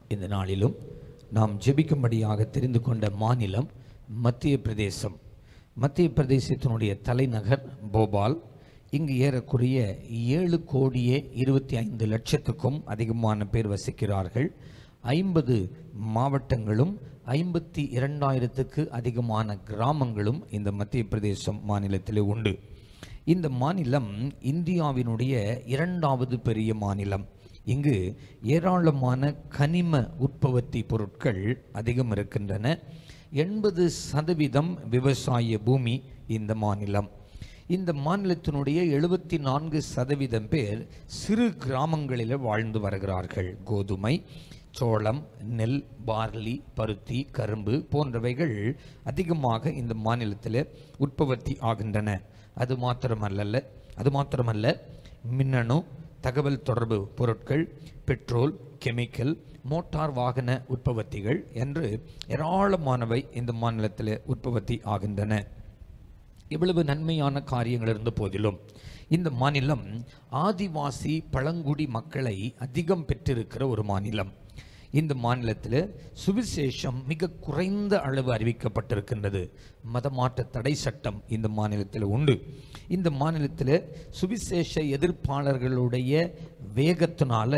இந்த நாளிலும் நாம் ஜெபிக்கும்படியாக தெரிந்து கொண்ட மாநிலம் மத்திய பிரதேசம் மத்திய பிரதேசத்தினுடைய தலைநகர் போபால் இங்கு ஏறக்குறைய ஏழு கோடியே இருபத்தி ஐந்து லட்சத்துக்கும் அதிகமான பேர் வசிக்கிறார்கள் ஐம்பது மாவட்டங்களும் ஐம்பத்தி இரண்டாயிரத்துக்கு அதிகமான கிராமங்களும் இந்த மத்திய பிரதேசம் மாநிலத்திலே உண்டு இந்த மாநிலம் இந்தியாவினுடைய இரண்டாவது பெரிய மாநிலம் இங்கு ஏராளமான கனிம உற்பத்தி பொருட்கள் அதிகம் இருக்கின்றன எண்பது சதவீதம் விவசாய பூமி இந்த மாநிலம் இந்த மாநிலத்தினுடைய எழுபத்தி நான்கு சதவீதம் பேர் சிறு கிராமங்களில் வாழ்ந்து வருகிறார்கள் கோதுமை சோளம் நெல் பார்லி பருத்தி கரும்பு போன்றவைகள் அதிகமாக இந்த மாநிலத்தில் உற்பத்தி ஆகின்றன அது மாத்திரமல்ல அது மாத்திரமல்ல மின்னணு தகவல் தொடர்பு பொருட்கள் பெட்ரோல் கெமிக்கல் மோட்டார் வாகன உற்பத்திகள் என்று ஏராளமானவை இந்த மாநிலத்தில் உற்பத்தி ஆகின்றன இவ்வளவு நன்மையான காரியங்கள் இருந்த போதிலும் இந்த மாநிலம் ஆதிவாசி பழங்குடி மக்களை அதிகம் பெற்றிருக்கிற ஒரு மாநிலம் இந்த மாநிலத்தில் சுவிசேஷம் மிக குறைந்த அளவு அறிவிக்கப்பட்டிருக்கின்றது மதமாற்ற தடை சட்டம் இந்த மாநிலத்தில் உண்டு இந்த மாநிலத்தில் சுவிசேஷ எதிர்ப்பாளர்களுடைய வேகத்தினால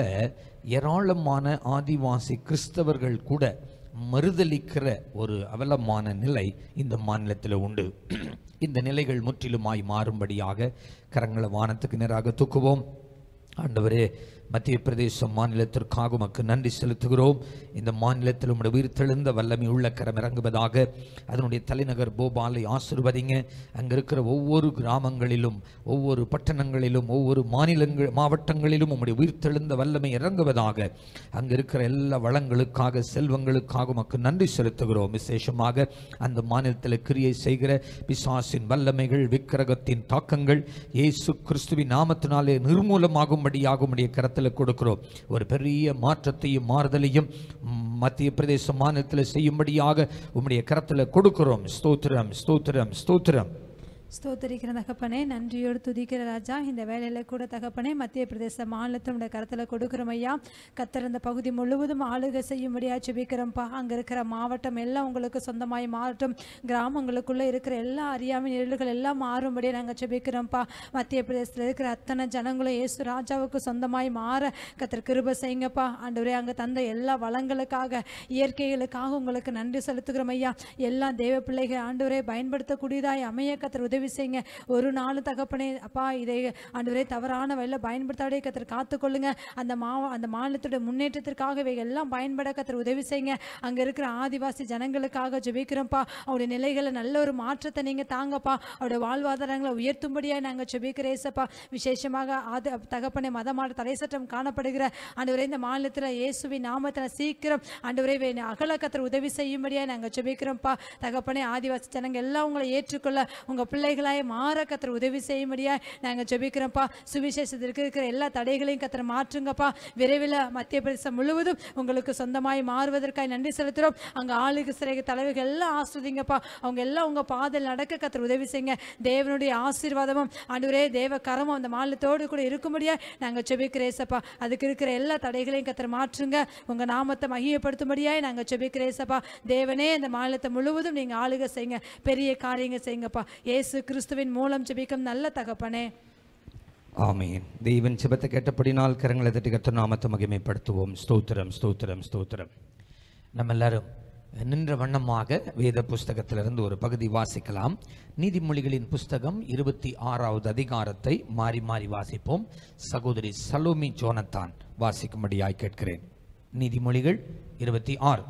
ஏராளமான ஆதிவாசி கிறிஸ்தவர்கள் கூட மறுதலிக்கிற ஒரு அவலமான நிலை இந்த மாநிலத்தில் உண்டு இந்த நிலைகள் முற்றிலுமாய் மாறும்படியாக கரங்களை வானத்துக்கு நேராக தூக்குவோம் ஆண்டவரே மத்திய பிரதேச மாநிலத்திற்காக உமக்கு நன்றி செலுத்துகிறோம் இந்த மாநிலத்தில் உம்முடைய உயிர்த்தெழுந்த வல்லமை உள்ள கரம் இறங்குவதாக அதனுடைய தலைநகர் போபாலை ஆசிர்வதிங்க அங்கே இருக்கிற ஒவ்வொரு கிராமங்களிலும் ஒவ்வொரு பட்டணங்களிலும் ஒவ்வொரு மாநிலங்கள் மாவட்டங்களிலும் உம்முடைய உயிர்த்தெழுந்த வல்லமை இறங்குவதாக அங்கே இருக்கிற எல்லா வளங்களுக்காக செல்வங்களுக்காக உமக்கு நன்றி செலுத்துகிறோம் விசேஷமாக அந்த மாநிலத்தில் கிரியை செய்கிற பிசாசின் வல்லமைகள் விக்கிரகத்தின் தாக்கங்கள் இயேசு கிறிஸ்துவின் நாமத்தினாலே நிர்மூலமாகும்படியாக உம்முடைய கரத்தில் கொடுக்கிறோம் ஒரு பெரிய மாற்றத்தையும் மாறுதலையும் ம், மத்திய பிரதேச மாநிலத்தில் செய்யும்படியாக உம்முடைய கரத்தில் கொடுக்கிறோம் ஸ்தோத்திரம் ஸ்தோத்திரம் ஸ்தோத்திரம் ஸ்தோத்தரிக்கிற தகப்பனே நன்றியோடு துதிக்கிற ராஜா இந்த வேலையில கூட தகப்பனே மத்திய பிரதேச மாநிலத்தோட கருத்தில் கொடுக்குறோம் ஐயா கத்தர் இந்த பகுதி முழுவதும் ஆளுகை செய்யும்படியா ஜெபிக்கிறோம்ப்பா அங்கே இருக்கிற மாவட்டம் எல்லாம் உங்களுக்கு சொந்தமாய் மாறட்டும் கிராமங்களுக்குள்ளே இருக்கிற எல்லா அறியாமை நிழல்கள் எல்லாம் மாறும்படியா நாங்கள் ஜெபிக்கிறோம்ப்பா மத்திய பிரதேசத்தில் இருக்கிற அத்தனை ஜனங்களும் இயேசு ராஜாவுக்கு சொந்தமாய் மாற கத்தர் கிருப செய்யுங்கப்பா ஆண்டவரே அங்கே தந்த எல்லா வளங்களுக்காக இயற்கைகளுக்காக உங்களுக்கு நன்றி செலுத்துகிறோம் ஐயா எல்லா தேவ பிள்ளைகள் ஆண்டவரே பயன்படுத்தக்கூடியதாய் அமைய கத்தர் உதவி செய்யுங்க ஒரு நாள் தகப்பனே அப்பா இதை ஆண்டவரே தவறான வழியில் பயன்படுத்தாதே கத்தர் காத்துக்கொள்ளுங்க அந்த மாவ அந்த மாநிலத்துடைய முன்னேற்றத்திற்காக இவை எல்லாம் பயன்பட கத்தர் உதவி செய்யுங்க அங்கே இருக்கிற ஆதிவாசி ஜனங்களுக்காக ஜெபிக்கிறோம்ப்பா அவருடைய நிலைகளை நல்ல ஒரு மாற்றத்தை நீங்கள் தாங்கப்பா அவருடைய வாழ்வாதாரங்களை உயர்த்தும்படியாக நாங்கள் ஜெபிக்கிறேசப்பா விசேஷமாக ஆதி தகப்பனே மதமாட தடை சட்டம் காணப்படுகிற ஆண்டவரே இந்த மாநிலத்தில் இயேசுவின் நாமத்தில் சீக்கிரம் ஆண்டவரே வே- அகல கத்தர் உதவி செய்யும்படியாக நாங்கள் ஜெபிக்கிறோம்ப்பா தகப்பனே ஆதிவாசி ஜனங்க எல்லாம் உங்களை ஏற்றுக்கொள்ள உங்கள் பிள்ளைகளாய் மாற கத்தர் உதவி செய்யும்படியாக நாங்கள் ஜெபிக்கிறோம்ப்பா சுவிசேஷத்திற்கு இருக்கிற எல்லா தடைகளையும் கத்தர் மாற்றுங்கப்பா விரைவில் மத்திய பிரதேசம் முழுவதும் உங்களுக்கு சொந்தமாய் மாறுவதற்காக நன்றி செலுத்துகிறோம் அங்கே ஆளுக்கு சிறை தலைவர்கள் எல்லாம் ஆஸ்வதிங்கப்பா அவங்க எல்லாம் உங்கள் பாதையில் நடக்க கத்தர் உதவி செய்யுங்க தேவனுடைய ஆசீர்வாதமும் ஆண்டவரே தேவ கரமும் அந்த மாநிலத்தோடு கூட இருக்கும்படியா நாங்கள் செபிக்கிறேசப்பா அதுக்கு இருக்கிற எல்லா தடைகளையும் கத்தர் மாற்றுங்க உங்கள் நாமத்தை மகிமைப்படுத்தும்படியாய் நாங்கள் செபிக்கிறேசப்பா தேவனே இந்த மாநிலத்தை முழுவதும் நீங்கள் ஆளுகை செய்யுங்க பெரிய காரியங்கள் செய்யுங்கப்பா இயேசு கிறிஸ்துவின் மூலம் ஜெபிக்கும் நல்ல தகப்பனே ஆமீன் தெய்வன் சிபத்தை கேட்டபடினால் கரங்களை தட்டி கத்த நாமத்தை மகிமைப்படுத்துவோம் ஸ்தோத்திரம் ஸ்தோத்திரம் ஸ்தோத்திரம் நம்ம எல்லாரும் நின்ற வண்ணமாக வேத புஸ்தகத்திலிருந்து ஒரு பகுதி வாசிக்கலாம் நீதிமொழிகளின் புஸ்தகம் இருபத்தி ஆறாவது அதிகாரத்தை மாறி மாறி வாசிப்போம் சகோதரி சலோமி ஜோனத்தான் வாசிக்கும்படியாய் கேட்கிறேன் நீதிமொழிகள் இருபத்தி ஆறு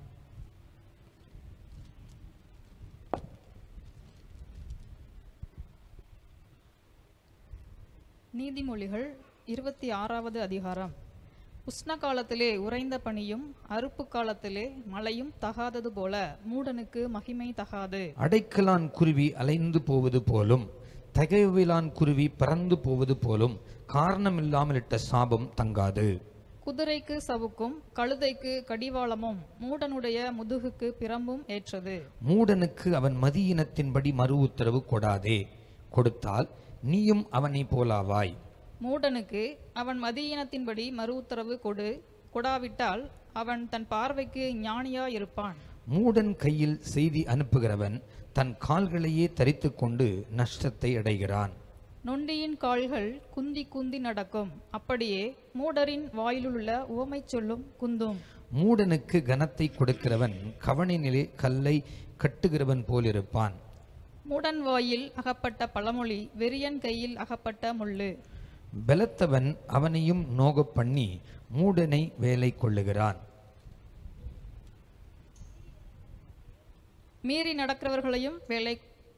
நீதிமொழிகள் இருபத்தி ஆறாவது அதிகாரம் உஷ்ண காலத்திலே உறைந்த பனியும் அறுப்பு காலத்திலே மழையும் தகாதது போல மூடனுக்கு மகிமை தகாது அடைக்கலான் குருவி அலைந்து போவது போலும் தகைவிலான் குருவி பறந்து போவது போலும் காரணமில்லாமல் இட்ட சாபம் தங்காது குதிரைக்கு சவுக்கும் கழுதைக்கு கடிவாளமும் மூடனுடைய முதுகுக்கு பிரம்பும் ஏற்றது மூடனுக்கு அவன் மதியினத்தின்படி மறு உத்தரவு கொடாதே கொடுத்தால் நீயும் அவனை போலாவாய் மூடனுக்கு அவன் மதியினத்தின்படி மறு உத்தரவு கொடு கொடாவிட்டால் அவன் தன் பார்வைக்கு ஞானியா இருப்பான் மூடன் கையில் செய்தி அனுப்புகிறவன் தன் கால்களையே தரித்துக் கொண்டு நஷ்டத்தை அடைகிறான் நொண்டியின் கால்கள் குந்தி குந்தி நடக்கும் அப்படியே மூடரின் வாயிலுள்ள உவமை சொல்லும் குந்தும் மூடனுக்கு கனத்தை கொடுக்கிறவன் கவனினிலே கல்லை கட்டுகிறவன் போலிருப்பான் மூடன் வாயில் அகப்பட்ட பழமொழி வெறியன் கையில் அகப்பட்ட முள்ளு பலத்தவன் அவனையும் நோகப் பண்ணி மூடனை வேலை கொள்ளுகிறான் மீறி நடக்கிறவர்களையும் வேலை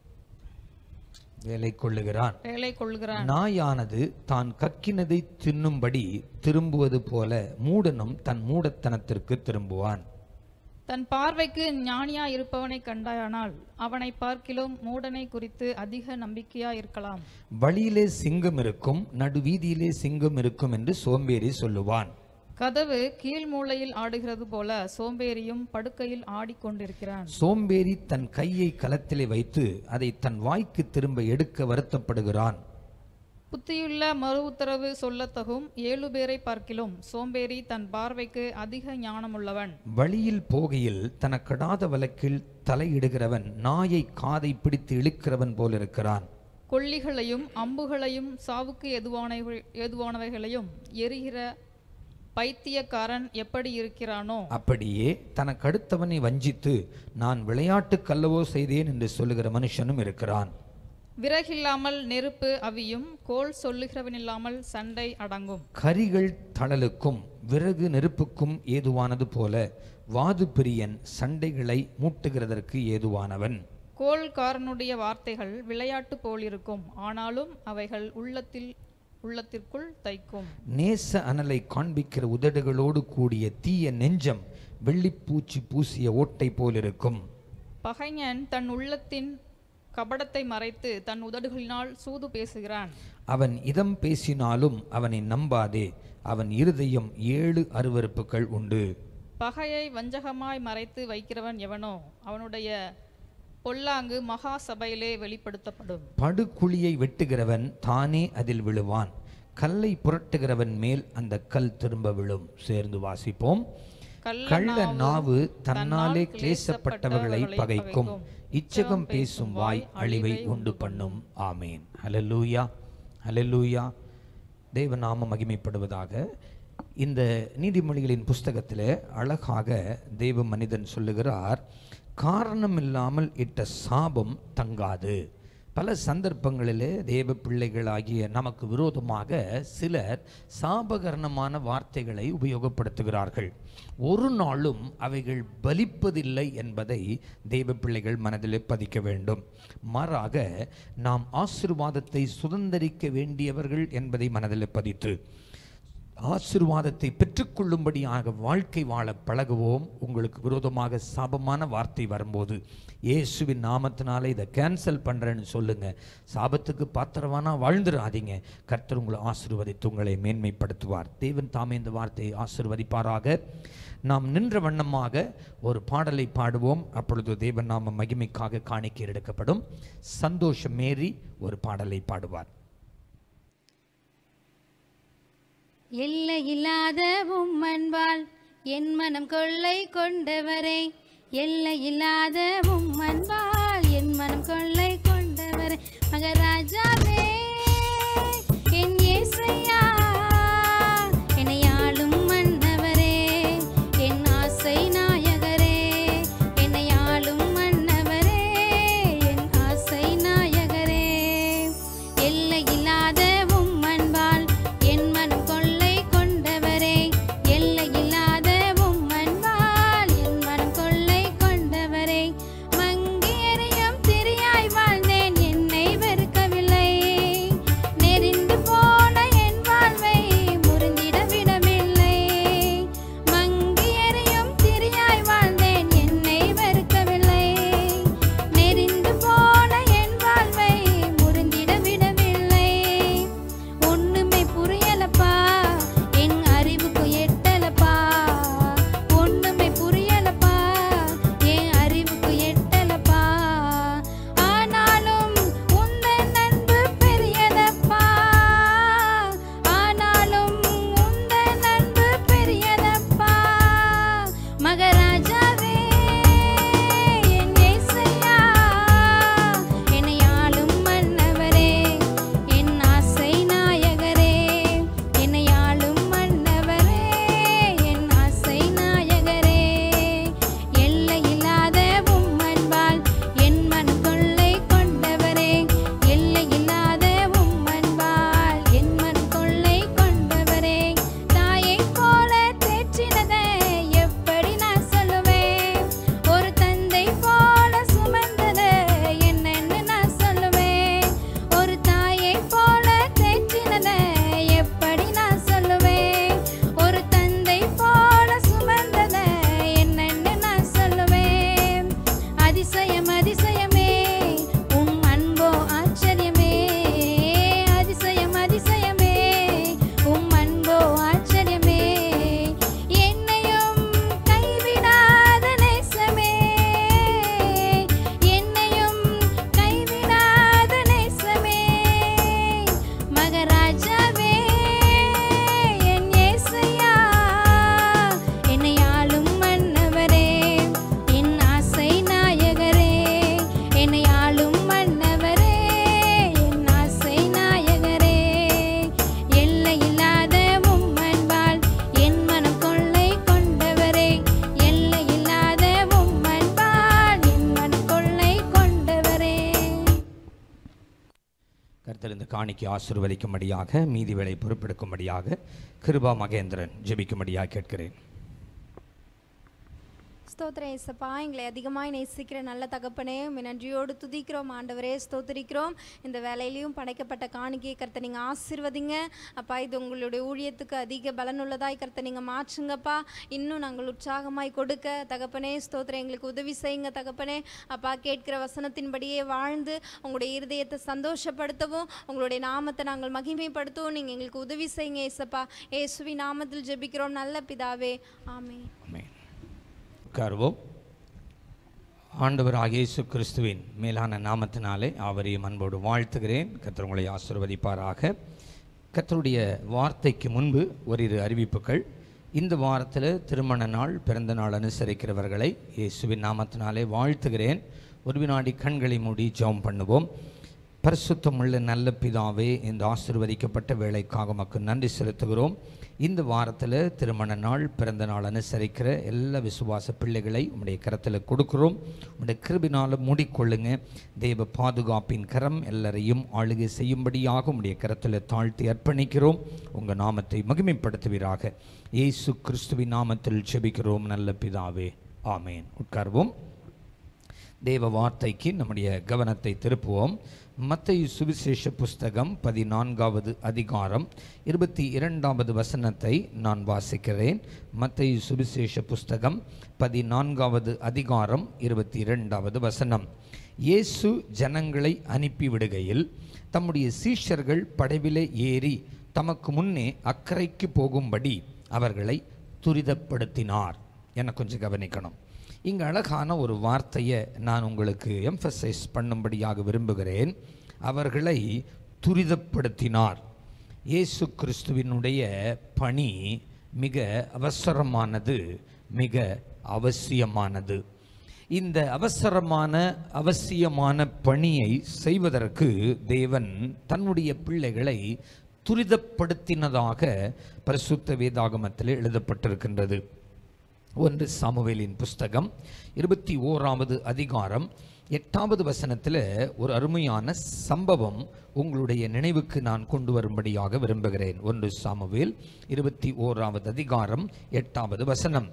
வேலை கொள்ளுகிறான் வேலை கொள்கிறான் நாயானது தான் கக்கினதை தின்னும்படி திரும்புவது போல மூடனும் தன் மூடத்தனத்திற்கு திரும்புவான் தன் பார்வைக்கு ஞானியா இருப்பவனை கண்டாயானால் அவனை பார்க்கிலும் மூடனை குறித்து அதிக நம்பிக்கையா இருக்கலாம் வழியிலே சிங்கம் இருக்கும் நடுவீதியிலே சிங்கம் இருக்கும் என்று சோம்பேறி சொல்லுவான் கதவு கீழ் மூலையில் ஆடுகிறது போல சோம்பேறியும் படுக்கையில் ஆடிக்கொண்டிருக்கிறான் சோம்பேறி தன் கையை கலத்திலே வைத்து அதை தன் வாய்க்கு திரும்ப எடுக்க வருத்தப்படுகிறான் புத்தியுள்ள மறு உத்தரவு சொல்லத்தகும் ஏழு பேரை பார்க்கிலும் சோம்பேறி தன் பார்வைக்கு அதிக ஞானமுள்ளவன் வழியில் போகையில் தனக்கடாத வழக்கில் தலையிடுகிறவன் நாயை காதை பிடித்து இழுக்கிறவன் போலிருக்கிறான் கொல்லிகளையும் அம்புகளையும் சாவுக்கு எதுவான ஏதுவானவைகளையும் எரிகிற பைத்தியக்காரன் எப்படி இருக்கிறானோ அப்படியே தனக்கடுத்தவனை வஞ்சித்து நான் விளையாட்டு கல்லவோ செய்தேன் என்று சொல்லுகிற மனுஷனும் இருக்கிறான் விறகில்லாமல் நெருப்பு அவியும் கோல் சொல்லுகிறவனில்லாமல் சண்டை அடங்கும் கரிகள் தழலுக்கும் விறகு நெருப்புக்கும் ஏதுவானது போல வாது பிரியன் சண்டைகளை மூட்டுகிறதற்கு ஏதுவானவன் கோல்காரனுடைய வார்த்தைகள் விளையாட்டு போலிருக்கும் ஆனாலும் அவைகள் உள்ளத்தில் உள்ளத்திற்குள் தைக்கும் நேச அனலை காண்பிக்கிற உதடுகளோடு கூடிய தீய நெஞ்சம் வெள்ளிப்பூச்சி பூசிய ஓட்டை போலிருக்கும் பகைஞன் தன் உள்ளத்தின் கபடத்தை மறைத்து தன் உதடுகளினால் சூது பேசுகிறான் அவன் இதம் பேசினாலும் அவனை நம்பாதே அவன் இருதயம் ஏழு அருவருப்புகள் உண்டு பகையை வஞ்சகமாய் மறைத்து வைக்கிறவன் எவனோ அவனுடைய பொல்லாங்கு மகா சபையிலே வெளிப்படுத்தப்படும் படுகுழியை வெட்டுகிறவன் தானே அதில் விழுவான் கல்லை புரட்டுகிறவன் மேல் அந்த கல் திரும்ப விழும் சேர்ந்து வாசிப்போம் கள்ள கள்ள நாவு நாவு தன்னாலே தன்னால் கிளேசப்பட்டவர்களை பகைக்கும் இச்சகம் பேசும் வாய் அழிவை உண்டு பண்ணும் ஆமேன் ஹalleluya ஹalleluya தேவநாம மகிமைப்படுவதாக இந்த நீதிமொழிகளின் புஸ்தகத்திலே அழகாக தேவ மனிதன் சொல்லுகிறார் காரணம் இல்லாமல் இட்ட சாபம் தங்காது பல சந்தர்ப்பங்களிலே தேவ பிள்ளைகளாகிய நமக்கு விரோதமாக சிலர் சாபகரணமான வார்த்தைகளை உபயோகப்படுத்துகிறார்கள் ஒரு நாளும் அவைகள் பலிப்பதில்லை என்பதை தேவ பிள்ளைகள் மனதிலே பதிக்க வேண்டும் மாறாக நாம் ஆசிர்வாதத்தை சுதந்தரிக்க வேண்டியவர்கள் என்பதை மனதில் பதித்து ஆசிர்வாதத்தை பெற்றுக்கொள்ளும்படியாக வாழ்க்கை வாழ பழகுவோம் உங்களுக்கு விரோதமாக சாபமான வார்த்தை வரும்போது இயேசுவின் நாமத்தினாலே இதை கேன்சல் பண்ணுறேன்னு சொல்லுங்க சாபத்துக்கு பாத்திரவானா வாழ்ந்துடாதீங்க கர்த்தர் உங்களை ஆசீர்வதித்து உங்களை மேன்மைப்படுத்துவார் தேவன் தாமே இந்த வார்த்தையை ஆசீர்வதிப்பாராக நாம் நின்ற வண்ணமாக ஒரு பாடலை பாடுவோம் அப்பொழுது தேவன் நாம மகிமைக்காக காணிக்கை எடுக்கப்படும் சந்தோஷம் மேரி ஒரு பாடலை பாடுவார் எல்லையில்லாத உம் அன்பால் என் மனம் கொள்ளை கொண்டவரே எல்லையில்லாத உம் அன்பால் என் மனம் கொள்ளை கொண்டவரே மகராஜாவே என் இயேசையா என்னை ஆளும் மன்னவரே என் ஆசை நாயகரே என்னை ஆளும் மன்னவரே என் ஆசை நாயகரே எல்லையில்லாத உம் அன்பால் என் மனம் கொள்ளை கொண்டவரே எல்லையில்லாத உம் அன்பால் என் மனம் கொள்ளை கொண்டவரே மங்கி எறியும் திரியாய் வாழ்ந்தேன் என்னை வெறுக்கவில்லை காணிக்கை ஆசீர்வதிக்கும்படியாக மீதி வேலை பொறுப்பெடுக்கும்படியாக கிருபா மகேந்திரன் ஜெபிக்கும்படியாக கேட்கிறேன் ஸ்தோத்திரம் ஏசப்பா எங்களை அதிகமாய் நேசிக்கிற நல்ல தகப்பனே உம்மை நன்றியோடு துதிக்கிறோம் ஆண்டவரே ஸ்தோத்திரிக்கிறோம் இந்த வேலையிலையும் படைக்கப்பட்ட காணிக்கையை கர்த்த நீங்கள் ஆசிர்வதிங்க அப்பா இது உங்களுடைய ஊழியத்துக்கு அதிக பலனுள்ளதாய் கர்த்த நீங்கள் மாற்றுங்கப்பா இன்னும் நாங்கள் உற்சாகமாய் கொடுக்க தகப்பனே ஸ்தோத்திரம் எங்களுக்கு உதவி செய்யுங்க தகப்பனே அப்பா கேட்கிற வசனத்தின்படியே வாழ்ந்து உங்களுடைய இருதயத்தை சந்தோஷப்படுத்தவும் உங்களுடைய நாமத்தை நாங்கள் மகிமைப்படுத்தவும் நீங்கள் எங்களுக்கு உதவி செய்யுங்க ஏசப்பா ஏசுவி நாமத்தில் ஜெபிக்கிறோம் நல்ல பிதாவே ஆமென் ஆமென் உட்காருவோம் ஆண்டவர் இயேசு கிறிஸ்துவின் மேலான நாமத்தினாலே அவரையும் அன்போடு வாழ்த்துகிறேன் கர்த்தர் உங்களை ஆசீர்வதிப்பாராக கர்த்தருடைய வார்த்தைக்கு முன்பு ஓரிரு அறிவிப்புகள் இந்த வாரத்தில் திருமண நாள் பிறந்த நாள் அனுசரிக்கிறவர்களை இயேசுவின் நாமத்தினாலே வாழ்த்துகிறேன் ஒரு வினாடி கண்களை மூடி ஜெபம் பண்ணுவோம் பரிசுத்தமுள்ள நல்ல பிதாவே இந்த ஆசீர்வதிக்கப்பட்ட வேலைக்காக உமக்கு நன்றி செலுத்துகிறோம் இந்த வாரத்தில் திருமண நாள் பிறந்த நாள் அனுசரிக்கிற எல்லா விசுவாச பிள்ளைகளை உம்முடைய கரத்தில் கொடுக்கிறோம் உம்முடைய கிருபினால் மூடிக்கொள்ளுங்க தெய்வ பாதுகாப்பின் கரம் எல்லாரையும் ஆளுகை செய்யும்படியாக உம்முடைய கரத்தில் தாழ்த்தி அர்ப்பணிக்கிறோம் உங்கள் நாமத்தை மகிமைப்படுத்துவீராக இயேசு கிறிஸ்துவின் நாமத்தில் செபிக்கிறோம் நல்ல பிதாவே ஆமேன் உட்கார்வோம் தேவ வார்த்தைக்கு நம்முடைய கவனத்தை திருப்புவோம் மத்தேயு சுவிசேஷ புஸ்தகம் பதினான்காவது அதிகாரம் இருபத்தி இரண்டாவது வசனத்தை நான் வாசிக்கிறேன் மத்தேயு சுவிசேஷ புஸ்தகம் பதினான்காவது அதிகாரம் இருபத்தி இரண்டாவது வசனம் இயேசு ஜனங்களை அனுப்பிவிடுகையில் தம்முடைய சீஷர்கள் படவிலே ஏறி தமக்கு முன்னே அக்கறைக்கு போகும்படி அவர்களை துரிதப்படுத்தினார் என கொஞ்சம் கவனிக்கணும் இங்கே அழகான ஒரு வார்த்தையை நான் உங்களுக்கு எம்ஃபசைஸ் பண்ணும்படியாக விரும்புகிறேன் அவர்களை துரிதப்படுத்தினார் இயேசு கிறிஸ்துவினுடைய பணி மிக அவசரமானது மிக அவசியமானது இந்த அவசரமான அவசியமான பணியை செய்வதற்கு தேவன் தன்னுடைய பிள்ளைகளை துரிதப்படுத்தினதாக பரிசுத்த வேதாகமத்தில் எழுதப்பட்டிருக்கின்றது ஒன்று சாமுவேலின் புஸ்தகம் இருபத்தி ஓராவது அதிகாரம் எட்டாவது வசனத்தில் ஒரு அருமையான சம்பவம் உங்களுடைய நினைவுக்கு நான் கொண்டு வரும்படியாக விரும்புகிறேன் ஒன்று சாமுவேல் இருபத்தி ஓராவது அதிகாரம் எட்டாவது வசனம்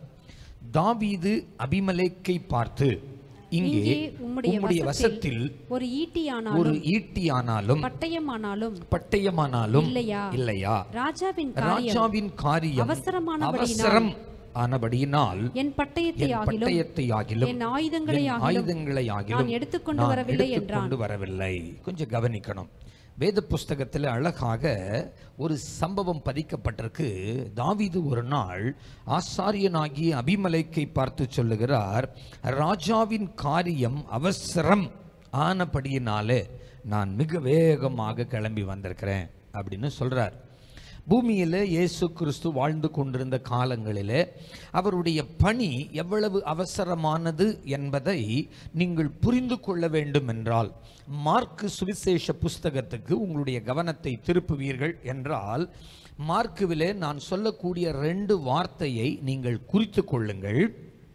தாவீது அபிமலேக்கை பார்த்து இங்கே இங்கே உம்முடைய உம்முடைய வசத்தில் வசத்தில் ஒரு ஈட்டியானாலும் ஒரு ஈட்டியானாலும் பட்டயமானாலும் பட்டயமானாலும் இல்லையா? இல்லையா ராஜாவின் காரியம் ராஜாவின் காரியம் அவசரமானபடியினால் அவசரம் ஆனபடியினால் என் பட்டயத்தை என் ஆகிலும் பட்டயத்தை ஆகிலும் என் ஆயுதங்களை என் ஆகிலும் ஆயுதங்களை ஆகிலும் நான் எடுத்துக்கொண்டு நான் வரவில்லை எடுத்துக்கொண்டு என்றான் வரவில்லை கொஞ்சம் கவனிக்கணும் வேத புஸ்தகத்தில் அழகாக ஒரு சம்பவம் பதிக்கப்பட்டிருக்கு தாவீது ஒரு நாள் ஆசாரியனாகிய அபிமலைக்கை பார்த்து சொல்லுகிறார் ராஜாவின் காரியம் அவசரம் ஆனபடியினாலே நான் மிக வேகமாக கிளம்பி வந்திருக்கிறேன் அப்படின்னு சொல்றார் பூமியில் இயேசு கிறிஸ்து வாழ்ந்து கொண்டிருந்த காலங்களிலே அவருடைய பணி எவ்வளவு அவசரமானது என்பதை நீங்கள் புரிந்து கொள்ள வேண்டும் என்றால் மார்க்கு சுவிசேஷ புஸ்தகத்துக்கு உங்களுடைய கவனத்தை திருப்புவீர்கள் என்றால் மார்க்குவிலே நான் சொல்லக்கூடிய ரெண்டு வார்த்தையை நீங்கள் குறித்து கொள்ளுங்கள்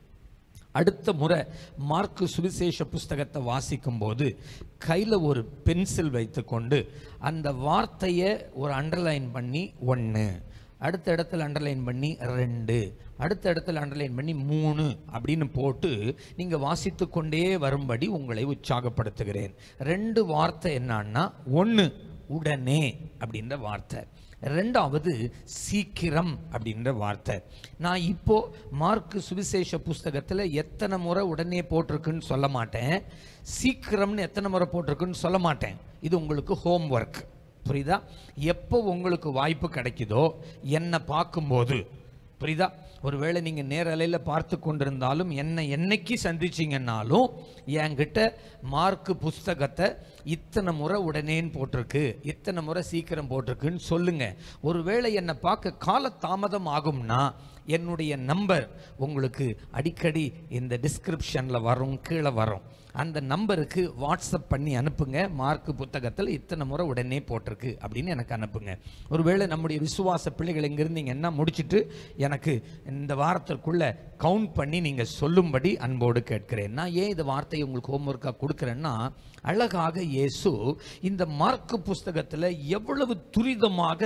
அடுத்த முறை மார்க்கு சுவிசேஷ புஸ்தகத்தை வாசிக்கும்போது கையில் ஒரு பென்சில் வைத்துக்கொண்டு அந்த வார்த்தையை ஒரு அண்டர்லைன் பண்ணி ஒன்று அடுத்த இடத்துல அண்டர்லைன் பண்ணி ரெண்டு அடுத்த இடத்துல அண்டர்லைன் பண்ணி மூணு அப்படின்னு போட்டு நீங்கள் வாசித்து கொண்டே வரும்படி உங்களை உற்சாகப்படுத்துகிறேன் ரெண்டு வார்த்தை என்னன்னா ஒன்று உடனே அப்படின்ற வார்த்தை ரெண்டாவது சீக்கிரம் அப்படின்ற வார்த்தை நான் இப்போ மார்க்கு சுவிசேஷ புஸ்தகத்தில் எத்தனை முறை உடனே போட்டிருக்குன்னு சொல்ல மாட்டேன் சீக்கிரம்னு எத்தனை முறை போட்டிருக்குன்னு சொல்ல மாட்டேன் இது உங்களுக்கு ஹோம் ஒர்க் புரியுதா எப்போ உங்களுக்கு வாய்ப்பு கிடைக்குதோ என்னை பார்க்கும்போது புரியுதா ஒருவேளை நீங்கள் நேரலையில் பார்த்து கொண்டிருந்தாலும் என்னை என்னைக்கு சந்திச்சிங்கன்னாலும் என்கிட்ட மார்க்கு புஸ்தகத்தை இத்தனை முறை உடனேன்னு போட்டிருக்கு இத்தனை முறை சீக்கிரம் போட்டிருக்குன்னு சொல்லுங்க ஒருவேளை என்னை பார்க்க கால தாமதம் ஆகும்னா என்னுடைய நம்பர் உங்களுக்கு அடிக்கடி இந்த டிஸ்கிரிப்ஷனில் வரும் கீழே வரும் அந்த நம்பருக்கு வாட்ஸ்அப் பண்ணி அனுப்புங்க மார்க் புத்தகத்தில் இத்தனை முறை உடனே போட்டிருக்கு அப்படின்னு எனக்கு அனுப்புங்க ஒருவேளை நம்முடைய விசுவாச பிள்ளைகள் இங்கே இருந்தீங்கன்னா முடிச்சிட்டு எனக்கு இந்த வாரத்திற்குள்ள கவுண்ட் பண்ணி நீங்கள் சொல்லும்படி அன்போடு கேட்கிறேன் நான் ஏன் இந்த வார்த்தையை உங்களுக்கு ஹோம்ஒர்க்காக கொடுக்குறேன்னா அழகாக இயேசு இந்த மார்க்கு புஸ்தகத்தில் எவ்வளவு துரிதமாக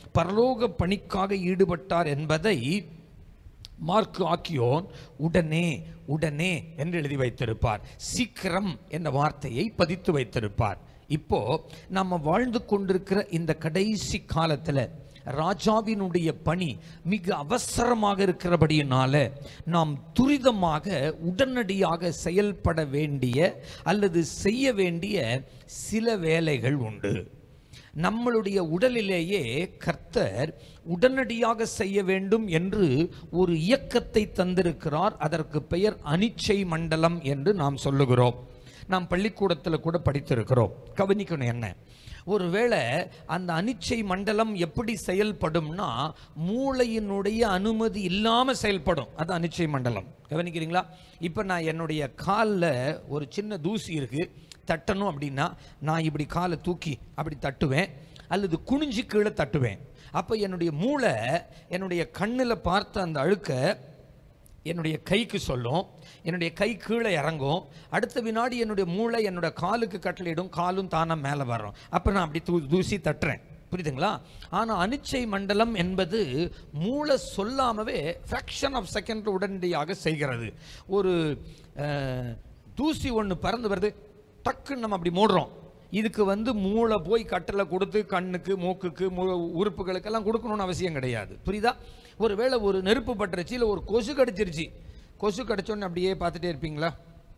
பரலோக பணிக்காக ஈடுபட்டார் என்பதை மார்க்கு ஆக்கியோன் உடனே உடனே என்று எழுதி வைத்திருப்பார் சீக்கிரம் என்ற வார்த்தையை பதித்து வைத்திருப்பார் இப்போ நம்ம வாழ்ந்து கொண்டிருக்கிற இந்த கடைசி காலத்துல ராஜாவினுடைய பணி மிக அவசரமாக இருக்கிறபடியினால நாம் துரிதமாக உடனடியாக செயல்பட வேண்டிய அல்லது செய்ய வேண்டிய சில வேலைகள் உண்டு நம்மளுடைய உடலிலேயே கர்த்தர் உடனடியாக செய்ய வேண்டும் என்று ஒரு இயக்கத்தை தந்திருக்கிறார் அதற்கு பெயர் அனிச்சை மண்டலம் என்று நாம் சொல்லுகிறோம் நாம் பள்ளிக்கூடத்தில் கூட படித்திருக்கிறோம் கவனிக்கணும் என்ன ஒருவேளை அந்த அனிச்சை மண்டலம் எப்படி செயல்படும்னா மூளையினுடைய அனுமதி இல்லாமல் செயல்படும் அது அனிச்சை மண்டலம் கவனிக்கிறீங்களா இப்போ நான் என்னுடைய காலில் ஒரு சின்ன தூசி இருக்குது தட்டணும் அப்படின்னா நான் இப்படி காலை தூக்கி அப்படி தட்டுவேன் அல்லது குனிஞ்சு கீழே தட்டுவேன் அப்போ என்னுடைய மூளை என்னுடைய கண்ணில் பார்த்த அந்த அழுக்க என்னுடைய கைக்கு சொல்லும் என்னுடைய கை கீழே இறங்கும் அடுத்த வினாடி என்னுடைய மூளை என்னோட காலுக்கு கட்டளையிடும் காலும் தானாக மேலே வரும் அப்போ நான் அப்படி தூ தூசி தட்டுறேன் புரியுதுங்களா ஆனால் அனிச்சை மண்டலம் என்பது மூளை சொல்லாமவே ஃப்ராக்ஷன் ஆஃப் செகண்ட் உடனடியாக செய்கிறது ஒரு அஹ், தூசி ஒன்று பறந்து வருது டக்குன்னு நம்ம அப்படி மூடுறோம் இதுக்கு வந்து மூளை போய் கட்டளை கொடுத்து கண்ணுக்கு மூக்குக்கு மு- உறுப்புகளுக்கெல்லாம் கொடுக்கணும்னு அவசியம் கிடையாது புரியுதா ஒருவேளை ஒரு நெருப்பு பட்டுருச்சு இல்லை ஒரு கொசு கடிச்சிருச்சு கொசு கடிச்சோன்னு அப்படியே பார்த்துட்டே இருப்பீங்களா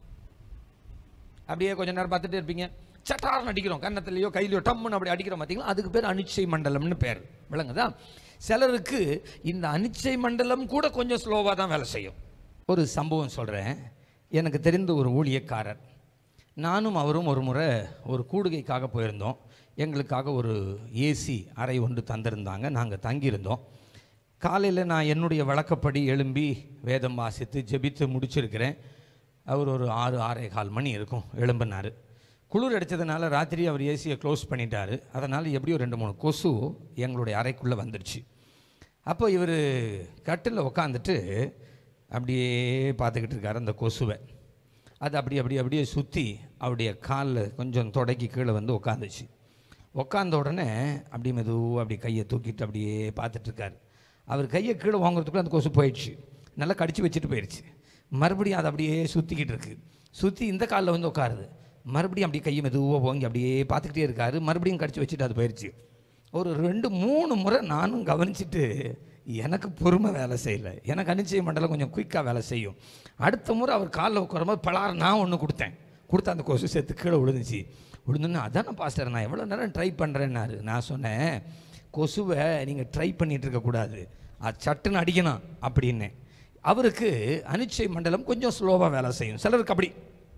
அப்படியே கொஞ்ச நேரம் பார்த்துட்டே இருப்பீங்க சட்டார்னு அடிக்கிறோம் கன்னத்துலையோ கையிலையோ டம்முன்னு அப்படி அடிக்கிறோம் பார்த்தீங்களா அதுக்கு பேர் அனிச்சை மண்டலம்னு பேர் விளங்குதா சிலருக்கு இந்த அனிச்சை மண்டலம் கூட கொஞ்சம் ஸ்லோவாக தான் வேலை செய்யும் ஒரு சம்பவம் சொல்கிறேன் எனக்கு தெரிந்த ஒரு ஊழியக்காரர் நானும் அவரும் ஒரு முறை ஒரு கூடுகைக்காக போயிருந்தோம் எங்களுக்காக ஒரு ஏசி அறை ஒன்று தந்திருந்தாங்க நாங்கள் தங்கியிருந்தோம் காலையில் நான் என்னுடைய வழக்கப்படி எழும்பி வேதம் வாசித்து ஜெபித்து முடிச்சிருக்கிறேன் அவர் ஒரு ஆறு ஆறே கால் மணி இருக்கும் எழும்பினார் குளிர் அடித்ததுனால ராத்திரி அவர் ஏசியை க்ளோஸ் பண்ணிட்டாரு அதனால் எப்படியோ ரெண்டு மூணு கொசு எங்களுடைய அறைக்குள்ளே வந்துடுச்சு அப்போ இவர் கட்டில் உக்காந்துட்டு அப்படியே பார்த்துக்கிட்டு இருக்காரு அந்த கொசுவை அது அப்படி அப்படி அப்படியே சுற்றி அவருடைய காலில் கொஞ்சம் தொடக்கி கீழே வந்து உக்காந்துச்சு உக்காந்த உடனே அப்படி மெதுவாக அப்படி கையை தூக்கிட்டு அப்படியே பார்த்துட்டு இருக்காரு அவர் கையை கீழே வாங்குறதுக்குள்ள அந்த கொசு போயிடுச்சு நல்லா கடிச்சு வச்சுட்டு போயிடுச்சு மறுபடியும் அது அப்படியே சுற்றிக்கிட்டு இருக்கு சுற்றி இந்த காலில் வந்து உட்காருது மறுபடியும் அப்படியே கையை மெதுவாக வாங்கி அப்படியே பார்த்துக்கிட்டே இருக்காரு மறுபடியும் கடிச்சு வச்சுட்டு அது போயிடுச்சு ஒரு ரெண்டு மூணு முறை நானும் கவனிச்சிட்டு எனக்கு பொறுமை வேலை செய்யலை எனக்கு அனிச்சய மண்டலம் கொஞ்சம் குயிக்காக வேலை செய்யும் அடுத்த முறை அவர் காலில் உட்காரும்போது பலார் நான் ஒன்று கொடுத்தேன் கொடுத்தா அந்த கொசு சேர்த்து கீழே விழுந்துச்சு விழுந்துன்னு அதானே பாஸ்டர் நான் எவ்வளோ நேரம் ட்ரை பண்ணுறேன்னாரு நான் சொன்னேன் கொசுவை நீங்கள் ட்ரை பண்ணிட்டு இருக்கக்கூடாது அது சட்டுன்னு அடிக்கணும் அப்படின்னேன் அவருக்கு அனிச்சை மண்டலம் கொஞ்சம் ஸ்லோவாக வேலை செய்யும் சிலருக்கு அப்படி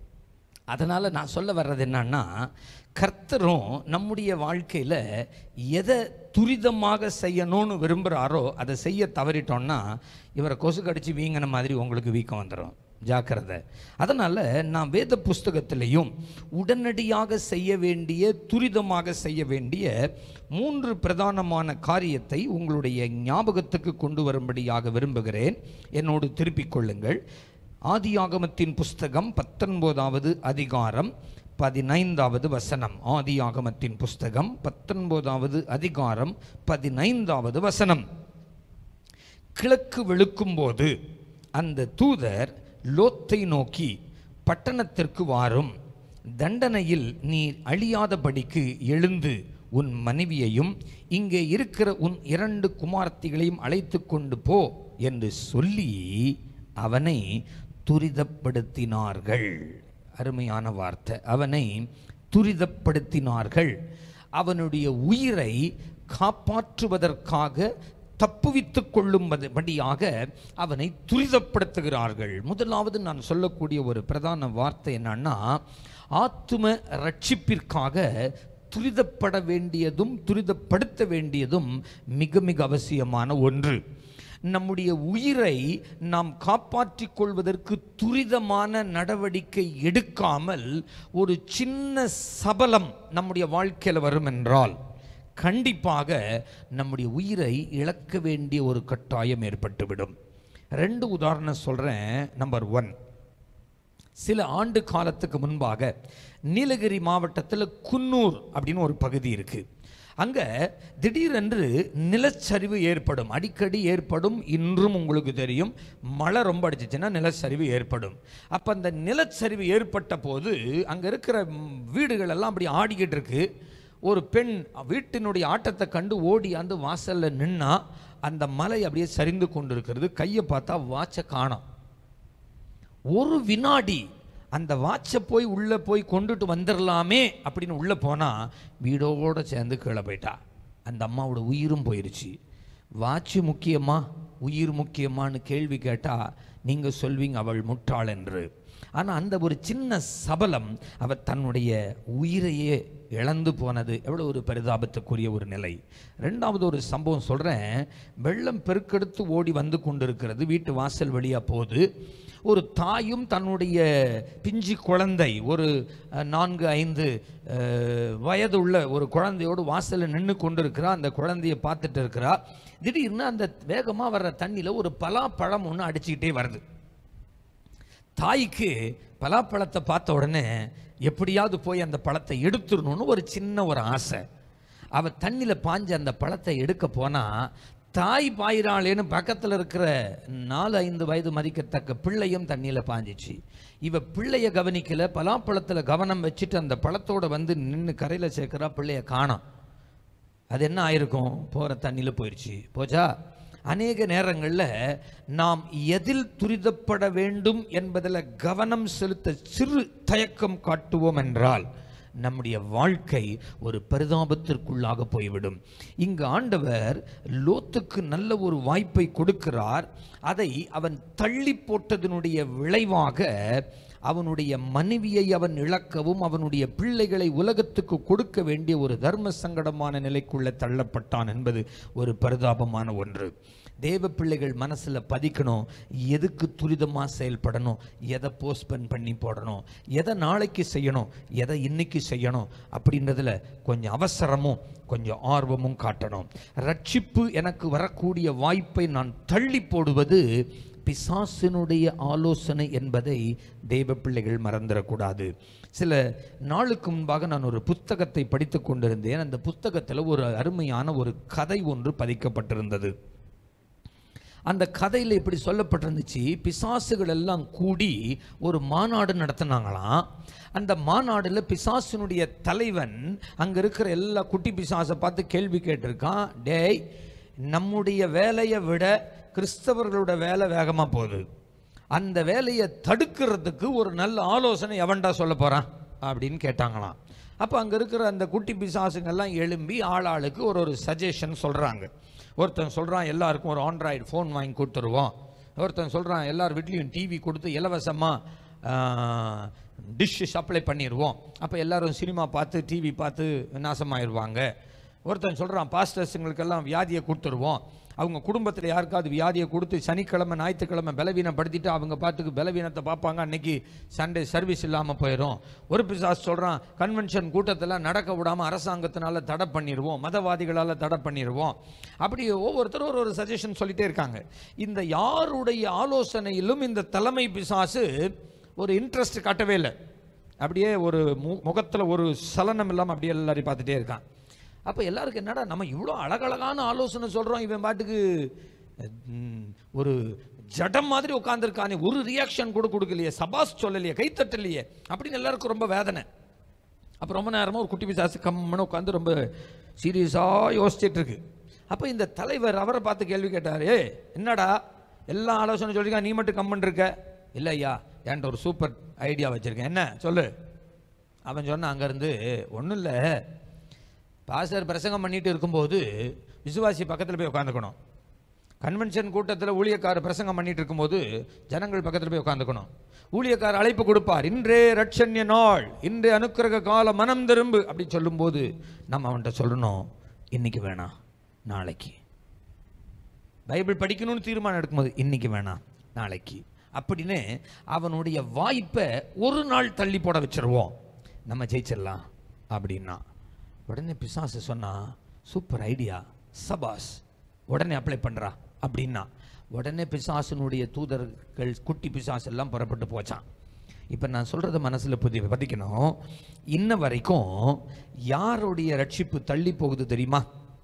அதனால் நான் சொல்ல வர்றது என்னன்னா கர்த்தரும் நம்முடைய வாழ்க்கையில் எதை துரிதமாக செய்யணும்னு விரும்புகிறாரோ அதை செய்ய தவறிட்டோம்னா இவரை கொசு கடிச்சு வீங்கின மாதிரி உங்களுக்கு வீக்கம் வந்துடும் ஜாக்கிரதை அதனால் நான் வேத புஸ்தகத்திலையும் உடனடியாக செய்ய வேண்டிய துரிதமாக செய்ய வேண்டிய மூன்று பிரதானமான காரியத்தை உங்களுடைய ஞாபகத்துக்கு கொண்டு வரும்படியாக விரும்புகிறேன் என்னோடு திருப்பிக் கொள்ளுங்கள் ஆதியாகமத்தின் புஸ்தகம் பத்தொன்பதாவது அதிகாரம் பதினைந்தாவது வசனம் ஆதியாகமத்தின் புஸ்தகம் பத்தொன்பதாவது அதிகாரம் பதினைந்தாவது வசனம் கிழக்கு வெளுக்கும்போது அந்த தூதர் லோத்தை நோக்கி பட்டணத்திற்கு வாரும் தண்டனையில் நீ அழியாதபடிக்கு எழுந்து உன் மனைவியையும் இங்கே இருக்கிற உன் இரண்டு குமாரத்திகளையும் அழைத்து கொண்டு போ என்று சொல்லி அவனை துரிதப்படுத்தினார்கள் அருமையான வார்த்தை அவனை துரிதப்படுத்தினார்கள் அவனுடைய உயிரை காப்பாற்றுவதற்காக தப்புவித்துக் கொள்ளும்படியாக அவனை துரிதப்படுத்துகிறார்கள் முதலாவது நான் சொல்லக்கூடிய ஒரு பிரதான வார்த்தை என்னன்னா ஆத்தும ரட்சிப்பிற்காக துரிதப்பட வேண்டியதும் துரிதப்படுத்த வேண்டியதும் மிக மிக அவசியமான ஒன்று நம்முடைய உயிரை நாம் காப்பாற்றிக் கொள்வதற்கு துரிதமான நடவடிக்கை எடுக்காமல் ஒரு சின்ன சபலம் நம்முடைய வாழ்க்கையில் வரும் என்றால் கண்டிப்பாக நம்முடைய உயிரை இழக்க வேண்டிய ஒரு கட்டாயம் ஏற்பட்டுவிடும் ரெண்டு உதாரணம் சொல்கிறேன் நம்பர் ஒன் சில ஆண்டு காலத்துக்கு முன்பாக நீலகிரி மாவட்டத்தில் குன்னூர் அப்படின்னு ஒரு பகுதி இருக்குது அங்கே திடீரென்று நிலச்சரிவு ஏற்படும் அடிக்கடி ஏற்படும் இன்றும் உங்களுக்கு தெரியும் மழை ரொம்ப அடிச்சிச்சுன்னா நிலச்சரிவு ஏற்படும் அப்போ அந்த நிலச்சரிவு ஏற்பட்ட போது அங்கே இருக்கிற ம், வீடுகள் எல்லாம் அப்படி ஆடிக்கிட்டு இருக்கு ஒரு பெண் வீட்டினுடைய ஆட்டத்தை கண்டு ஓடி அந்த வாசலில் நின்னா அந்த மலை அப்படியே சரிந்து கொண்டிருக்கிறது கையை பார்த்தா வாட்சை காணோம் ஒரு வினாடி அந்த வாட்சை போய் உள்ளே போய் கொண்டுட்டு வந்துடலாமே அப்படின்னு உள்ளே போனால் வீடோட சேர்ந்து கீழே போயிட்டா அந்த அம்மாவோட உயிரும் போயிருச்சு வாட்சு முக்கியமா உயிர் முக்கியமான்னு கேள்வி கேட்டால் நீங்கள் சொல்வீங்க அவள் முட்டாள் என்று ஆனால் அந்த ஒரு சின்ன சபலம் அவர் தன்னுடைய உயிரையே இழந்து போனது எவ்வளோ ஒரு பரிதாபத்துக்குரிய ஒரு நிலை ரெண்டாவது ஒரு சம்பவம் சொல்கிறேன் வெள்ளம் பெருக்கெடுத்து ஓடி வந்து கொண்டிருக்கிறது வீட்டு வாசல் வழியாக போகுது ஒரு தாயும் தன்னுடைய பிஞ்சி குழந்தை ஒரு அஹ், நான்கு ஐந்து அஹ், வயதுள்ள ஒரு குழந்தையோடு வாசலில் நின்று கொண்டிருக்கிறா அந்த குழந்தையை பார்த்துட்டு இருக்கிறா திடீர்னு அந்த வேகமாக வர்ற தண்ணியில் ஒரு பலாப்பழம் ஒன்று அடிச்சுக்கிட்டே வருது தாய்க்கு பலாப்பழத்தை பார்த்த உடனே எப்படியாவது போய் அந்த பழத்தை எடுத்துடணும்னு ஒரு சின்ன ஒரு ஆசை அவ தண்ணியில் பாஞ்சு அந்த பழத்தை எடுக்க போனா தாய் பாயிராளேன்னு பக்கத்தில் இருக்கிற நாலு ஐந்து வயது மதிக்கத்தக்க பிள்ளையும் தண்ணியில் பாஞ்சிச்சு இவ பிள்ளைய கவனிக்கல பலாப்பழத்தில் கவனம் வச்சுட்டு அந்த பழத்தோட வந்து நின்று கரையில் சேர்க்கிறா பிள்ளைய காணோம் அது என்ன ஆயிருக்கும் போகிற தண்ணியில் போயிடுச்சு போச்சா அநேக நேரங்களில் நாம் எதில் துரிதப்பட வேண்டும் என்பதில் கவனம் செலுத்த சிறு தயக்கம் காட்டுவோம் என்றால் நம்முடைய வாழ்க்கை ஒரு பரிதாபத்திற்குள்ளாக போய்விடும் இங்கு ஆண்டவர் லோத்துக்கு நல்ல ஒரு வாய்ப்பை கொடுக்கிறார் அதை அவன் தள்ளி போட்டதனுடைய விளைவாக அவனுடைய மனைவியை அவன் இழக்கவும் அவனுடைய பிள்ளைகளை உலகத்துக்கு கொடுக்க வேண்டிய ஒரு தர்ம சங்கடமான நிலைக்குள்ளே தள்ளப்பட்டான் என்பது ஒரு பரிதாபமான ஒன்று தேவ பிள்ளைகள் மனசில் பதிக்கணும் எதுக்கு துரிதமாக செயல்படணும் எதை போஸ்ட்பன் பண்ணி போடணும் எதை நாளைக்கு செய்யணும் எதை இன்னைக்கு செய்யணும் அப்படின்றதுல கொஞ்சம் அவசரமும் கொஞ்சம் ஆர்வமும் காட்டணும் ரட்சிப்பு எனக்கு வரக்கூடிய வாய்ப்பை நான் தள்ளி போடுவது பிசாசினுடைய ஆலோசனை என்பதை தெய்வ பிள்ளைகள் மறந்துடக்கூடாது சில நாளுக்கு முன்பாக நான் ஒரு புத்தகத்தை படித்து கொண்டிருந்தேன் அந்த புத்தகத்தில் ஒரு அருமையான ஒரு கதை ஒன்று பதிக்கப்பட்டிருந்தது அந்த கதையில் இப்படி சொல்லப்பட்டிருந்துச்சு பிசாசுகள் எல்லாம் கூடி ஒரு மாநாடு நடத்தினாங்களாம் அந்த மாநாடுல பிசாசினுடைய தலைவன் அங்க இருக்கிற எல்லா குட்டி பிசாசை பார்த்து கேள்வி கேட்டிருக்கான் டேய் நம்முடைய வேலையை விட கிறிஸ்தவர்களோட வேலை வேகமா போகுது அந்த வேலையை தடுக்கிறதுக்கு ஒரு நல்ல ஆலோசனை எவன்டா சொல்ல போறான் அப்படின்னு கேட்டாங்களாம் அப்போ அங்கே இருக்கிற அந்த குட்டி பிசாசுங்கெல்லாம் எழும்பி ஆளாளுக்கு ஒரு ஒரு சஜஷன் சொல்கிறாங்க ஒருத்தன் சொல்கிறான் எல்லாருக்கும் ஒரு ஆண்ட்ராய்டு ஃபோன் வாங்கி கொடுத்துருவோம் ஒருத்தன் சொல்கிறான் எல்லார் வீட்லேயும் டிவி கொடுத்து இலவசமாக டிஷ்ஷு சப்ளை பண்ணிடுவோம் அப்போ எல்லாரும் சினிமா பார்த்து டிவி பார்த்து நாசமாயிருவாங்க ஒருத்தன் சொல்கிறான் பாஸ்டர்ஸுங்களுக்கெல்லாம் வியாதியை கொடுத்துருவோம் அவங்க குடும்பத்தில் யாருக்காவது வியாதியை கொடுத்து சனிக்கிழமை ஞாயிற்றுக்கிழமை பலவீனப்படுத்திட்டு அவங்க பாட்டுக்கு பலவீனத்தை பார்ப்பாங்க அன்னைக்கு சண்டே சர்வீஸ் இல்லாமல் போயிடும் ஒரு பிசாஸ் சொல்கிறான் கன்வென்ஷன் கூட்டத்தில் நடக்க விடாமல் அரசாங்கத்தினால தடை பண்ணிடுவோம் மதவாதிகளால் தடை பண்ணிடுவோம் அப்படி ஒவ்வொருத்தரும் ஒரு ஒரு சஜஷன் சொல்லிட்டே இருக்காங்க இந்த யாருடைய ஆலோசனையிலும் இந்த தலைமை பிசாசு ஒரு இன்ட்ரெஸ்ட் காட்டவே இல்லை அப்படியே ஒரு மு முகத்தில் ஒரு சலனம் இல்லாமல் அப்படியே எல்லாரையும் பார்த்துட்டே இருக்கான் அப்போ எல்லாருக்கும் என்னடா நம்ம இவ்வளோ அழகழகான ஆலோசனை சொல்கிறோம் இவன் பாட்டுக்கு ம், ஒரு ஜடம் மாதிரி உட்காந்துருக்கானே ஒரு ரியாக்ஷன் கூட கொடுக்கலையே சபாஸ் சொல்லலையே கைத்தட்டலையே அப்படின்னு எல்லாருக்கும் ரொம்ப வேதனை அப்போ ரொம்ப நேரமாக ஒரு குட்டி பிசாசு கம்முன்னு உட்காந்து ரொம்ப சீரியஸாக யோசிச்சுட்டு இருக்கு அப்போ இந்த தலைவர் அவரை பார்த்து கேள்வி கேட்டார் "ஏய், என்னடா எல்லா ஆலோசனை சொல்லிருக்கா நீ மட்டும் கம்மன் இருக்க இல்லை ஐயா என்கிட்ட ஒரு சூப்பர் ஐடியா வச்சுருக்கேன் என்ன சொல்லு அவன் சொன்னான் அங்கேருந்து ஒன்றும் இல்லை பாஸ்டர் பிரசங்கம் பண்ணிட்டு இருக்கும்போது விசுவாசி பக்கத்தில் போய் உட்காந்துக்கணும் கன்வென்ஷன் கூட்டத்தில் ஊழியக்காரர் பிரசங்கம் பண்ணிட்டு இருக்கும்போது ஜனங்கள் பக்கத்தில் போய் உட்காந்துக்கணும் ஊழியக்காரர் அழைப்பு கொடுப்பார் இன்றே ரட்சண்ய நாள் இன்றே அனுக்கிரக கால மனம் திரும்பு அப்படி சொல்லும்போது நம்ம அவன்கிட்ட சொல்லணும் இன்னைக்கு வேணாம் நாளைக்கு பைபிள் படிக்கணும்னு தீர்மானம் எடுக்கும்போது இன்னைக்கு வேணாம் நாளைக்கு அப்படின்னு அவனுடைய வாய்ப்பை ஒரு நாள் தள்ளி போட வச்சிருவோம் நம்ம ஜெயிச்சிடலாம் அப்படின்னா உடனே பிசாசு சொன்னா சூப்பர் ஐடியா சபாஸ் உடனே அப்ளை பண்றா அப்படின்னா உடனே பிசாசனுடைய தூதர்கள் குட்டி பிசாசு எல்லாம் புறப்பட்டு போச்சான் இப்போ நான் சொல்கிறத மனசில் புதி பதிக்கணும் இன்ன வரைக்கும் யாருடைய ரட்சிப்பு தள்ளி போகுது தெரியுமா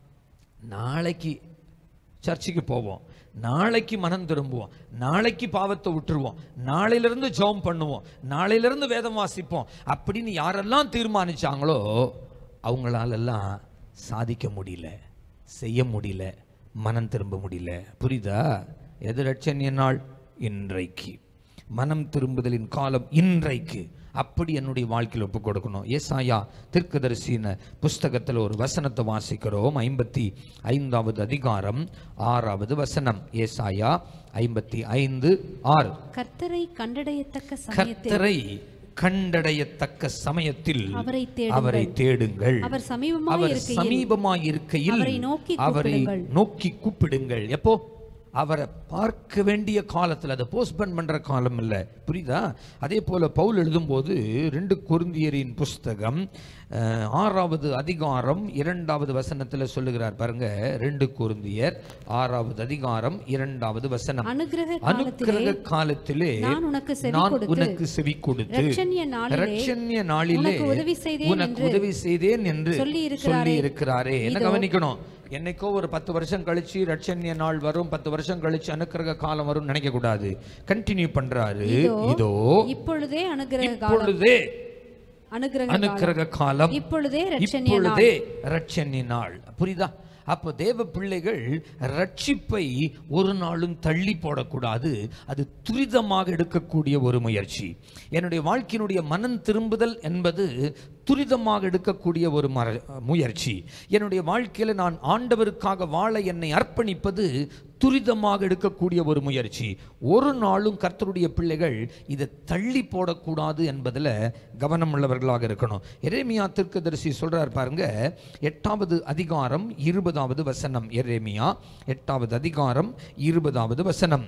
நாளைக்கு சர்ச்சுக்கு போவோம் நாளைக்கு மனம் திரும்புவோம் நாளைக்கு பாவத்தை விட்டுருவோம் நாளையிலிருந்து ஜெபம் பண்ணுவோம் நாளையிலிருந்து வேதம் வாசிப்போம் அப்படின்னு யாரெல்லாம் தீர்மானிச்சாங்களோ அவங்களாலெல்லாம் சாதிக்க முடியல செய்ய முடியல மனம் திரும்ப முடியல புரியுதா எது ரட்சணிய நாள் இன்றைக்கு மனம் திரும்புதலின் காலம் இன்றைக்கு அப்படி என்னுடைய வாழ்க்கையில் ஒப்பு கொடுக்கணும் ஏசாயா தீர்க்கதரிசின புஸ்தகத்தில் ஒரு வசனத்தை வாசிக்கிறோம் ஐம்பத்தி ஐந்தாவது அதிகாரம் ஆறாவது வசனம் ஏசாயா ஐம்பத்தி ஐந்து ஆறு கர்த்தரை கண்டடையத்தக்க சமயத்தில் கர்த்தரை கண்டடையத்தக்க சமயத்தில் அவரை தேடுங்கள். அவரை தேடுங்கள் அவர் சமீபமாய் அவர் இருக்கையில் சமீபமாய் இருக்கையில் அவரை நோக்கி அவரை கூப்பிடுங்கள். நோக்கி கூப்பிடுங்கள் எப்போ அவரை பார்க்க வேண்டிய காலத்தில் அதை போஸ்ட்பன் பண்ற காலம் இல்லை புரியுதா அதே போல பவுல் எழுதும்போது ரெண்டு கொருந்தியரின் புஸ்தகம் அஹ், ஆறாவது அதிகாரம் இரண்டாவது வசனத்தில் சொல்லுகிறார் பாருங்க ரெண்டு கொருந்தியர் ஆறாவது அதிகாரம் இரண்டாவது வசனம் அனுக்கிரக காலத்திலே அனுக்கிரக காலத்திலே நான் உனக்கு செவி நான் கொடுத்து, உனக்கு செவி கொடுத்து இரட்சண்ய நாளிலே இரட்சண்ய நாளிலே உனக்கு உதவி செய்தேன் உனக்கு என்று உதவி செய்தேன் என்று சொல்லி இருக்கிறாரே. சொல்லி இருக்கிறாரே என்ன இதோ. கவனிக்கணும் என்னைக்கோ ஒரு பத்து வருஷம் கழிச்சு ரட்சண்ய நாள் வரும் பத்து வருஷம் கழிச்சு அனுக்கிரக காலம் வரும் நினைக்க கூடாது கண்டினியூ பண்றாரு இதோ இப்பொழுதே அனுகிரக காலம் இப்பொழுதே அனுகிரக காலம் அனுக்கிரக காலம் இப்பொழுதே இரட்சணிய நாள் இப்பொழுதே ரட்சணி நாள் புரியுதா அப்போ தேவ பிள்ளைகள் ரட்சிப்பை ஒரு நாளும் தள்ளி போடக்கூடாது அது துரிதமாக எடுக்கக்கூடிய ஒரு முயற்சி என்னுடைய வாழ்க்கையினுடைய மனம் திரும்புதல் என்பது துரிதமாக எடுக்கக்கூடிய ஒரு மர முயற்சி என்னுடைய வாழ்க்கையில் நான் ஆண்டவருக்காக வாழ என்னை அர்ப்பணிப்பது துரிதமாக எடுக்கக்கூடிய ஒரு முயற்சி ஒரு நாளும் கர்த்தருடைய பிள்ளைகள் இதை தள்ளி போடக்கூடாது என்பதில் கவனம் உள்ளவர்களாக இருக்கணும் எரேமியா தீர்க்கதரிசி சொல்றார் பாருங்க எட்டாவது அதிகாரம் இருபதாவது வசனம் எரேமியா எட்டாவது அதிகாரம் இருபதாவது வசனம்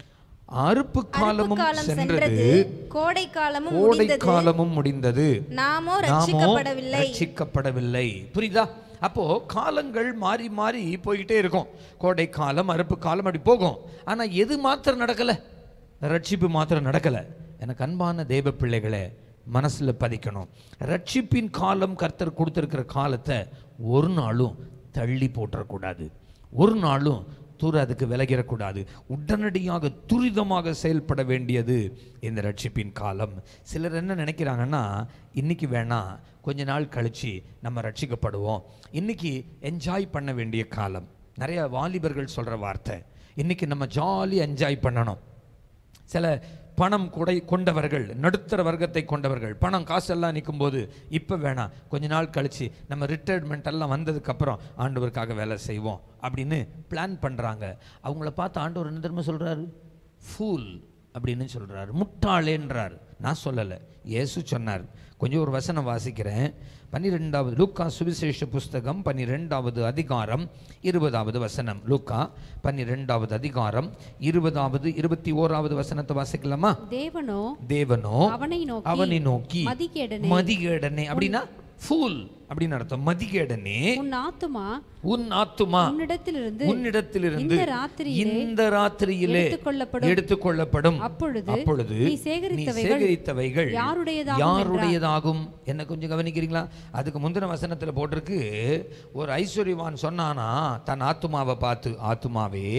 அறுப்பு காலமும் காலம் சென்றது கோடை காலமும் கோடை முடிந்தது காலமும் முடிந்தது நாமோ நாமோ ரட்சிக்கப்படவில்லை ரட்சிக்கப்படவில்லை புரியுதா அப்போ காலங்கள் மாறி மாறி போய்கிட்டே இருக்கும் கோடை காலம் அறுப்பு காலம் அப்படி போகும் ஆனா எது மாத்திரம் நடக்கல ரட்சிப்பு மாத்திரம் நடக்கல எனக்கு அன்பான தேவ பிள்ளைகளே மனசுல பதிக்கணும் ரட்சிப்பின் காலம் கர்த்தர் கொடுத்திருக்கிற காலத்தை ஒரு நாளும் தள்ளி போட்டுறக்கூடாது ஒரு நாளும் தூர அதுக்கு விலகிடக்கூடாது உடனடியாக துரிதமாக செயல்பட வேண்டியது இந்த ரட்சிப்பின் காலம் சிலர் என்ன நினைக்கிறாங்கன்னா இன்னைக்கு வேணாம் கொஞ்ச நாள் கழிச்சு நம்ம ரட்சிக்கப்படுவோம் இன்னைக்கு என்ஜாய் பண்ண வேண்டிய காலம் நிறைய வாலிபர்கள் சொல்ற வார்த்தை இன்னைக்கு நம்ம ஜாலி என்ஜாய் பண்ணணும் சில பணம் கொடை கொண்டவர்கள் நடுத்தர வர்க்கத்தை கொண்டவர்கள் பணம் காசெல்லாம் நிற்கும்போது இப்போ வேணாம் கொஞ்ச நாள் கழிச்சு நம்ம ரிட்டையர்மெண்ட் எல்லாம் வந்ததுக்கப்புறம் ஆண்டவருக்காக வேலை செய்வோம் அப்படின்னு பிளான் பண்ணுறாங்க அவங்கள பார்த்து ஆண்டவர் என்ன தெரியுமா சொல்கிறாரு ஃபூல் அப்படின்னு சொல்கிறாரு முட்டாளேன்றார் நான் சொல்லலை இயேசு சொன்னார் கொஞ்சம் ஒரு வசனம் வாசிக்கிறேன் பன்னிரெண்டாவது லூக்கா சுவிசேஷ புஸ்தகம் பன்னிரெண்டாவது அதிகாரம் இருபதாவது வசனம் லூக்கா பன்னிரெண்டாவது அதிகாரம் இருபதாவது இருபத்தி ஓராவது வசனத்தை வாசிக்கலாமா தேவனோ தேவனோ அவனை நோக்கி அவனை நோக்கி மதிகேடனே மதிகேடனே அப்படின்னா ஃபூல் அப்படின்னு அர்த்தம் மதிகேடனே உன் ஆத்துமா உன் ஆத்துமா உன்னிடத்திலிருந்து உன்னிடத்திலிருந்து இந்த ராத்திரியிலே இந்த ராத்திரியிலே எடுத்துக்கொள்ளப்படும். எடுத்துக்கொள்ளப்படும் அப்பொழுது அப்பொழுது நீ சேகரித்தவைகள் சேகரித்தவைகள் யாருடையதாகும் யாருடையதாகும் என்ன கொஞ்சம் கவனிக்கிறீங்களா அதுக்கு முந்தின வசனத்துல போட்டிருக்கு ஒரு ஐஸ்வர்யவான் சொன்னானா தன் ஆத்துமாவை பார்த்து ஆத்துமாவே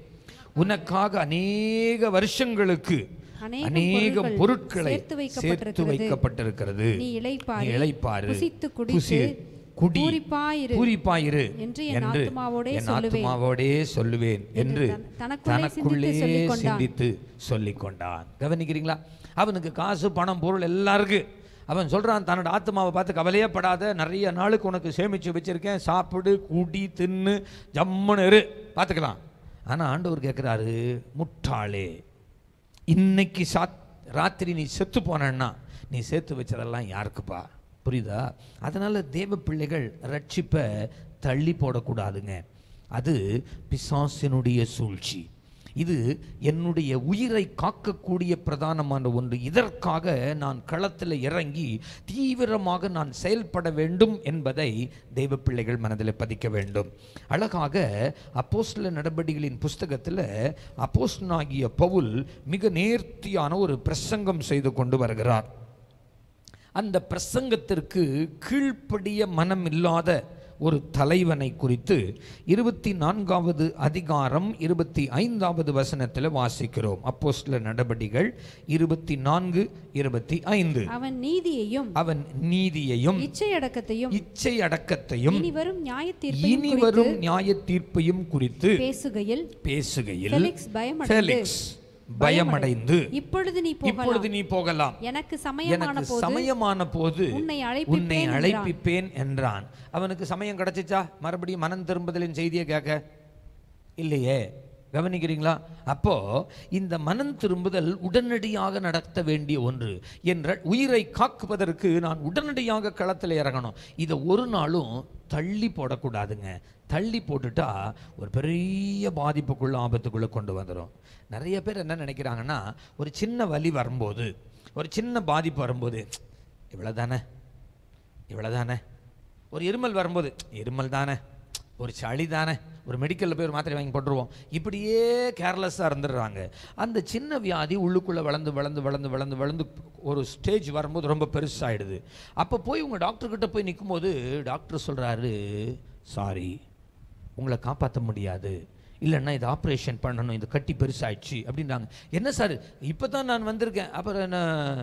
உனக்காக அநேக வருஷங்களுக்கு அநேகம் அநேகம் பொருட்கள் பொருட்களை சேர்த்து சேர்த்து வைக்கப்பட்டிருக்கிறது. வைக்கப்பட்டிருக்கிறது நீ இளைப்பாறு, நீ இளைப்பாறு புசித்து குடித்து, புசி, குடி பூரிப்பாயிரு பூரிப்பாயிரு என்று என் ஆத்துமாவோடே என் சொல்லுவேன். ஆத்துமாவோடே சொல்லுவேன் என்று தன்- தனக்குள்ளே தனக்குள்ளே சிந்தித்து சொல்லிக் கொண்டான். சிந்தித்து சொல்லிக் கொண்டான் கவனிக்கிறீங்களா அவனுக்கு காசு பணம் பொருள் எல்லாம் இருக்கு அவன் சொல்றான் தன்னோட ஆத்மாவை பார்த்து கவலையே படாத நிறைய நாளுக்கு உனக்கு சேமிச்சு வச்சிருக்கேன் சாப்பிடு குடி தின்னு ஜம்முன்னு இரு பார்த்துக்கலாம் ஆனா ஆண்டவர் கேட்குறாரு முட்டாளே இன்னைக்கு சாத் ராத்திரி நீ செத்து போனன்னா நீ சேர்த்து வச்சதெல்லாம் யாருக்குப்பா புரியுதா அதனால தேவ பிள்ளைகள் ரட்சிப்பை தள்ளி போடக்கூடாதுங்க அது பிசாசினுடைய சூழ்ச்சி இது என்னுடைய உயிரை காக்கக்கூடிய பிரதானமான ஒன்று இதற்காக நான் களத்தில் இறங்கி தீவிரமாக நான் செயல்பட வேண்டும் என்பதை தெய்வ பிள்ளைகள் மனதில் பதிக்க வேண்டும் அழகாக அப்போஸ்தல நடவடிக்கைகளின் புஸ்தகத்தில் அப்போஸ்தலனாகிய பவுல் மிக நேர்த்தியான ஒரு பிரசங்கம் செய்து கொண்டு வருகிறார் அந்த பிரசங்கத்திற்கு கீழ்ப்படிய மனம் இல்லாத ஒரு தலைவனை குறித்து இருபத்தி நான்காவது அதிகாரம் இருபத்தி ஐந்தாவது வசனத்தில் வாசிக்கிறோம் அப்போஸ்தல நடபடிகள் இருபத்தி நான்கு இருபத்தி ஐந்து அவன் நீதியையும் அவன் நீதியையும் இச்சையடக்கத்தையும் இச்சை அடக்கத்தையும் இனி வரும் நியாயத்தீர்ப்பையும் இனி குறித்து வரும் நியாய தீர்ப்பையும் குறித்து பேசுகையில் பேசுகையில் ஃபெலிக்ஸ் பயமடைந்து ஃபெலிக்ஸ் பயமடைந்து இப்பொழுது நீ போகலாம் இப்பொழுது நீ போகலாம் எனக்கு சமயமான எனக்கு போது சமயமான போது உன்னை உன்னை அழைப்பிப்பேன் அழைப்பிப்பேன் என்றான் அவனுக்கு சமயம் கிடைச்சிச்சா மறுபடியும் மனம் திரும்புதலின் செய்தியை கேட்க இல்லையே கவனிக்கிறீங்களா அப்போ இந்த மனம் திரும்புதல் உடனடியாக நடத்த வேண்டிய ஒன்று என்ற உயிரை காக்குவதற்கு நான் உடனடியாக களத்தில் இறங்கணும் இதை ஒரு நாளும் தள்ளி போடக்கூடாதுங்க தள்ளி போட்டுட்டா ஒரு பெரிய பாதிப்புக்குள்ள ஆபத்துக்குள்ள கொண்டு வந்துடும் நிறைய பேர் என்ன நினைக்கிறாங்கன்னா ஒரு சின்ன வலி வரும்போது ஒரு சின்ன பாதிப்பு வரும்போது இவ்வளோதானே இவ்வளோதானே ஒரு இருமல் வரும்போது இருமல் தானே ஒரு சளி தானே ஒரு மெடிக்கலில் போய் ஒரு மாத்திரை வாங்கி போட்டுருவோம் இப்படியே கேர்லெஸ்ஸாக இருந்துடுறாங்க அந்த சின்ன வியாதி உள்ளுக்குள்ளே வளர்ந்து வளர்ந்து வளர்ந்து வளர்ந்து வளர்ந்து ஒரு ஸ்டேஜ் வரும்போது ரொம்ப பெருசாகிடுது அப்போ போய் உங்கள் டாக்டர்கிட்ட போய் நிற்கும்போது டாக்டர் சொல்கிறாரு சாரி உங்களை காப்பாற்ற முடியாது இல்லைன்னா இது ஆப்ரேஷன் பண்ணணும் இது கட்டி பெருசாயிடுச்சு அப்படின்றாங்க என்ன சார் இப்போ தான் நான் வந்திருக்கேன் அப்புறம் என்ன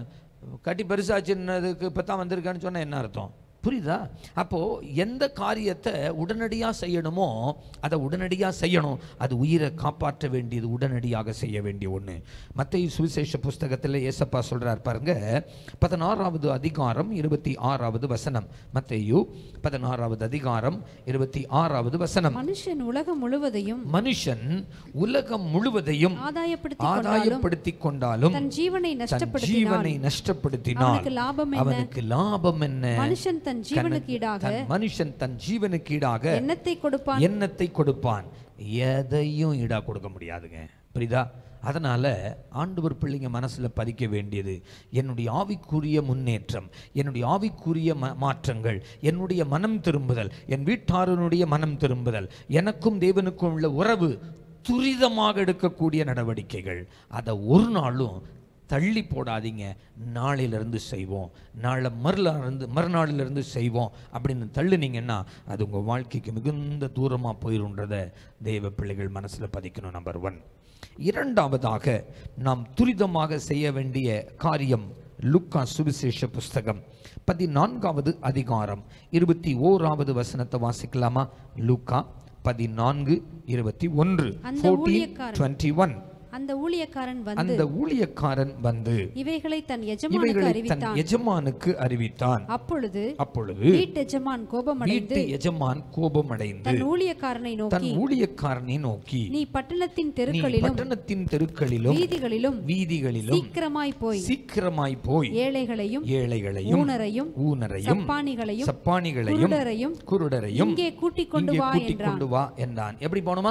கட்டி பெருசாச்சுன்னதுக்கு இப்போ தான் வந்திருக்கேன்னு சொன்னால் என்ன அர்த்தம் புரியுதா அப்போது எந்த காரியத்தை உடனடியாக செய்யணுமோ அதை உடனடியாக செய்யணும் அது உயிரை காப்பாற்ற வேண்டியது உடனடியாக செய்ய வேண்டிய ஒன்று மத்திய சுவிசேஷ புஸ்தகத்தில் ஏசப்பா சொல்கிறார் பாருங்க பதினாறாவது அதிகாரம் இருபத்தி ஆறாவது வசனம் மத்தேயு பதினாறாவது அதிகாரம் இருபத்தி ஆறாவது வசனம் மனுஷன் உலகம் முழுவதையும் மனுஷன் உலகம் முழுவதையும் ஆதாயப்படுத்திக் கொண்டாலும் ஆதாயப்படுத்திக் கொண்டாலும் தன் ஜீவனை தன் நஷ்டப்படுத்தினால் ஜீவனை நஷ்டப்படுத்தினால் அவனுக்கு லாபம் என்ன? அவனுக்கு லாபம் என்ன மனுஷன் தன் ஜீவனுக்கு ஈடாக தன் மனுஷன் தன் ஜீவனுக்கு ஈடாக எண்ணத்தை கொடுப்பான் எண்ணத்தை கொடுப்பான் எதையும் ஈடா கொடுக்க முடியாதுங்க புரியுதா அதனால ஆண்டவர் பிள்ளைங்க மனசுல பதிக்க வேண்டியது என்னுடைய ஆவிக்குரிய முன்னேற்றம் என்னுடைய ஆவிக்குரிய ம மாற்றங்கள் என்னுடைய மனம் திரும்புதல் என் வீட்டாரனுடைய மனம் திரும்புதல் எனக்கும் தேவனுக்கும் உள்ள உறவு துரிதமாக எடுக்கக்கூடிய நடவடிக்கைகள் அதை ஒரு நாளும் தள்ளி போடாதீங்க நாளையிலிருந்து செய்வோம் நாளை மறுநாளிலிருந்து மறுநாளிலிருந்து செய்வோம் அப்படின்னு தள்ளுனீங்கன்னா அது உங்கள் வாழ்க்கைக்கு மிகுந்த தூரமாக போயிருன்றத தெய்வ பிள்ளைகள் மனசில் பதிக்கணும் நம்பர் ஒன் இரண்டாவதாக நாம் துரிதமாக செய்ய வேண்டிய காரியம் லுக்கா சுவிசேஷ புஸ்தகம் பதினான்காவது அதிகாரம் இருபத்தி ஓராவது வசனத்தை வாசிக்கலாமா லுக்கா பதினான்கு இருபத்தி ஒன்று அந்த ஊழியக்காரன் டுவெண்ட்டி ஒன் அந்த ஊழியக்காரன் வந்து அந்த ஊழியக்காரன் வந்து இவைகளை தன் எஜமானுக்கு இவைகளை தன் அறிவித்தான் எஜமானுக்கு அறிவித்தான் அப்பொழுது அப்பொழுது வீட்டெஜமான் கோபமடைந்து வீட்டு எஜமான் கோபமடைந்து தன் ஊழியக்காரனை தன் நோக்கி ஊழியக்காரனை நோக்கி நீ பட்டணத்தின் நீ தெருக்களிலும் பட்டணத்தின் தெருக்களிலும் வீதிகளிலும் வீதிகளிலும் சீக்கிரமாய் போய் சீக்கிரமாய் போய் ஏழைகளையும் ஏழைகளையும் ஊனரையும் ஊனரையும் சப்பானிகளையும் சப்பானிகளையும் குருடரையும் குருடரையும் இங்கே கூட்டிக் கொண்டு இங்கே வா கூட்டிக் என்றான் கொண்டு வா என்றான் எப்படி போகணுமா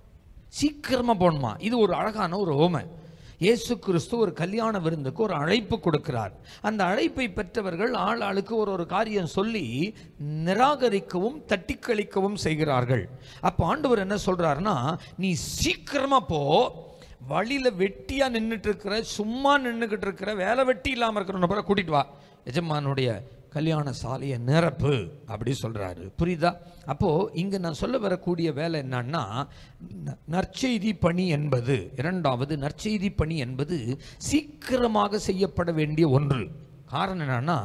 சீக்கிரமா போகணுமா இது ஒரு அழகான ஒரு ஓமை இயேசு கிறிஸ்து ஒரு கல்யாண விருந்துக்கு ஒரு அழைப்பு கொடுக்கிறார் அந்த அழைப்பை பெற்றவர்கள் ஆள் ஆளுக்கு ஒரு ஒரு காரியம் சொல்லி நிராகரிக்கவும் தட்டிக்கழிக்கவும் செய்கிறார்கள் அப்போ ஆண்டவர் என்ன சொல்றாருன்னா நீ சீக்கிரமா போ வழியில வெட்டியா நின்றுட்டு இருக்கிற சும்மா நின்றுக்கிட்டு இருக்கிற வேலை வெட்டி இல்லாம இருக்கிறவன பிறகு கூட்டிட்டு வா எஜமானுடைய கல்யாண சாலையை நிரப்பு அப்படி சொல்றாரு புரியுதா அப்போ இங்க நான் சொல்ல வரக்கூடிய வேலை என்னன்னா ந- நற்செய்தி பணி என்பது இரண்டாவது நற்செய்தி பணி என்பது சீக்கிரமாக செய்யப்பட வேண்டிய ஒன்று காரணம் என்னன்னா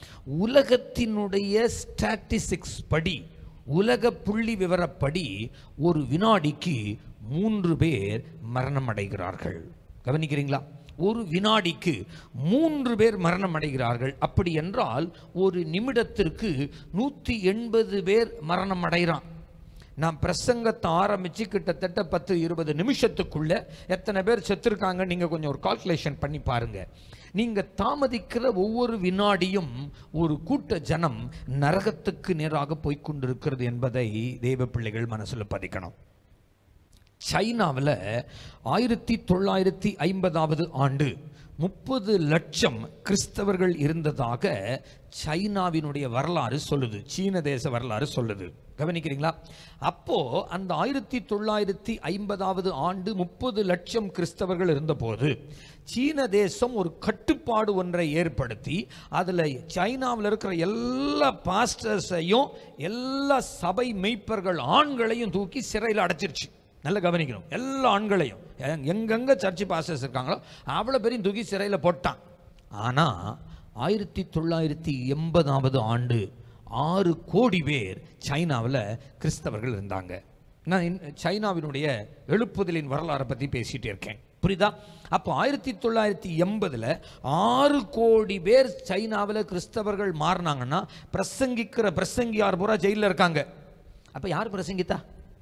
உலகத்தினுடைய ஸ்டாட்டிஸ்டிக்ஸ் படி உலக புள்ளி விவரப்படி ஒரு வினாடிக்கு மூன்று பேர் மரணம் அடைகிறார்கள் கவனிக்கிறீங்களா ஒரு வினாடிக்கு மூன்று பேர் மரணம் அடைகிறார்கள் அப்படி என்றால் ஒரு நிமிடத்திற்கு நூற்றி எண்பது பேர் மரணம் அடைகிறான் நான் பிரசங்கத்தை ஆரம்பித்து கிட்டத்தட்ட பத்து இருபது நிமிஷத்துக்குள்ள எத்தனை பேர் செத்துருக்காங்க நீங்கள் கொஞ்சம் ஒரு கால்குலேஷன் பண்ணி பாருங்க நீங்கள் தாமதிக்கிற ஒவ்வொரு வினாடியும் ஒரு கூட்ட ஜனம் நரகத்துக்கு நேராக போய்க் கொண்டிருக்கிறது என்பதை தெய்வ பிள்ளைகள் மனசில் பதிக்கணும் சைனாவில் ஆயிரத்தி தொள்ளாயிரத்தி ஐம்பதாவது ஆண்டு முப்பது லட்சம் கிறிஸ்தவர்கள் இருந்ததாக சைனாவினுடைய வரலாறு சொல்லுது சீன தேச வரலாறு சொல்லுது கவனிக்கிறீங்களா அப்போ அந்த ஆயிரத்தி தொள்ளாயிரத்தி ஐம்பதாவது ஆண்டு முப்பது லட்சம் கிறிஸ்தவர்கள் இருந்தபோது சீன தேசம் ஒரு கட்டுப்பாடு ஒன்றை ஏற்படுத்தி அதில் சைனாவில் இருக்கிற எல்லா பாஸ்டர்ஸையும் எல்லா சபை மெய்ப்பர்கள் ஆண்களையும் தூக்கி சிறையில் அடைச்சிருச்சு நல்லா கவனிக்கணும் எல்லா ஆண்களையும் எங்க- எங்கெங்க சர்ச்சு பாஸ்டர்ஸ் இருக்காங்களோ அவ்வளோ பேரையும் தூக்கி சிறையில் போட்டான் ஆனால் ஆயிரத்தி தொள்ளாயிரத்தி எண்பதாவது ஆண்டு ஆறு கோடி பேர் சைனாவில் கிறிஸ்தவர்கள் இருந்தாங்க நான் இந்த சைனாவினுடைய எழுப்புதலின் வரலாறை பற்றி பேசிட்டு இருக்கேன் புரியுதா அப்போ ஆயிரத்தி தொள்ளாயிரத்தி எண்பதில் ஆறு கோடி பேர் சைனாவில் கிறிஸ்தவர்கள் மாறினாங்கன்னா பிரசங்கிக்கிற பிரசங்கியார் பூரா ஜெயிலில் இருக்காங்க அப்போ யார் பிரசங்கித்தா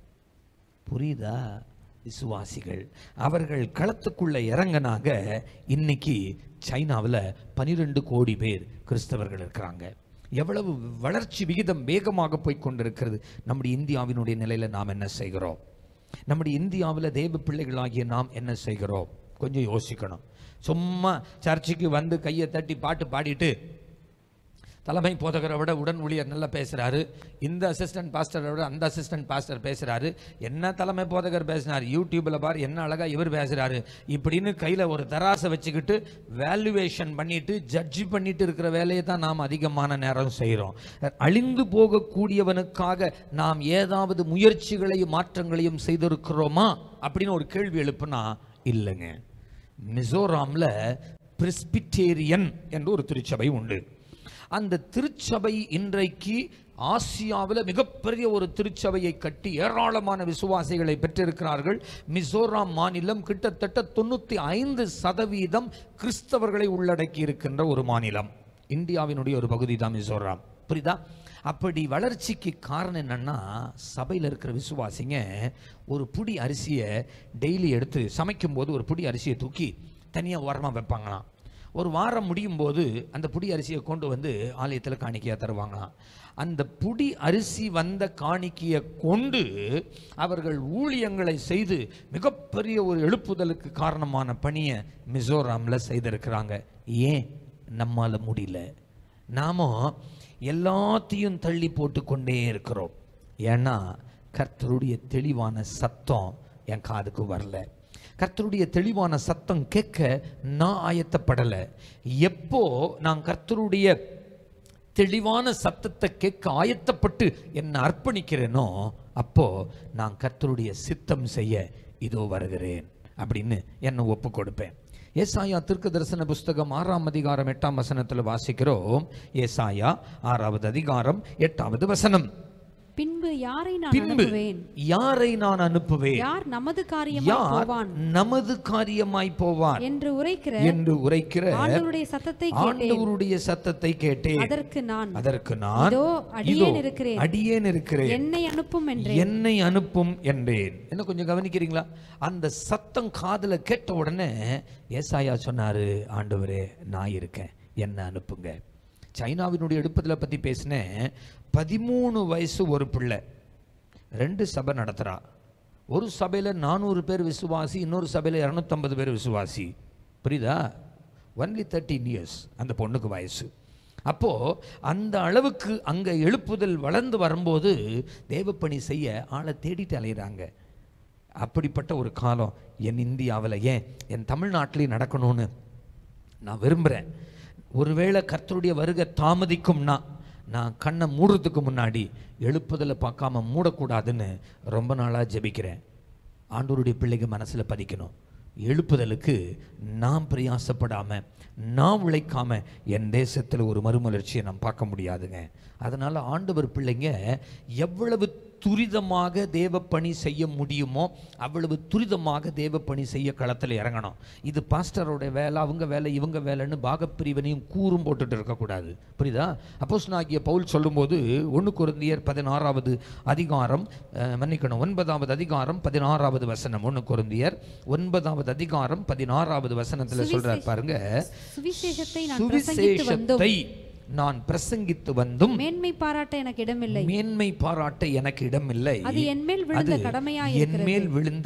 புரியுதா விசுவாசிகள் அவர்கள் களத்துக்குள்ள இறங்கினாங்க இன்னைக்கு சைனாவில் பனிரெண்டு கோடி பேர் கிறிஸ்தவர்கள் இருக்கிறாங்க எவ்வளவு வளர்ச்சி விகிதம் வேகமாக போய் கொண்டிருக்கிறது நம்முடைய இந்தியாவினுடைய நிலையில நாம் என்ன செய்கிறோம் நம்முடைய இந்தியாவில் தேவ பிள்ளைகளாகிய நாம் என்ன செய்கிறோம் கொஞ்சம் யோசிக்கணும் சும்மா சர்ச்சுக்கு வந்து கையை தட்டி பாட்டு பாடிட்டு தலைமை போதகரை விட உடன் ஊழியர் நல்லா பேசுறாரு இந்த அசிஸ்டன்ட் பாஸ்டரை விட அந்த அசிஸ்டன்ட் பாஸ்டர் பேசுறாரு என்ன தலைமை போதகர் பேசினார் யூடியூப்ல பாரு என்ன அழகா இவர் பேசுறாரு இப்படின்னு கையில ஒரு தராசை வச்சுக்கிட்டு வேல்யூவேஷன் பண்ணிட்டு ஜட்ஜ் பண்ணிட்டு இருக்கிற வேலையை தான் நாம் அதிகமான நேரம் செய்கிறோம் அழிந்து போகக்கூடியவனுக்காக நாம் ஏதாவது முயற்சிகளையும் மாற்றங்களையும் செய்திருக்கிறோமா அப்படின்னு ஒரு கேள்வி எழுப்புனா இல்லைங்க மிசோராம்ல பிரிஸ்பிட்டேரியன் என்று ஒரு திருச்சபை உண்டு அந்த திருச்சபை இன்றைக்கு ஆசியாவில் மிகப்பெரிய ஒரு திருச்சபையை கட்டி ஏராளமான விசுவாசிகளை பெற்றிருக்கிறார்கள் மிசோராம் மாநிலம் கிட்டத்தட்ட தொண்ணூற்றி ஐந்து சதவீதம் கிறிஸ்தவர்களை உள்ளடக்கி இருக்கின்ற ஒரு மாநிலம் இந்தியாவினுடைய ஒரு பகுதி தான் மிசோராம் புரியுதா அப்படி வளர்ச்சிக்கு காரணம் என்னன்னா சபையில் இருக்கிற விசுவாசிங்க ஒரு புடி அரிசியை டெய்லி எடுத்து சமைக்கும்போது ஒரு புடி அரிசியை தூக்கி தனியாக ஓரமாக வைப்பாங்களாம் ஒரு வாரம் முடியும் போது அந்த புடி அரிசியை கொண்டு வந்து ஆலயத்தில் காணிக்கையாக தருவாங்களாம் அந்த புடி அரிசி வந்த காணிக்கையை கொண்டு அவர்கள் ஊழியங்களை செய்து மிகப்பெரிய ஒரு எழுப்புதலுக்கு காரணமான பணியை மிசோராமில் செய்திருக்கிறாங்க ஏன் நம்மால முடியல நாமும் எல்லாத்தையும் தள்ளி போட்டுக்கொண்டே இருக்கிறோம் ஏன்னா கர்த்தருடைய தெளிவான சத்தம் என் காதுக்கு வரல கர்த்தருடைய தெளிவான சத்தம் கேட்க நான் ஆயத்தப்படலை எப்போ நான் கர்த்தருடைய தெளிவான சத்தத்தை கேட்க ஆயத்தப்பட்டு என்னை அர்ப்பணிக்கிறேனோ அப்போ நான் கர்த்தருடைய சித்தம் செய்ய இதோ வருகிறேன் அப்படின்னு என்னை ஒப்பு கொடுப்பேன் ஏசாயா தீர்க்க தரிசன புஸ்தகம் ஆறாம் அதிகாரம் எட்டாம் வசனத்தில் வாசிக்கிறோம் ஏசாயா ஆறாவது அதிகாரம் எட்டாவது வசனம் பின்பு யாரை நான் பின்பு அனுப்புவேன் யாரை நான் அனுப்புவேன் யார் நமது காரியமாய் யார் போவான் நமது காரியமாய் போவார் என்று உரைக்கிற என்று உரைக்கிற ஆண்டவருடைய சத்தத்தை கேட்டேன் ஆண்டவருடைய சத்தத்தை கேட்டேன் அதற்கு நான் அதற்கு நான் இதோ இதோ அடியேன் இருக்கிறேன் அடியேன் இருக்கிறேன் என்னை அனுப்பும் என்றேன் என்னை அனுப்பும் என்றேன் என்ன கொஞ்சம் கவனிக்கிறீங்களா அந்த சத்தம் காதுல கேட்ட உடனே ஏசாயா சொன்னாரு ஆண்டவரே நான் இருக்கேன் என்ன அனுப்புங்க சைனாவினுடைய எடுப்பதில் பத்தி பேசினேன் பதிமூணு வயசு ஒரு பிள்ளை ரெண்டு சபை நடத்துறா ஒரு சபையில நானூறு பேர் விசுவாசி இன்னொரு சபையில இரநூத்தம்பது பேர் விசுவாசி புரியுதா ஒன்லி தேர்ட்டீன் இயர்ஸ் அந்த பொண்ணுக்கு வயசு அப்போ அந்த அளவுக்கு அங்க எழுப்புதல் வளர்ந்து வரும்போது தேவப்பணி செய்ய ஆளை தேடிட்டு அலையிறாங்க அப்படிப்பட்ட ஒரு காலம் என் இந்தியாவில் ஏன் என் தமிழ்நாட்டிலையும் நடக்கணும்னு நான் விரும்புகிறேன் ஒருவேளை கர்த்தருடைய வருகை தாமதிக்கும்னா நான் கண்ணை மூடுறதுக்கு முன்னாடி எழுப்புதலை பார்க்காம மூடக்கூடாதுன்னு ரொம்ப நாளாக ஜெபிக்கிறேன் ஆண்டவருடைய பிள்ளைங்க மனசில் பதிக்கணும் எழுப்புதலுக்கு நாம் பிரயாசப்படாம நான் உழைக்காம என் தேசத்தில் ஒரு மறுமலர்ச்சியை நாம் பார்க்க முடியாதுங்க அதனால ஆண்டவர் பிள்ளைங்க எவ்வளவு துரிதமாக தேவ பணி செய்ய முடியுமோ அவ்வளவு துரிதமாக தேவ பணி செய்ய களத்தில் இறங்கணும் இது பாஸ்டரோட வேலை அவங்க வேலை இவங்க வேலைன்னு பாகப்பிரிவினையும் கூறும் போட்டுட்டு இருக்கக்கூடாது புரியுதா அப்போஸ் ஆகிய பவுல் சொல்லும்போது ஒன்று குருந்தியர் பதினாறாவது அதிகாரம் அஹ், மன்னிக்கணும் ஒன்பதாவது அதிகாரம் பதினாறாவது வசனம் ஒன்று குருந்தியர் ஒன்பதாவது அதிகாரம் பதினாறாவது வசனத்தில் சொல்றார் பாருங்க சுவிசேஷத்தை நான் பிரசங்கித்து வந்தும் சுவிசேஷத்தை நான் பிரசங்கித்து வந்தும் மேன்மை பாராட்ட எனக்கு இடமில்லை மேன்மை பாராட்ட எனக்கு இடமில்லை அது என்மேல் விழுந்த அது கடமையாய் என் மேல் விழுந்த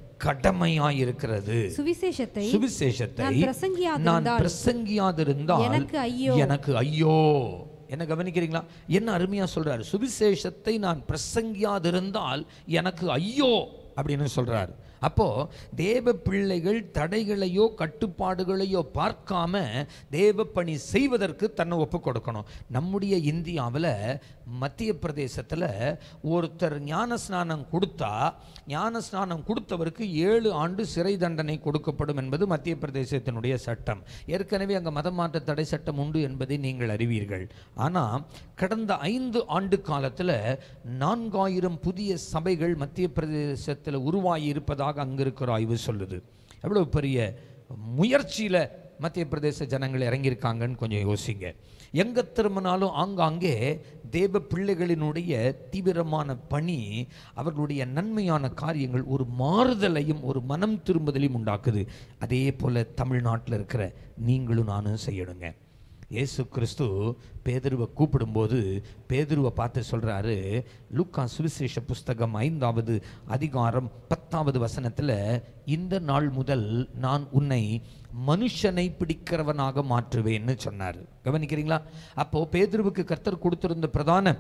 கடமையாயிருக்கிறது சுவிசேஷத்தை சுவிசேஷத்தை நான் பிரசங்கியாதிருந்தால் நான் பிரசங்கியாதிருந்தால் எனக்கு ஐயோ. எனக்கு ஐயோ என்ன கவனிக்கிறீங்களா என்ன அருமையா சொல்றாரு சுவிசேஷத்தை நான் பிரசங்கியாதிருந்தால் எனக்கு ஐயோ அப்படின்னு சொல்றாரு அப்போ தேவ பிள்ளைகள் தடைகளையோ கட்டுப்பாடுகளையோ பார்க்காம தேவ பணி செய்வதற்கு தன்னை ஒப்பு கொடுக்கணும் நம்முடைய இந்தியாவில் மத்திய பிரதேசத்தில் ஒருத்தர் ஞான ஸ்நானம் கொடுத்தா ஞான ஸ்நானம் கொடுத்தவருக்கு ஏழு ஆண்டு சிறை தண்டனை கொடுக்கப்படும் என்பது மத்திய பிரதேசத்தினுடைய சட்டம் ஏற்கனவே அங்கே மதம் மாற்ற தடை சட்டம் உண்டு என்பதை நீங்கள் அறிவீர்கள் ஆனால் கடந்த ஐந்து ஆண்டு காலத்தில் நான்காயிரம் புதிய சபைகள் மத்திய பிரதேசத்தில் உருவாகி இருப்பதாக அங்கே இருக்கிற ஆய்வு சொல்லுது எவ்வளவு பெரிய முயற்சியில் மத்திய பிரதேச ஜனங்கள் இறங்கியிருக்காங்கன்னு கொஞ்சம் யோசிங்க எங்கே திரும்பினாலும் ஆங்காங்கே தேவ பிள்ளைகளினுடைய தீவிரமான பணி அவர்களுடைய நன்மையான காரியங்கள் ஒரு மாறுதலையும் ஒரு மனம் திரும்புதலையும் உண்டாக்குது அதே போல் தமிழ்நாட்டில் இருக்கிற நீங்களும் நானும் செய்யணுங்க இயேசு கிறிஸ்து பேதுருவை கூப்பிடும்போது பேதுருவை பார்த்து சொல்றாரு லூக்கா சுவிசேஷ புஸ்தகம் ஐந்தாவது அதிகாரம் பத்தாவது வசனத்துல இந்த நாள் முதல் நான் உன்னை மனுஷனை பிடிக்கிறவனாக மாற்றுவேன்னு சொன்னார் கவனிக்கிறீங்களா அப்போ பேதுருவுக்கு கர்த்தர் கொடுத்திருந்த பிரதான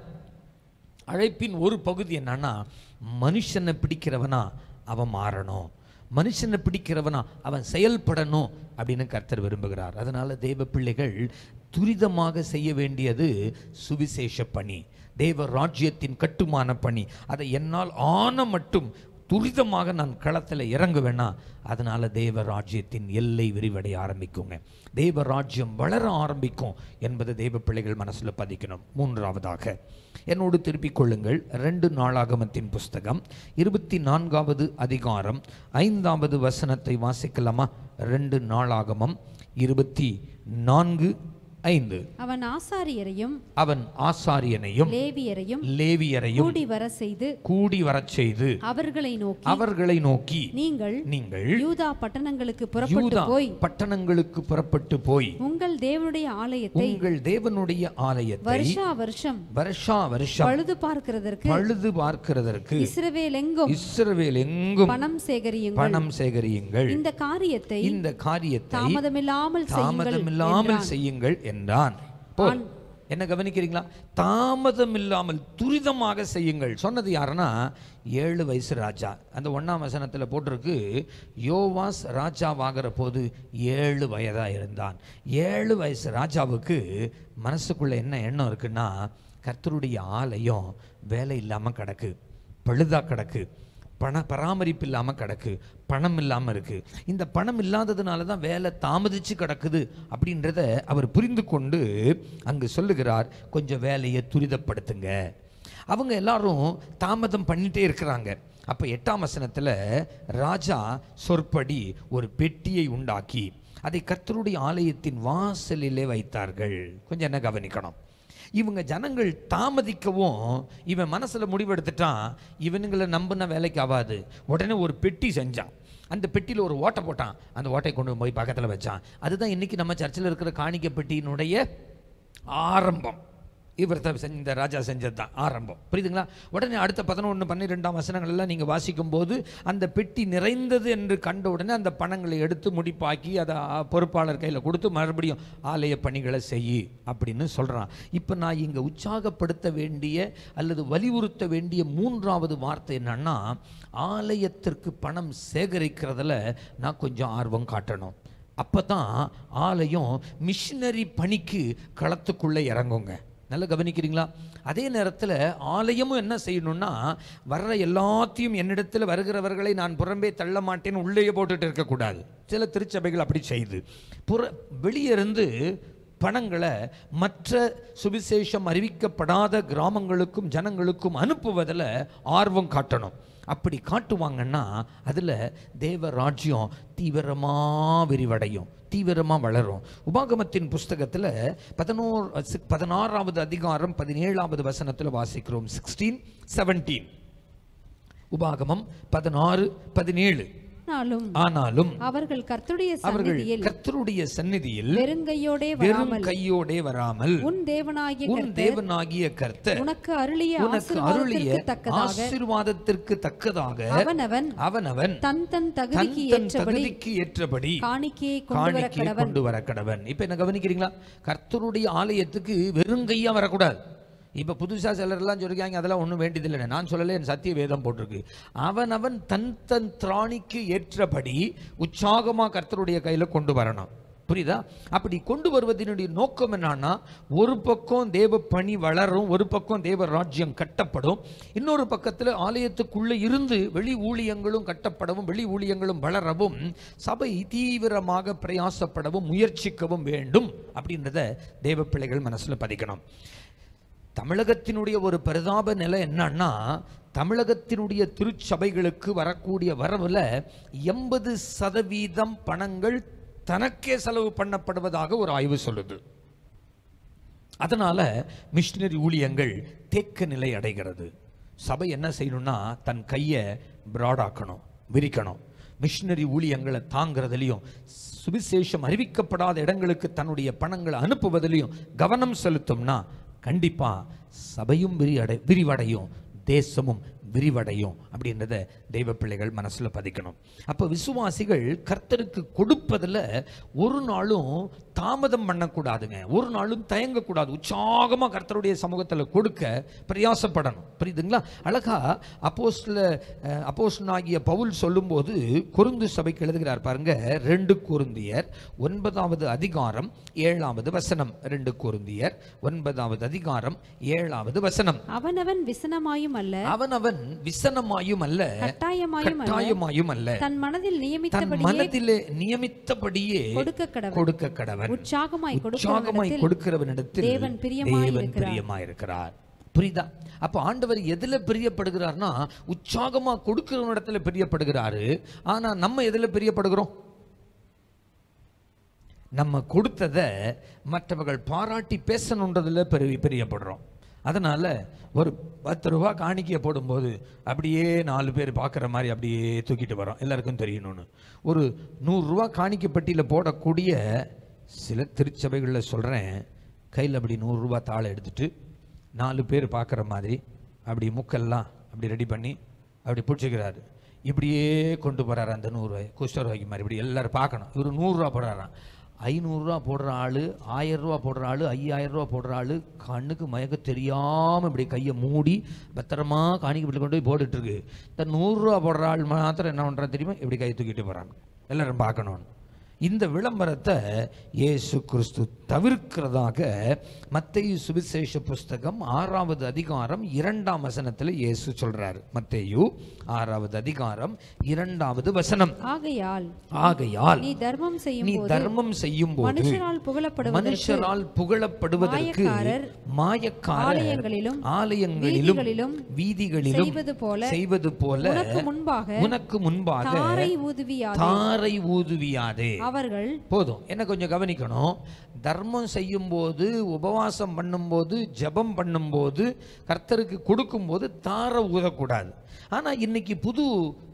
அழைப்பின் ஒரு பகுதி என்னன்னா மனுஷனை பிடிக்கிறவனா அவன் மாறணும் மனுஷனை பிடிக்கிறவனா அவன் செயல்படணும் அப்படின்னு கர்த்தர் விரும்புகிறார் அதனால தேவ பிள்ளைகள் துரிதமாக செய்ய வேண்டியது சுவிசேஷ பணி தேவ ராஜ்யத்தின் கட்டுமான பணி அதை என்னால் ஆன மட்டும் துரிதமாக நான் களத்தில் இறங்குவேன்னா அதனால தேவ ராஜ்யத்தின் எல்லை விரிவடைய ஆரம்பிக்குங்க தேவ ராஜ்யம் வளர ஆரம்பிக்கும் என்பது தேவ பிள்ளைகள் மனசுல பதிக்கணும் மூன்றாவதாக என்னோடு திருப்பிக் கொள்ளுங்கள் ரெண்டு நாளாகமத்தின் புஸ்தகம் இருபத்தி நான்காவது அதிகாரம் ஐந்தாவது வசனத்தை வாசிக்கலாமா ரெண்டு நாளாகமம் இருபத்தி நான்கு ஐந்து அவன் ஆசாரியரையும் அவன் ஆசாரியனையும் லேவியரையும் லேவியரையும் கூடி வர செய்து கூடி வரச் செய்து அவர்களை நோக்கி அவர்களை நோக்கி நீங்கள் நீங்கள் யூதா பட்டணங்களுக்கு புறப்பட்டு யூதா போய் பட்டணங்களுக்கு புறப்பட்டு போய் உங்கள் தேவனுடைய ஆலயத்தை உங்கள் தேவனுடைய ஆலயத்தை வருஷா வருஷம் வருஷா வருஷம் பழுது பார்க்கிறதற்கு பழுது பார்க்கிறதற்கு இஸ்ரவேல் எங்கும் இஸ்ரவேல் எங்கும் பணம் சேகரியுங்கள் பணம் சேகரியுங்கள் இந்த காரியத்தை இந்த காரியத்தை தாமதமில்லாமல் செய்யுங்கள் தாமதமில்லாமல் செய்யுங்கள் என்றான் போல் என்ன கவனிக்கிறீங்களா தாமதம் இல்லாமல் துரிதமாக செய்யுங்கள் சொன்னது யாருன்னா ஏழு வயசு ராஜா அந்த ஒண்ணாம் வசனத்தில் போட்டிருக்கு யோவாஸ் ராஜாவாகிற போது ஏழு வயதா இருந்தான் ஏழு வயசு ராஜாவுக்கு மனசுக்குள்ள என்ன எண்ணம் இருக்குன்னா கர்த்தருடைய ஆலயம் வேலை இல்லாமல் கிடக்கு பழுதா கிடக்கு பண பராமரிப்பு இல்லாமல் கிடக்கு பணம் இல்லாமல் இருக்கு இந்த பணம் இல்லாததுனால தான் வேலை தாமதிச்சு கிடக்குது அப்படின்றத அவர் புரிந்து கொண்டு அங்கு சொல்லுகிறார் கொஞ்சம் வேலையை துரிதப்படுத்துங்க அவங்க எல்லாரும் தாமதம் பண்ணிட்டே இருக்கிறாங்க அப்போ எட்டாம் வசனத்தில் ராஜா சொற்படி ஒரு பெட்டியை உண்டாக்கி அதை கர்த்தருடைய ஆலயத்தின் வாசலிலே வைத்தார்கள் கொஞ்சம் என்ன கவனிக்கணும் இவங்க ஜனங்கள் தாமதிக்கவும் இவன் மனசுல முடிவெடுத்துட்டான் இவனுங்களை நம்பின வேலைக்கு ஆகாது உடனே ஒரு பெட்டி செஞ்சான் அந்த பெட்டியில் ஒரு ஓட்டை போட்டான் அந்த ஓட்டை கொண்டு போய் பக்கத்தில் வச்சான் அதுதான் இன்னைக்கு நம்ம சர்ச்சில் இருக்கிற காணிக்கை பெட்டியினுடைய ஆரம்பம் இவர் தான் செஞ்ச இந்த ராஜா செஞ்சது தான் ஆரம்பம் புரியுதுங்களா உடனே அடுத்த பதினொன்று பன்னிரெண்டாம் வசனங்கள் எல்லாம் நீங்கள் வாசிக்கும் போது அந்த பெட்டி நிறைந்தது என்று கண்ட உடனே அந்த பணங்களை எடுத்து முடிப்பாக்கி அதை ஆ, பொறுப்பாளர் கையில் கொடுத்து மறுபடியும் ஆலய பணிகளை செய் அப்படின்னு சொல்கிறான் இப்போ நான் இங்கே உற்சாகப்படுத்த வேண்டிய அல்லது வலியுறுத்த வேண்டிய மூன்றாவது வார்த்தை என்னன்னா ஆலயத்திற்கு பணம் சேகரிக்கிறதுல நான் கொஞ்சம் ஆர்வம் காட்டணும் அப்போ தான் ஆலயம் மிஷினரி பணிக்கு களத்துக்குள்ளே இறங்குங்க நல்லா கவனிக்கிறீங்களா அதே நேரத்தில் ஆலயமும் என்ன செய்யணும்னா வர்ற எல்லாத்தையும் என்னிடத்தில் வருகிறவர்களை நான் புறம்பே தள்ள மாட்டேன்னு உள்ளேயே போட்டுட்டு இருக்கக்கூடாது சில திருச்சபைகள் அப்படி செய்யுது புற வெளியே இருந்து பணங்களை மற்ற சுவிசேஷம் அறிவிக்கப்படாத கிராமங்களுக்கும் ஜனங்களுக்கும் அனுப்புவதில் ஆர்வம் காட்டணும் அப்படி காட்டுவாங்கன்னா அதில் தேவ ராஜ்யம் தீவிரமாக விரிவடையும் தீவிரமாக வளரும் உபாகமத்தின் புஸ்தகத்தில் பதினோரு சி- பதினாறாவது அதிகாரம் பதினேழாவது வசனத்தில் வாசிக்கிறோம் சிக்ஸ்டீன் செவன்டீன் உபாகமம் பதினாறு பதினேழு ஆனாலும் ஆனாலும் அவர்கள் கர்த்தருடைய அவர்கள் சந்நிதியில் கர்த்தருடைய சந்நிதியில் வெறுங்கையோடே வெறும் வராமல் கையோடே வராமல் உன் தேவனாகிய உன் கர்த்தர் தேவனாகிய கர்த்தர் உனக்கு அருளிய உனக்கு அருளிய ஆசீர்வாதத்திற்கு தக்கதாக ஆசீர்வாதத்திற்கு தக்கதாக அவனவன் அவனவன் தன் தன் தன் தகுதிக்கு தன் ஏற்றபடி தகுதிக்கு ஏற்றபடி காணிக்கையை கொண்டு வர காணிக்கையை கடவன் கொண்டு வர கடவன் இப்ப என்ன கவனிக்கிறீங்களா கர்த்தருடைய ஆலயத்துக்கு வெறும் கையா வரக்கூடாது இப்ப புதுசா சிலர் எல்லாம் சொல்லிருக்காங்க அதெல்லாம் ஒண்ணும் வேண்டியதில்லை நான் சொல்லல என் சத்திய வேதம் போட்டிருக்கு அவன் அவன் தன் தன் திராணிக்கு ஏற்றபடி உற்சாகமா கர்த்தருடைய கையில கொண்டு வரணும் புரியுதா அப்படி கொண்டு வருவதனுடைய நோக்கம் என்னன்னா ஒரு பக்கம் தேவ பணி வளரும் ஒரு பக்கம் தேவ ராஜ்யம் கட்டப்படும் இன்னொரு பக்கத்தில் ஆலயத்துக்குள்ள இருந்து வெளி ஊழியங்களும் கட்டப்படவும் வெளி ஊழியங்களும் வளரவும் சபை தீவிரமாக பிரயாசப்படவும் முயற்சிக்கவும் வேண்டும் அப்படின்றத தேவ பிள்ளைகள் மனசுல பதிக்கணும் தமிழகத்தினுடைய ஒரு பரிதாப நிலை என்னன்னா தமிழகத்தினுடைய திருச்சபைகளுக்கு வரக்கூடிய வரவுல எண்பது சதவீதம் பணங்கள் தனக்கே செலவு பண்ணப்படுவதாக ஒரு ஆய்வு சொல்லுது அதனால மிஷினரி ஊழியங்கள் தேக்க நிலை அடைகிறது சபை என்ன செய்யணும்னா தன் கையை பிராடாக்கணும் விரிக்கணும் மிஷினரி ஊழியங்களை தாங்கிறதுலையும் சுவிசேஷம் அறிவிக்கப்படாத இடங்களுக்கு தன்னுடைய பணங்களை அனுப்புவதிலையும் கவனம் செலுத்தும்னா கண்டிப்பா சபையும் விரிவடை விரிவடையும் தேசமும் விரிவடையும் அப்படின்றத தெய்வ பிள்ளைகள் மனசுல பதிக்கணும் அப்போ விசுவாசிகள் கர்த்தருக்கு கொடுப்பதில் ஒரு நாளும் தாமதம் பண்ணக்கூடாதுங்க ஒரு நாளும் தயங்கக்கூடாது உற்சாகமா கர்த்தருடைய சமூகத்தில் கொடுக்க பிரயாசப்படணும் புரியுதுங்களா அழகா அப்போஸ்ல அப்போஸ்டனாகிய பவுல் சொல்லும்போது கொருந்து சபைக்கு எழுதுகிறார் பாருங்க ரெண்டு கொருந்தியர் ஒன்பதாவது அதிகாரம் ஏழாவது வசனம் ரெண்டு கொருந்தியர் ஒன்பதாவது அதிகாரம் ஏழாவது வசனம் அவனவன் விசனமாயும் அல்ல அவனவன் விசனமாயும் அல்ல கட்டாயமாயும் அல்ல கட்டாயமாயும் அல்ல தன் மனதில் தன் நியமித்தபடியே மனதிலே நியமித்தபடியே கொடுக்க கடவன் கொடுக்க கடவன் உற்சாகமாய் உற்சாகமாய் கொடுக்கிறவனிடத்தில் கொடுக்கிறவனிடத்தில் தேவன் பிரியமாய் தேவன் இருக்கிறார். பிரியமாய் இருக்கிறார் புரியுதா அப்ப ஆண்டவர் எதுல பிரியப்படுகிறார்னா உற்சாகமா கொடுக்கிறவனிடத்துல பிரியப்படுகிறாரு ஆனா நம்ம எதுல பிரியப்படுகிறோம் நம்ம கொடுத்ததை மற்றவர்கள் பாராட்டி பேசணுன்றதுல பெரிய பிரியப்படுறோம் அதனால ஒரு பத்து ரூபா காணிக்கையை போடும்போது அப்படியே நாலு பேர் பார்க்குற மாதிரி அப்படியே தூக்கிட்டு வரோம் எல்லாருக்கும் தெரியணும்னு ஒரு நூறுரூவா காணிக்கை பெட்டியில் போடக்கூடிய சில திருச்சபைகளில் சொல்கிறேன் கையில் அப்படி நூறுரூவா தாளை எடுத்துட்டு நாலு பேர் பார்க்குற மாதிரி அப்படி முக்கெல்லாம் அப்படி ரெடி பண்ணி அப்படி பிடிச்சிக்கிறாரு இப்படியே கொண்டு போறாரு அந்த நூறுரூவாய் குஷ்டரூபாய்க்கு மாதிரி இப்படி எல்லாரும் பார்க்கணும் இவர் நூறுரூவா போடுறாராம் ஐநூறுரூவா போடுற ஆள் ஆயிரம் ரூபா போடுற ஆள் ஐயாயிரம் ரூபா போடுற ஆள் கண்ணுக்கு மயக்க தெரியாமல் இப்படி கையை மூடி பத்திரமா காணிக்கை வீட்டில் கொண்டு போய் போட்டுட்டு இருக்கு இந்த நூறுரூவா போடுற ஆள் மாத்திரம் என்ன பண்ணுறா தெரியுமா இப்படி கை தூக்கிட்டு போகிறாங்க எல்லாரும் பார்க்கணும்னு இந்த விளம்பரத்தை இயேசு கிறிஸ்து தவிர்க்கிறதாக மத்தேயு சுவிசேஷ புஸ்தகம் ஆறாவது அதிகாரம் இரண்டாம் வசனத்தில் இயேசு சொல்றாரு மத்தேயு ஆறாவது அதிகாரம் இரண்டாவது வசனம் ஆகையால் ஆகையால் நீ தர்மம் செய்யும் நீ போது தர்மம் செய்யும் போது மனுஷரால் புகழப்படுவதற்கு மனுஷரால் புகழப்படுவதற்கு மாயக்காரர் மாயக்காரர் ஆலயங்களிலும் ஆலயங்களிலும் வீதிகளிலும் வீதிகளிலும் செய்வது போல செய்வது போல உனக்கு முன்பாக உனக்கு முன்பாக தாரை ஊதுவியாதே தாரை ஊதுவியாதே அவர்கள் போதும் என்ன கொஞ்சம் கவனிக்கணும் தர்மம் செய்யும்போது உபவாசம் பண்ணும்போது ஜெபம் பண்ணும்போது கர்த்தருக்கு கொடுக்கும்போது தார ஊதக்கூடாது ஆனால் இன்னைக்கு புது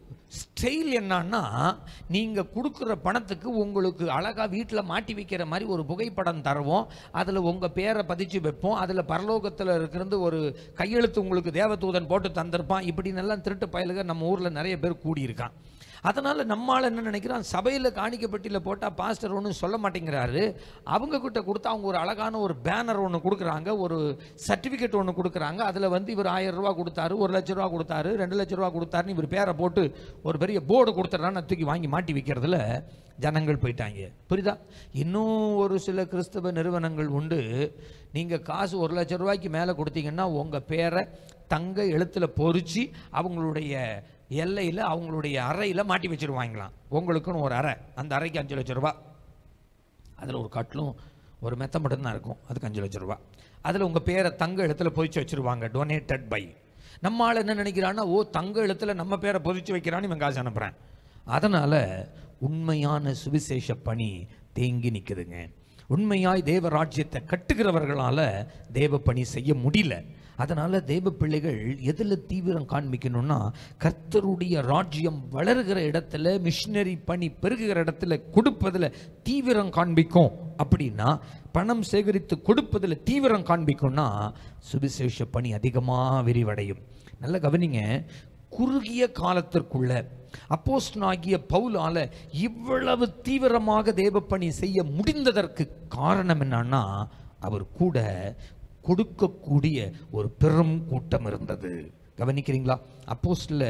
ஸ்டைல் என்னன்னா நீங்கள் கொடுக்குற பணத்துக்கு உங்களுக்கு அழகாக வீட்டில் மாட்டி வைக்கிற மாதிரி ஒரு புகைப்படம் தருவோம் அதில் உங்கள் பேரை பதிச்சு வைப்போம் அதில் பரலோகத்தில் இருக்கிறது ஒரு கையெழுத்து உங்களுக்கு தேவதூதன் போட்டு தந்திருப்பான் இப்படின்னு எல்லாம் திருட்டு பயலுக நம்ம ஊரில் நிறைய பேர் கூடியிருக்கான் அதனால நம்மால் என்ன நினைக்கிறான் சபையில் காணிக்கப்பட்டியில் போட்டால் பாஸ்டர் ஒன்றும் சொல்ல மாட்டேங்கிறாரு அவங்க கிட்ட கொடுத்தா அவங்க ஒரு அழகான ஒரு பேனர் ஒன்று கொடுக்குறாங்க ஒரு சர்டிஃபிகேட் ஒன்று கொடுக்குறாங்க அதில் வந்து இவர் ஆயிரம் ரூபா கொடுத்தாரு ஒரு லட்ச ரூபா கொடுத்தாரு ரெண்டு லட்ச ரூபா கொடுத்தாருன்னு இவர் பேரை போட்டு ஒரு பெரிய போர்டு கொடுத்துட்றான்னு தூக்கி வாங்கி மாட்டி வைக்கிறதுல ஜனங்கள் போயிட்டாங்க புரியுதா இன்னும் ஒரு சில கிறிஸ்தவ நிறுவனங்கள் உண்டு நீங்கள் காசு ஒரு லட்ச ரூபாய்க்கு மேலே கொடுத்தீங்கன்னா உங்கள் பேரை தங்க எழுத்தில் பொறிச்சு அவங்களுடைய எல்லையில் அவங்களுடைய அறையில் மாட்டி வச்சிருவாங்களாம் உங்களுக்குன்னு ஒரு அறை அந்த அறைக்கு அஞ்சு லட்ச ரூபா அதில் ஒரு கட்டிலும் ஒரு மெத்த மட்டும்தான் இருக்கும் அதுக்கு அஞ்சு லட்ச ரூபா அதில் உங்கள் பேரை தங்க எழுத்தில் பொதிச்சு வச்சிருவாங்க டொனேட்டட் பை நம்ம ஆள் என்ன நினைக்கிறான்னா ஓ தங்க எழுத்தில் நம்ம பேரை பொதிச்சு வைக்கிறான்னு இவன் காசு அனுப்புகிறேன் அதனால் உண்மையான சுவிசேஷ பணி தேங்கி நிற்குதுங்க உண்மையாய் தேவ ராஜ்யத்தை கட்டுகிறவர்களால தேவ பணி செய்ய முடியல அதனால தேவ பிள்ளைகள் எதில் தீவிரம் காண்பிக்கணும்னா கர்த்தருடைய ராஜ்யம் வளருகிற இடத்துல மிஷினரி பணி பெருகுகிற இடத்துல கொடுப்பதில் தீவிரம் காண்பிக்கும் அப்படின்னா பணம் சேகரித்து கொடுப்பதில் தீவிரம் காண்பிக்கும்னா சுவிசேஷ பணி அதிகமாக விரிவடையும் நல்ல கவனிங்க குறுகிய காலத்திற்குள்ள அப்போஸ்தலனாகிய பவுலால இவ்வளவு தீவிரமாக தேவப்பணி செய்ய முடிந்ததற்கு காரணம் என்னன்னா அவர் கூட கொடுக்கக்கூடிய ஒரு பெரும் கூட்டம் இருந்தது கவனிக்கிறீங்களா அப்போஸ்ல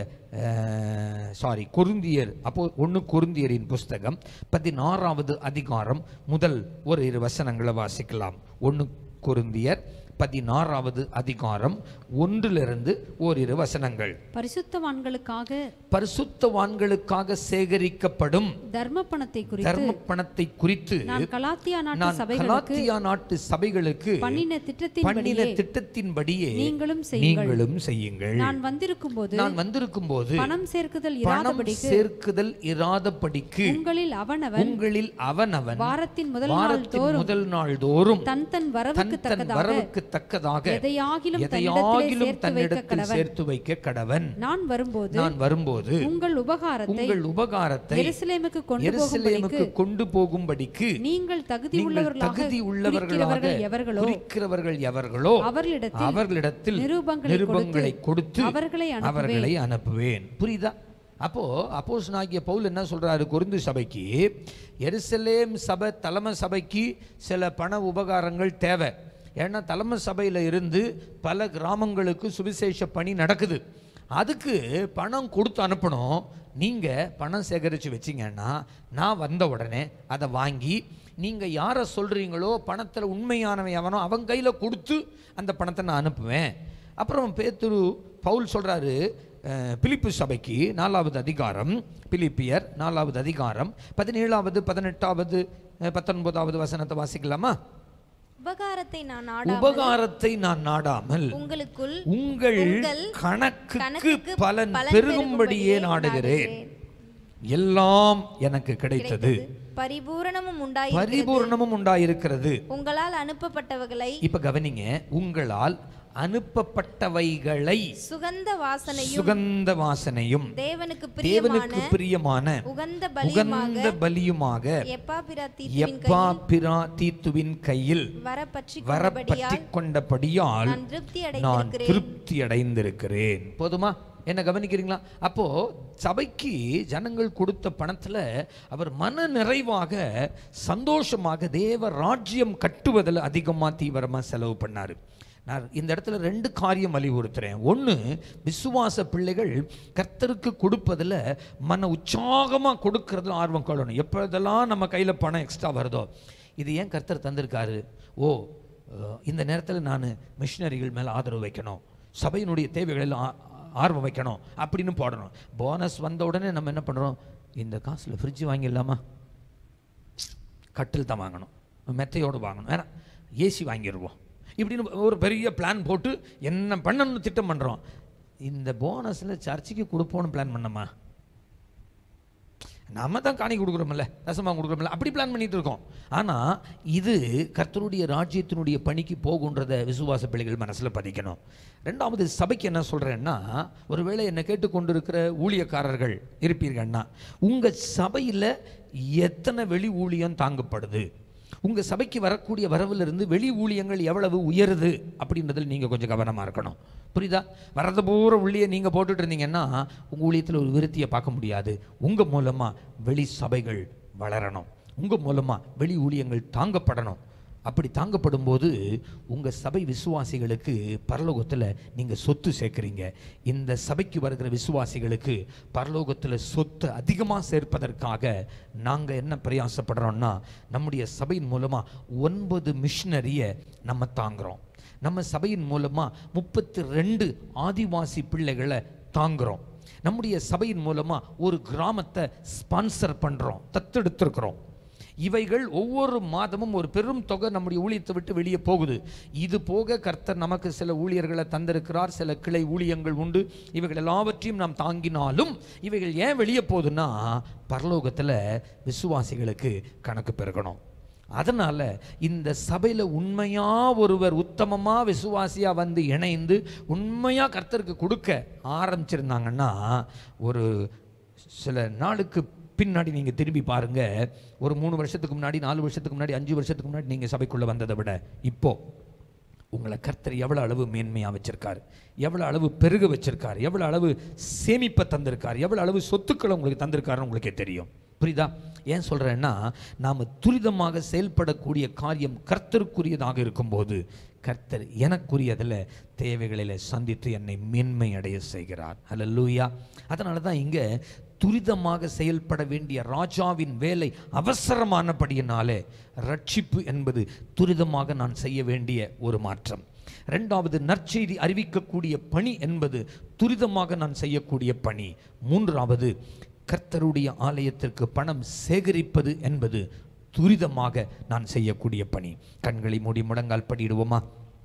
சாரி கொருந்தியர் அப்போ ஒன்று கொருந்தியரின் புஸ்தகம் பதினாறாவது அதிகாரம் முதல் ஒரு இரு வசனங்களை வாசிக்கலாம் ஒன்று கொருந்தியர் பதினாறாவது அதிகாரம் ஒன்றிலிருந்து ஓரிரு வசனங்கள் பரிசுத்தவான்களுக்காக பரிசுத்தவான்களுக்காக சேகரிக்கப்படும் தர்ம பணத்தை குறித்து தர்ம பணத்தை குறித்து நான் கலாத்தியா நாட்டு நான் சபைகளுக்கு கலாத்தியா நாட்டு சபைகளுக்கு பண்ணின திட்டத்தின்படியே பண்ணின திட்டத்தின்படியே நீங்களும் செய்யுங்கள். நீங்களும் செய்யுங்கள் நான் வந்திருக்கும் போது நான் வந்திருக்கும் போது பணம் சேர்க்குதல் பணம் இராதபடிக்கு சேர்க்குதல் இராதபடிக்கு உங்களில் அவனவன் உங்களில் அவனவன் வாரத்தின் முதல் நாள் வாரத்தின் தோறும் முதல் நாள் தோறும் தன் தன் வரவுக்கு தன் தன் தக்கதாக வரவுக்கு தக்கதாக எதையாகிலும் எதையாகிலும் தன்னிடத்திலே சேர்த்து வைக்க தன்னிடத்தில் கடவன் சேர்த்து வைக்க கடவன் நான் வரும்போது நான் வரும்போது உங்கள் உபகாரத்தை உங்கள் உபகாரத்தை எருசலேமுக்கு கொண்டு எருசலேமுக்கு போகும்படிக்கு கொண்டு போகும்படிக்கு நீங்கள் தகுதி நீங்கள் உள்ளவர்களாக தகுதி உள்ளவர்களாக குறிக்கிறவர்கள் எவர்களோ குறிக்கிறவர்கள் எவர்களோ அவர்களிடத்தில் அவர்களிடத்தில் நிருபங்களை நிருபங்களை கொடுத்து அவர்களை அனுப்புவேன். அவர்களை அனுப்புவேன் புரியுதா அப்போ அப்போஸ் நாகிய பவுல் என்ன சொல்றாரு கொருந்து சபைக்கு எருசலேம் சபை தலைமை சபைக்கு சில பண உபகாரங்கள் தேவை ஏன்னா தலைமை சபையில் இருந்து பல கிராமங்களுக்கு சுவிசேஷ பணி நடக்குது அதுக்கு பணம் கொடுத்து அனுப்பணும் நீங்கள் பணம் சேகரித்து வச்சிங்கன்னா நான் வந்த உடனே அதை வாங்கி நீங்கள் யாரை சொல்கிறீங்களோ பணத்தில் உண்மையானவன் எவனோ அவன் கையில் கொடுத்து அந்த பணத்தை நான் அனுப்புவேன் அப்புறம் பேத்துரு பவுல் சொல்கிறாரு பிலிப்பு சபைக்கு நாலாவது அதிகாரம் பிலிப்பியர் நாலாவது அதிகாரம் பதினேழாவது பதினெட்டாவது அஹ், பத்தொன்பதாவது வசனத்தை வாசிக்கலாமா உபகாரத்தை நான் நாடாமல் உபகாரத்தை நான் நாடாமல் உங்களுக்குள் உங்கள் உங்கள் கணக்குக்கு கணக்குக்கு பலன் பலன் பெருகும்படியே பெருகும்படியே நாடுகிறேன் எல்லாம் எனக்கு கிடைத்தது பரிபூரணமும் உண்டாய் பரிபூர்ணமும் உண்டாயிருக்கிறது உங்களால் அனுப்பப்பட்டவர்களை இப்ப கவனிங்க உங்களால் அனுப்பப்பட்டவைகளை சுகந்த வாசனையும் சுகந்த வாசனையும் தேவனுக்கு தேவனுக்கு பிரியமான பிரியமான உகந்த பலியுமாக உகந்த பலியுமாக எப்பாபிரா எப்பா பிரா தீத்துவின் கையில் வர பற்றி வரப்பற்றி கொண்டபடியால் நான் திருப்தி நான் அடைந்திருக்கிறேன் திருப்தி அடைந்திருக்கிறேன் போதுமா என்ன கவனிக்கிறீங்களா அப்போ சபைக்கு ஜனங்கள் கொடுத்த பணத்துல அவர் மன நிறைவாக சந்தோஷமாக தேவ ராஜ்யம் கட்டுவதில் அதிகமா தீவிரமா செலவு பண்ணாரு நான் இந்த இடத்துல ரெண்டு காரியம் வலியுறுத்துறேன் ஒன்று விசுவாச பிள்ளைகள் கர்த்தருக்கு கொடுப்பதில் மன உற்சாகமாக கொடுக்கறதுல ஆர்வம் கொள்ளணும் எப்பொழுதெல்லாம் நம்ம கையில் பணம் எக்ஸ்ட்ரா வருதோ இது ஏன் கர்த்தர் தந்திருக்காரு ஓ அஹ், இந்த நேரத்தில் நான் மிஷினரிகள் மேலே ஆதரவு வைக்கணும் சபையினுடைய தேவைகளில் ஆ- ஆர்வம் வைக்கணும் அப்படின்னு போடணும் போனஸ் வந்த உடனே நம்ம என்ன பண்ணுறோம் இந்த காசில் ஃப்ரிட்ஜ் வாங்கிடலாமா கட்டில் தான் வாங்கணும் மெத்தையோடு வாங்கணும் வேணாம் ஏசி வாங்கிடுவோம் இப்படின்னு ஒரு பெரிய பிளான் போட்டு என்ன பண்ணணும்னு திட்டம் பண்ணுறோம் இந்த போனஸில் சர்ச்சுக்கு கொடுப்போம்னு பிளான் பண்ணோமா நாம தான் காணி கொடுக்குறோம்ல தசமா கொடுக்குறோம்ல அப்படி பிளான் பண்ணிட்டு இருக்கோம் ஆனால் இது கர்த்தருடைய ராஜ்யத்தினுடைய பணிக்கு போகுன்றத விசுவாச பிள்ளைகள் மனசில் பதிக்கணும் ரெண்டாவது சபைக்கு என்ன சொல்கிறேன்னா ஒருவேளை என்னை கேட்டுக்கொண்டிருக்கிற ஊழியக்காரர்கள் இருப்பீர்கள்னா உங்கள் சபையில் எத்தனை வெளி ஊழியம் தாங்கப்படுது உங்கள் சபைக்கு வரக்கூடிய வரவிலிருந்து வெளி ஊழியங்கள் எவ்வளவு உயருது அப்படின்றதில் நீங்கள் கொஞ்சம் கவனமாக இருக்கணும் புரியுதா வரது பூரா உள்ளியே நீங்கள் போட்டுட்டு இருந்தீங்கன்னா உங்கள் ஊழியத்தில் ஒரு விருத்தியை பார்க்க முடியாது உங்கள் மூலமாக வெளி சபைகள் வளரணும் உங்கள் மூலமாக வெளி ஊழியங்கள் தாங்கப்படணும் அப்படி தாங்கப்படும் போது உங்கள் சபை விசுவாசிகளுக்கு பரலோகத்தில் நீங்கள் சொத்து சேர்க்குறீங்க இந்த சபைக்கு வருகிற விசுவாசிகளுக்கு பரலோகத்தில் சொத்து அதிகமாக சேர்ப்பதற்காக நாங்கள் என்ன பிரயாசப்படுறோம்னா நம்முடைய சபையின் மூலமாக ஒன்பது மிஷினரியை நம்ம தாங்குறோம் நம்ம சபையின் மூலமாக முப்பத்தி ரெண்டு ஆதிவாசி பிள்ளைகளை தாங்குறோம் நம்முடைய சபையின் மூலமாக ஒரு கிராமத்தை ஸ்பான்சர் பண்ணுறோம் தத்தெடுத்திருக்கிறோம் இவைகள் ஒவ்வொரு மாதமும் ஒரு பெரும் தொகை நம்முடைய ஊழியத்தை விட்டு வெளியே போகுது இது போக கர்த்தர் நமக்கு சில ஊழியர்களை தந்திருக்கிறார் சில கிளை ஊழியங்கள் உண்டு இவைகள் எல்லாவற்றையும் நாம் தாங்கினாலும் இவைகள் ஏன் வெளியே போகுதுன்னா பரலோகத்தில் விசுவாசிகளுக்கு கணக்கு பெருகணும் அதனால இந்த சபையில் உண்மையா ஒருவர் உத்தமமா விசுவாசியா வந்து இணைந்து உண்மையா கர்த்தருக்கு கொடுக்க ஆரம்பிச்சிருந்தாங்கன்னா ஒரு சில நாளுக்கு பின்னாடி நீங்க திரும்பி பாருங்க ஒரு மூணு வருஷத்துக்கு முன்னாடி நாலு வருஷத்துக்கு முன்னாடி அஞ்சு வருஷத்துக்கு முன்னாடி நீங்க சபைக்குள்ள வந்ததை விட இப்போ உங்களை கர்த்தர் எவ்வளோ அளவு மேன்மையாக வச்சிருக்காரு எவ்வளோ அளவு பெருக வச்சிருக்காரு எவ்வளோ அளவு சேமிப்பை தந்திருக்காரு எவ்வளோ அளவு சொத்துக்களை உங்களுக்கு தந்திருக்காருன்னு உங்களுக்கே தெரியும் புரியுதா ஏன் சொல்கிறேன்னா நாம் துரிதமாக செயல்படக்கூடிய காரியம் கர்த்தருக்குரியதாக இருக்கும்போது கர்த்தர் எனக்குரியதில் தேவைகளில் சந்தித்து என்னை மேன்மை அடைய செய்கிறார் அல்லூயா அதனால தான் இங்கே துரிதமாக செயல்பட வேண்டிய ராஜாவின் வேலை அவசரமானபடியினாலே ரட்சிப்பு என்பது துரிதமாக நான் செய்ய வேண்டிய ஒரு மாற்றம் ரெண்டாவது நற்செய்தி அறிவிக்கக்கூடிய பணி என்பது துரிதமாக நான் செய்யக்கூடிய பணி மூன்றாவது கர்த்தருடைய ஆலயத்திற்கு பணம் சேகரிப்பது என்பது துரிதமாக நான் செய்யக்கூடிய பணி கண்களை மூடி முடங்கால் படிடுவோமா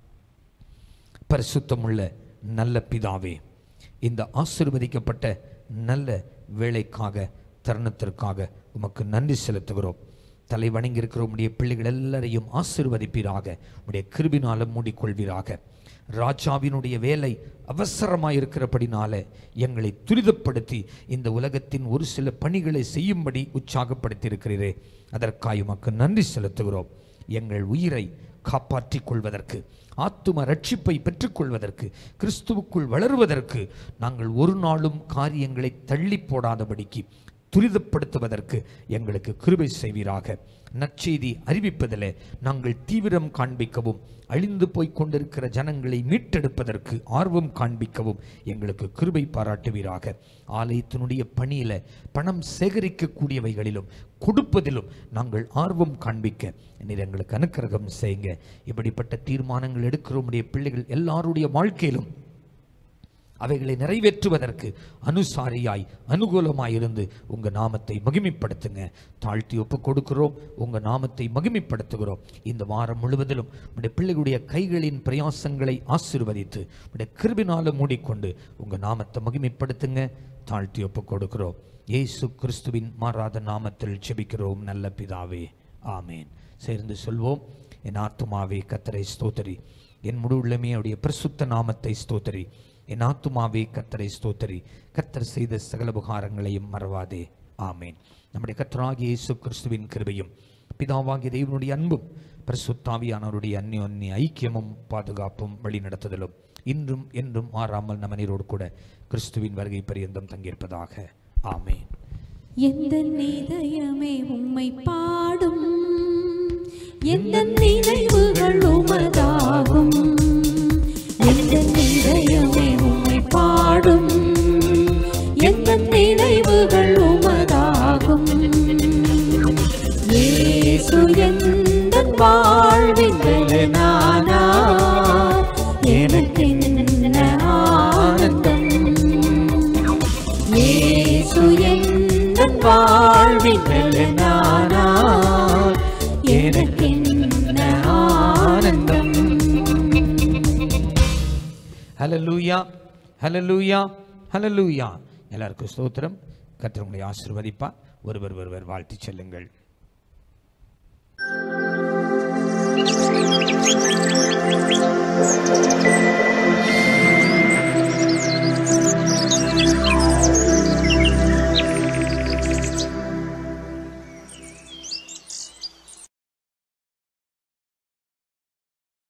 பரிசுத்தமுள்ள நல்ல பிதாவே இந்த ஆசிர்வதிக்கப்பட்ட நல்ல வேலைக்காக தருணத்திற்காக உமக்கு நன்றி செலுத்துகிறோம் தலை வணங்கி இருக்கிற உம்முடைய பிள்ளைகள் எல்லாரையும் ஆசிர்வதிப்பீராக உம்முடைய கிருபினால மூடிக்கொள்வீராக ராஜாவினுடைய வேலை அவசரமாக இருக்கிறபடினால எங்களை துரிதப்படுத்தி இந்த உலகத்தின் ஒரு சில பணிகளை செய்யும்படி உற்சாகப்படுத்தி இருக்கிறீரே அதற்காக உமக்கு நன்றி செலுத்துகிறோம் எங்கள் உயிரை காப்பாற்றிக் கொள்வதற்கு ஆத்தும ரட்சிப்பை பெற்றுக்கொள்வதற்கு கிறிஸ்துவுக்குள் வளருவதற்கு நாங்கள் ஒரு நாளும் காரியங்களை தள்ளி போடாதபடிக்கு துரிதப்படுத்துவதற்கு எங்களுக்கு கிருபை செய்வீராக நற்செய்தி அறிவிப்பதில் நாங்கள் தீவிரம் காண்பிக்கவும் அழிந்து போய் கொண்டிருக்கிற ஜனங்களை மீட்டெடுப்பதற்கு ஆர்வம் காண்பிக்கவும் எங்களுக்கு கிருபை பாராட்டுவீராக ஆலயத்தினுடைய பணியில பணம் சேகரிக்கக்கூடியவைகளிலும் கொடுப்பதிலும் நாங்கள் ஆர்வம் காண்பிக்க நீர் எங்களுக்கு அனுக்கிரகம் செய்யுங்க இப்படிப்பட்ட தீர்மானங்கள் எடுக்கிற உம்முடைய பிள்ளைகள் எல்லாருடைய வாழ்க்கையிலும் அவைகளை நிறைவேற்றுவதற்கு அனுசாரியாய் அனுகூலமாய் இருந்து உங்க நாமத்தை மகிமைப்படுத்துங்க தாழ்த்தி ஒப்பு கொடுக்கிறோம் உங்க நாமத்தை மகிமைப்படுத்துகிறோம் இந்த வாரம் முழுவதிலும் உடைய பிள்ளைகளுடைய கைகளின் பிரயாசங்களை ஆசீர்வதித்து உடைய கிருபினால மூடிக்கொண்டு உங்க நாமத்தை மகிமைப்படுத்துங்க தாழ்த்தி ஒப்பு கொடுக்கிறோம் இயேசு கிறிஸ்துவின் மாறாத நாமத்தில் செபிக்கிறோம் நல்ல பிதாவே ஆமேன் சேர்ந்து சொல்வோம் என் ஆத்துமாவே கத்தரை ஸ்தோத்தரி என் முழு உள்ளமே அவருடைய பிரசுத்த நாமத்தை ஸ்தோத்தரி என் ஆத்துமாவே கத்தரை ஸ்தோத்தரி கத்தர் செய்த சகல உபகாரங்களையும் மறவாதே ஆமேன் நம்முடைய கத்தராகிய இயேசு கிறிஸ்துவின் கிருபையும் பிதாவாகிய தேவனுடைய அன்பும் பரிசுத்தாவியானவருடைய அந்நிய ஐக்கியமும் பாதுகாப்பும் வழிநடத்துதலும் இன்றும் என்றும் மாறாமல் நம்ம நீரோடு கூட கிறிஸ்துவின் வருகை பரியந்தம் தங்கியிருப்பதாக ஆமேன் எந்த இதயமே உம்மை பாடும் எந்த நினைவுகள் உமதாகும் எந்த இதயமே உம்மை பாடும் எந்த நினைவுகள் உமதாகும் இயேசு எந்த வாழ்வின் நானார் எனக்கு என்ன ஆனந்தம் இயேசு எந்தன் வாழ்வின் நானார் எனக்கு என்ன ஆனந்தம் ஹலலூயா ஹலலூயா ஹலலூயா எல்லாருக்கும் ஸ்தோத்திரம் கர்த்தர் உங்களை ஆசீர்வதிப்பா ஒருவர் ஒருவர் வாழ்த்தி செல்லுங்கள் Thank